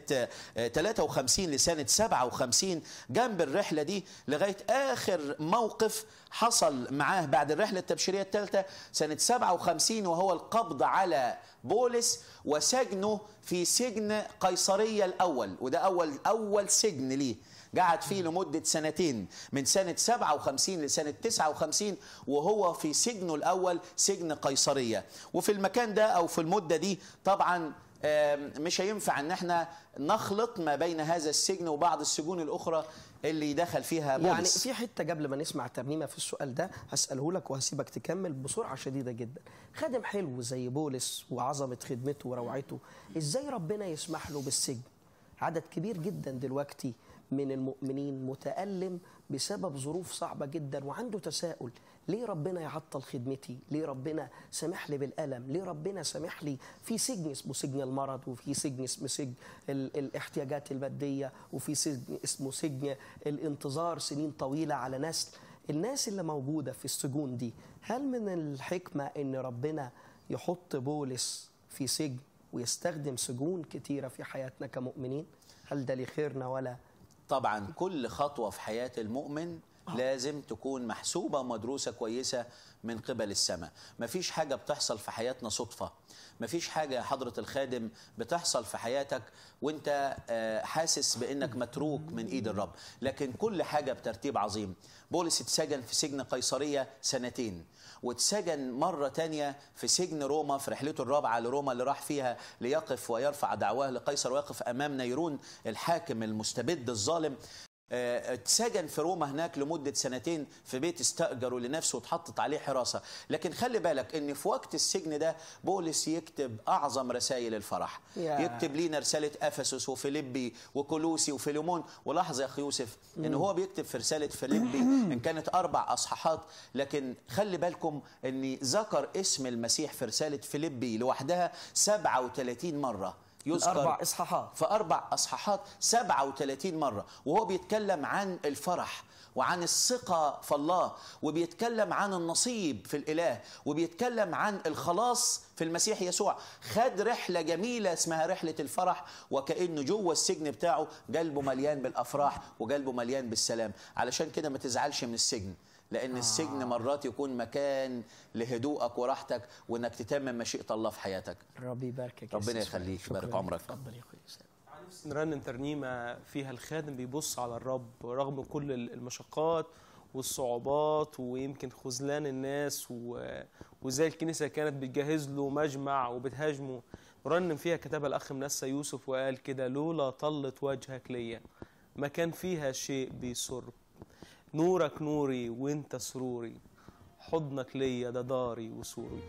53 لسنة 57 جنب الرحلة دي لغاية آخر موقف حصل معاه بعد الرحلة التبشيرية الثالثة سنة 57 وهو القبض على بولس وسجنه في سجن قيصرية الأول وده أول أول سجن ليه قعد فيه لمدة سنتين من سنة 57 لسنة 59 وهو في سجنه الأول سجن قيصرية وفي المكان ده أو في المدة دي طبعا مش هينفع ان احنا نخلط ما بين هذا السجن وبعض السجون الاخرى اللي دخل فيها بولس يعني في حته قبل ما نسمع ترنيمه في السؤال ده هساله لك وهسيبك تكمل بسرعه شديده جدا خادم حلو زي بولس وعظمه خدمته وروعته ازاي ربنا يسمح له بالسجن عدد كبير جدا دلوقتي من المؤمنين متألم بسبب ظروف صعبة جدا وعنده تساؤل ليه ربنا يعطل خدمتي ليه ربنا سامح لي بالألم ليه ربنا سامح لي في سجن اسمه سجن المرض وفي سجن اسمه سجن ال الاحتياجات المادية وفي سجن اسمه سجن الانتظار سنين طويلة على نسل الناس اللي موجودة في السجون دي هل من الحكمة ان ربنا يحط بولس في سجن ويستخدم سجون كتيرة في حياتنا كمؤمنين هل ده لخيرنا ولا طبعا كل خطوة في حياة المؤمن لازم تكون محسوبة ومدروسة كويسة من قبل السماء مفيش حاجة بتحصل في حياتنا صدفة مفيش حاجة حضرة الخادم بتحصل في حياتك وانت حاسس بانك متروك من ايد الرب لكن كل حاجة بترتيب عظيم بولس اتسجن في سجن قيصرية سنتين واتسجن مرة تانية في سجن روما في رحلته الرابعة لروما اللي راح فيها ليقف ويرفع دعواه لقيصر ويقف أمام نيرون الحاكم المستبد الظالم اتسجن في روما هناك لمدة سنتين في بيت استأجره لنفسه واتحطت عليه حراسة لكن خلي بالك ان في وقت السجن ده بولس يكتب اعظم رسائل الفرح يا. يكتب لينا رسالة افسس وفيليبي وكولوسي وفيليمون ولاحظ يا اخي يوسف ان هو بيكتب في رسالة فيليبي ان كانت اربع اصحاحات لكن خلي بالكم ان ذكر اسم المسيح في رسالة فيليبي لوحدها 37 مرة يذكر أربع إصحاحات في أربع أصحاحات 37 مرة وهو بيتكلم عن الفرح وعن الثقة في الله وبيتكلم عن النصيب في الإله وبيتكلم عن الخلاص في المسيح يسوع خد رحلة جميلة اسمها رحلة الفرح وكأنه جوه السجن بتاعه قلبه مليان بالأفراح وقلبه مليان بالسلام علشان كده ما تزعلش من السجن لأن آه. السجن مرات يكون مكان لهدوءك وراحتك وإنك تتمم مشيئة الله في حياتك ربي يباركك يا ربنا أستاذ يخليك، شكراً يبارك عمرك. اتفضل يا اخوي سامي. نرنم ترنيمة فيها الخادم بيبص على الرب رغم كل المشقات والصعوبات ويمكن خذلان الناس و- وازاي الكنيسة كانت بتجهز له مجمع وبتهاجمه رنم فيها كتبها الأخ منسى يوسف وقال كده لولا طلت وجهك ليا ما كان فيها شيء بيسر نورك نوري وانت سروري حضنك ليا ده داري وسوري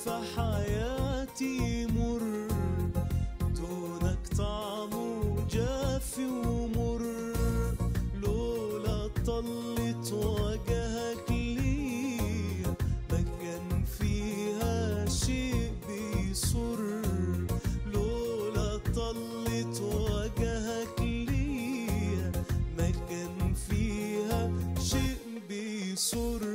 في حياتي مر دونك طعمه جافي ومر لولا طلت وجهك ليا ما كان فيها شيء بيسر لولا طلت وجهك ليا ما كان فيها شيء بيسر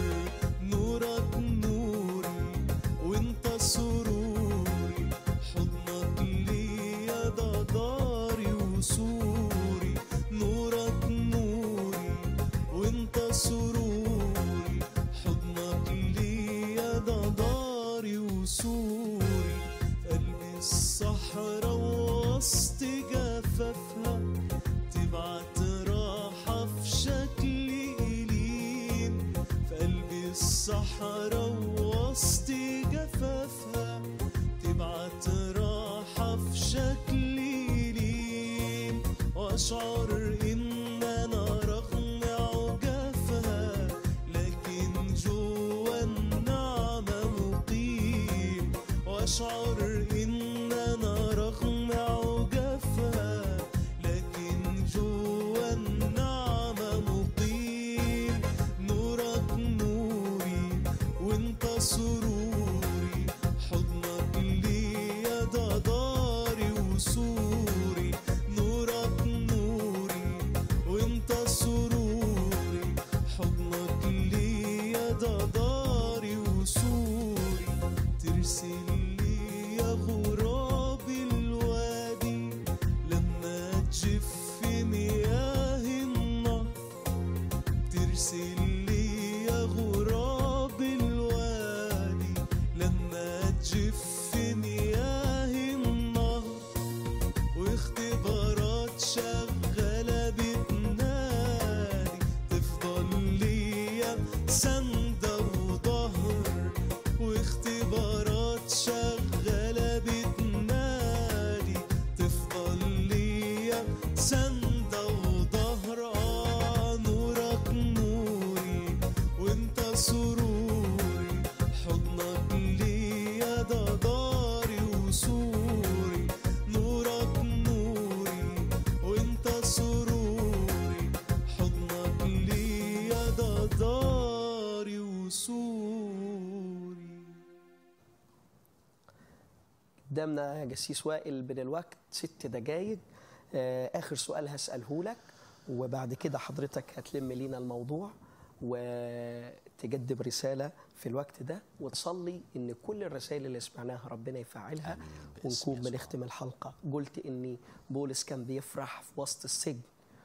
نورك نوري وانت سروري حضنك ليا ده داري وسوري نورك نوري وانت سروري حضنك ليا ده داري وسوري قلبي الصحراء وسط جفافها تبعت راحة في شكل إلين في قلبي الصحراء وسط جفافها تبعت راحة في شكل إلين وأشعر إن أنا رغم عجافها لكن جوا النعمة مقيم وأشعر إن أنا رغم عجافها لكن جوا النعمة مقيم نورك نوري وانت سروري حضنك ليا ده داري وسوري نورك نوري وانت سروري حضنك ليا ده داري وسوري ترسل لي يا غراب الوادي لما تجف مياه النهر ترسل لي يا غراب الوادي لما تجف مياه النهر واختبارات شغالة بتنادي تفضل ليا سندة وظهر واختبارات شغالة بتنادي تفضل ليا سندة وظهر آه نورك نوري وانت سروري حضنك ليا ده داري وسوري نورك نوري وانت سروري حضنك ليا ده داري وسوري قدامنا يا جسيس وائل من الوقت ست دقايق آه، آخر سؤال هسأله لك وبعد كده حضرتك هتلم لينا الموضوع وتقدم رسالة في الوقت ده وتصلي إن كل الرسائل اللي سمعناها ربنا يفعلها آمين. باسم ونكون يسوع. بنختم الحلقة قلت إن بولس كان بيفرح في وسط السجن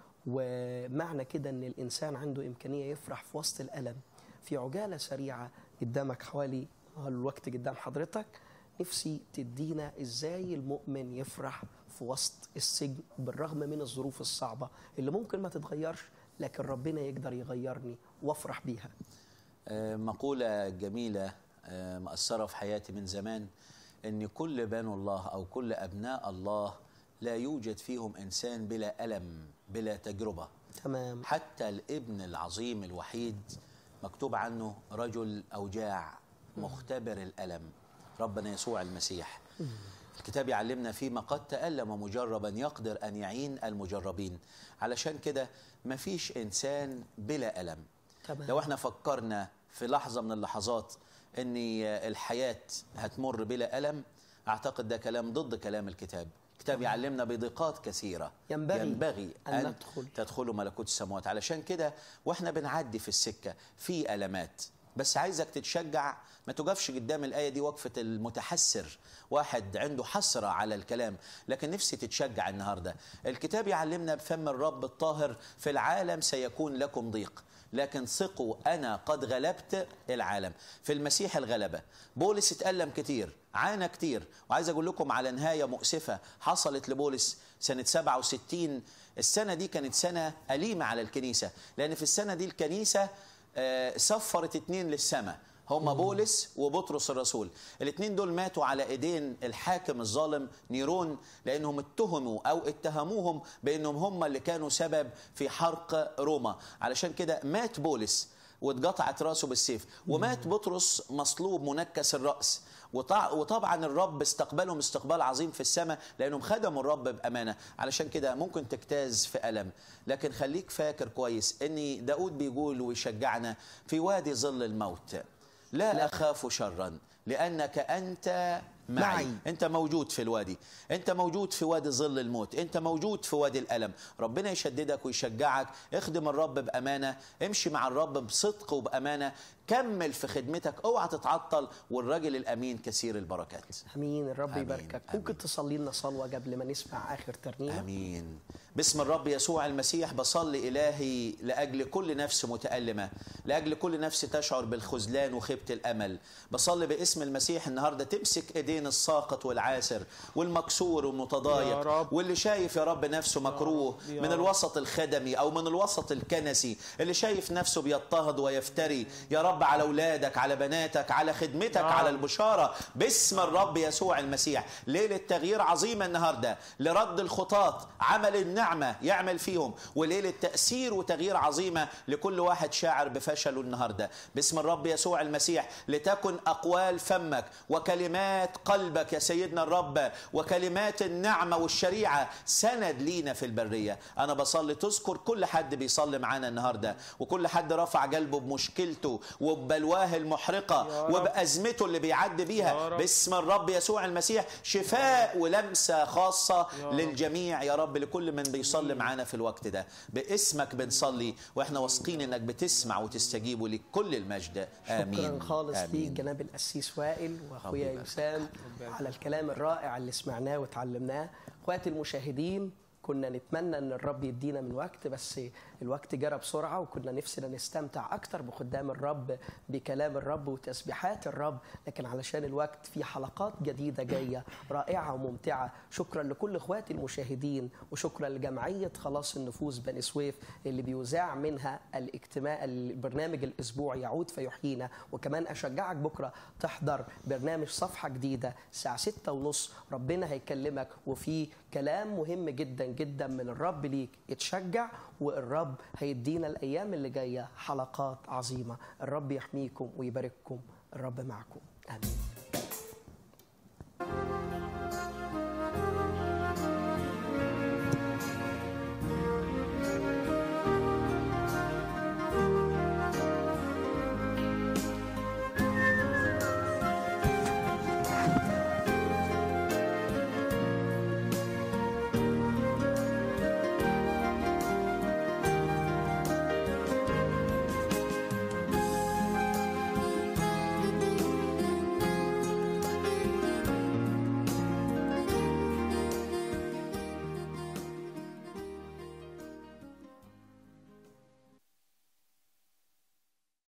ومعنى كده إن الإنسان عنده إمكانية يفرح في وسط الألم في عجالة سريعة قدامك حوالي الوقت قدام حضرتك نفسي تدينا إزاي المؤمن يفرح في وسط السجن بالرغم من الظروف الصعبة اللي ممكن ما تتغيرش لكن ربنا يقدر يغيرني وافرح بيها آه، مقولة جميلة آه، مأثرة في حياتي من زمان إن كل بنو الله أو كل أبناء الله لا يوجد فيهم إنسان بلا ألم بلا تجربة تمام حتى الابن العظيم الوحيد مكتوب عنه رجل أوجاع مختبر الألم ربنا يسوع المسيح الكتاب يعلمنا فيما قد تألم مجربا يقدر أن يعين المجربين علشان كده مفيش إنسان بلا ألم تمام. لو احنا فكرنا في لحظة من اللحظات ان الحياة هتمر بلا ألم اعتقد ده كلام ضد كلام الكتاب الكتاب يعلمنا بضيقات كثيرة ينبغي ينبغي أن أن, ندخل. تدخلوا ملكوت السماوات علشان كده واحنا بنعدي في السكة في ألمات بس عايزك تتشجع ما تقفش قدام الآية دي وقفة المتحسر واحد عنده حسرة على الكلام لكن نفسي تتشجع النهاردة الكتاب يعلمنا بفم الرب الطاهر في العالم سيكون لكم ضيق لكن ثقوا أنا قد غلبت العالم في المسيح الغلبة بولس اتألم كتير عانى كتير وعايز أقول لكم على نهاية مؤسفة حصلت لبولس سنة 67 السنة دي كانت سنة أليمة على الكنيسة لأن في السنة دي الكنيسة آه، سفرت اتنين للسماء هم بولس وبطرس الرسول الاثنين دول ماتوا على ايدين الحاكم الظالم نيرون لانهم اتهموا او اتهموهم بانهم هم اللي كانوا سبب في حرق روما علشان كده مات بولس واتقطعت راسه بالسيف ومات بطرس مصلوب منكس الراس وطع- وطبعا الرب استقبلهم استقبال عظيم في السماء لانهم خدموا الرب بامانه علشان كده ممكن تجتاز في الم لكن خليك فاكر كويس ان داود بيقول ويشجعنا في وادي ظل الموت لا, لا اخاف شرا لانك انت معي. معي. معي انت موجود في الوادي انت موجود في وادي ظل الموت انت موجود في وادي الالم ربنا يشددك ويشجعك اخدم الرب بامانه امشي مع الرب بصدق وبامانه كمل في خدمتك اوعى تتعطل والراجل الامين كثير البركات امين الرب آمين. يباركك ممكن تصلي لنا صلوه قبل ما نسمع اخر ترنيمه امين باسم الرب يسوع المسيح بصلي الهي لاجل كل نفس متالمه لاجل كل نفس تشعر بالخذلان وخيبه الامل بصلي باسم المسيح النهارده تمسك ايدين الساقط والعاسر والمكسور يا والمتضايق رب. واللي شايف يا رب نفسه مكروه رب، يا من رب. الوسط الخدمي او من الوسط الكنسي اللي شايف نفسه بيضطهد ويفتري يا رب على اولادك على بناتك على خدمتك نعم. على البشاره باسم الرب يسوع المسيح ليله تغيير عظيمه النهارده لرد الخطاة عمل النعمه يعمل فيهم وليله تاثير وتغيير عظيمه لكل واحد شاعر بفشله النهارده باسم الرب يسوع المسيح لتكن اقوال فمك وكلمات قلبك يا سيدنا الرب وكلمات النعمه والشريعه سند لينا في البريه انا بصلي تذكر كل حد بيصلي معانا النهارده وكل حد رفع قلبه بمشكلته وببلواه المحرقه يا رب. وبازمته اللي بيعدي يا بيها رب. باسم الرب يسوع المسيح شفاء ولمسه خاصه يا رب. للجميع يا رب لكل من بيصلي معانا في الوقت ده باسمك بنصلي واحنا واثقين انك بتسمع وتستجيب ولكل المجد امين شكرا خالص ليك آمين. جناب القسيس وائل واخويا ربي يبارك. يسام على الكلام الرائع اللي سمعناه وتعلمناه اخواتي المشاهدين كنا نتمنى ان الرب يدينا من وقت بس الوقت جرى بسرعه وكنا نفسنا نستمتع اكتر بخدام الرب بكلام الرب وتسبيحات الرب لكن علشان الوقت في حلقات جديده جايه رائعه وممتعه شكرا لكل اخواتي المشاهدين وشكرا لجمعيه خلاص النفوس بني سويف اللي بيذاع منها الاجتماع البرنامج الاسبوعي يعود فيحيينا وكمان اشجعك بكره تحضر برنامج صفحه جديده الساعه ستة ونص ربنا هيكلمك وفي كلام مهم جدا جدا من الرب ليك اتشجع والرب هيدينا الايام اللي جايه حلقات عظيمه الرب يحميكم ويبارككم الرب معكم امين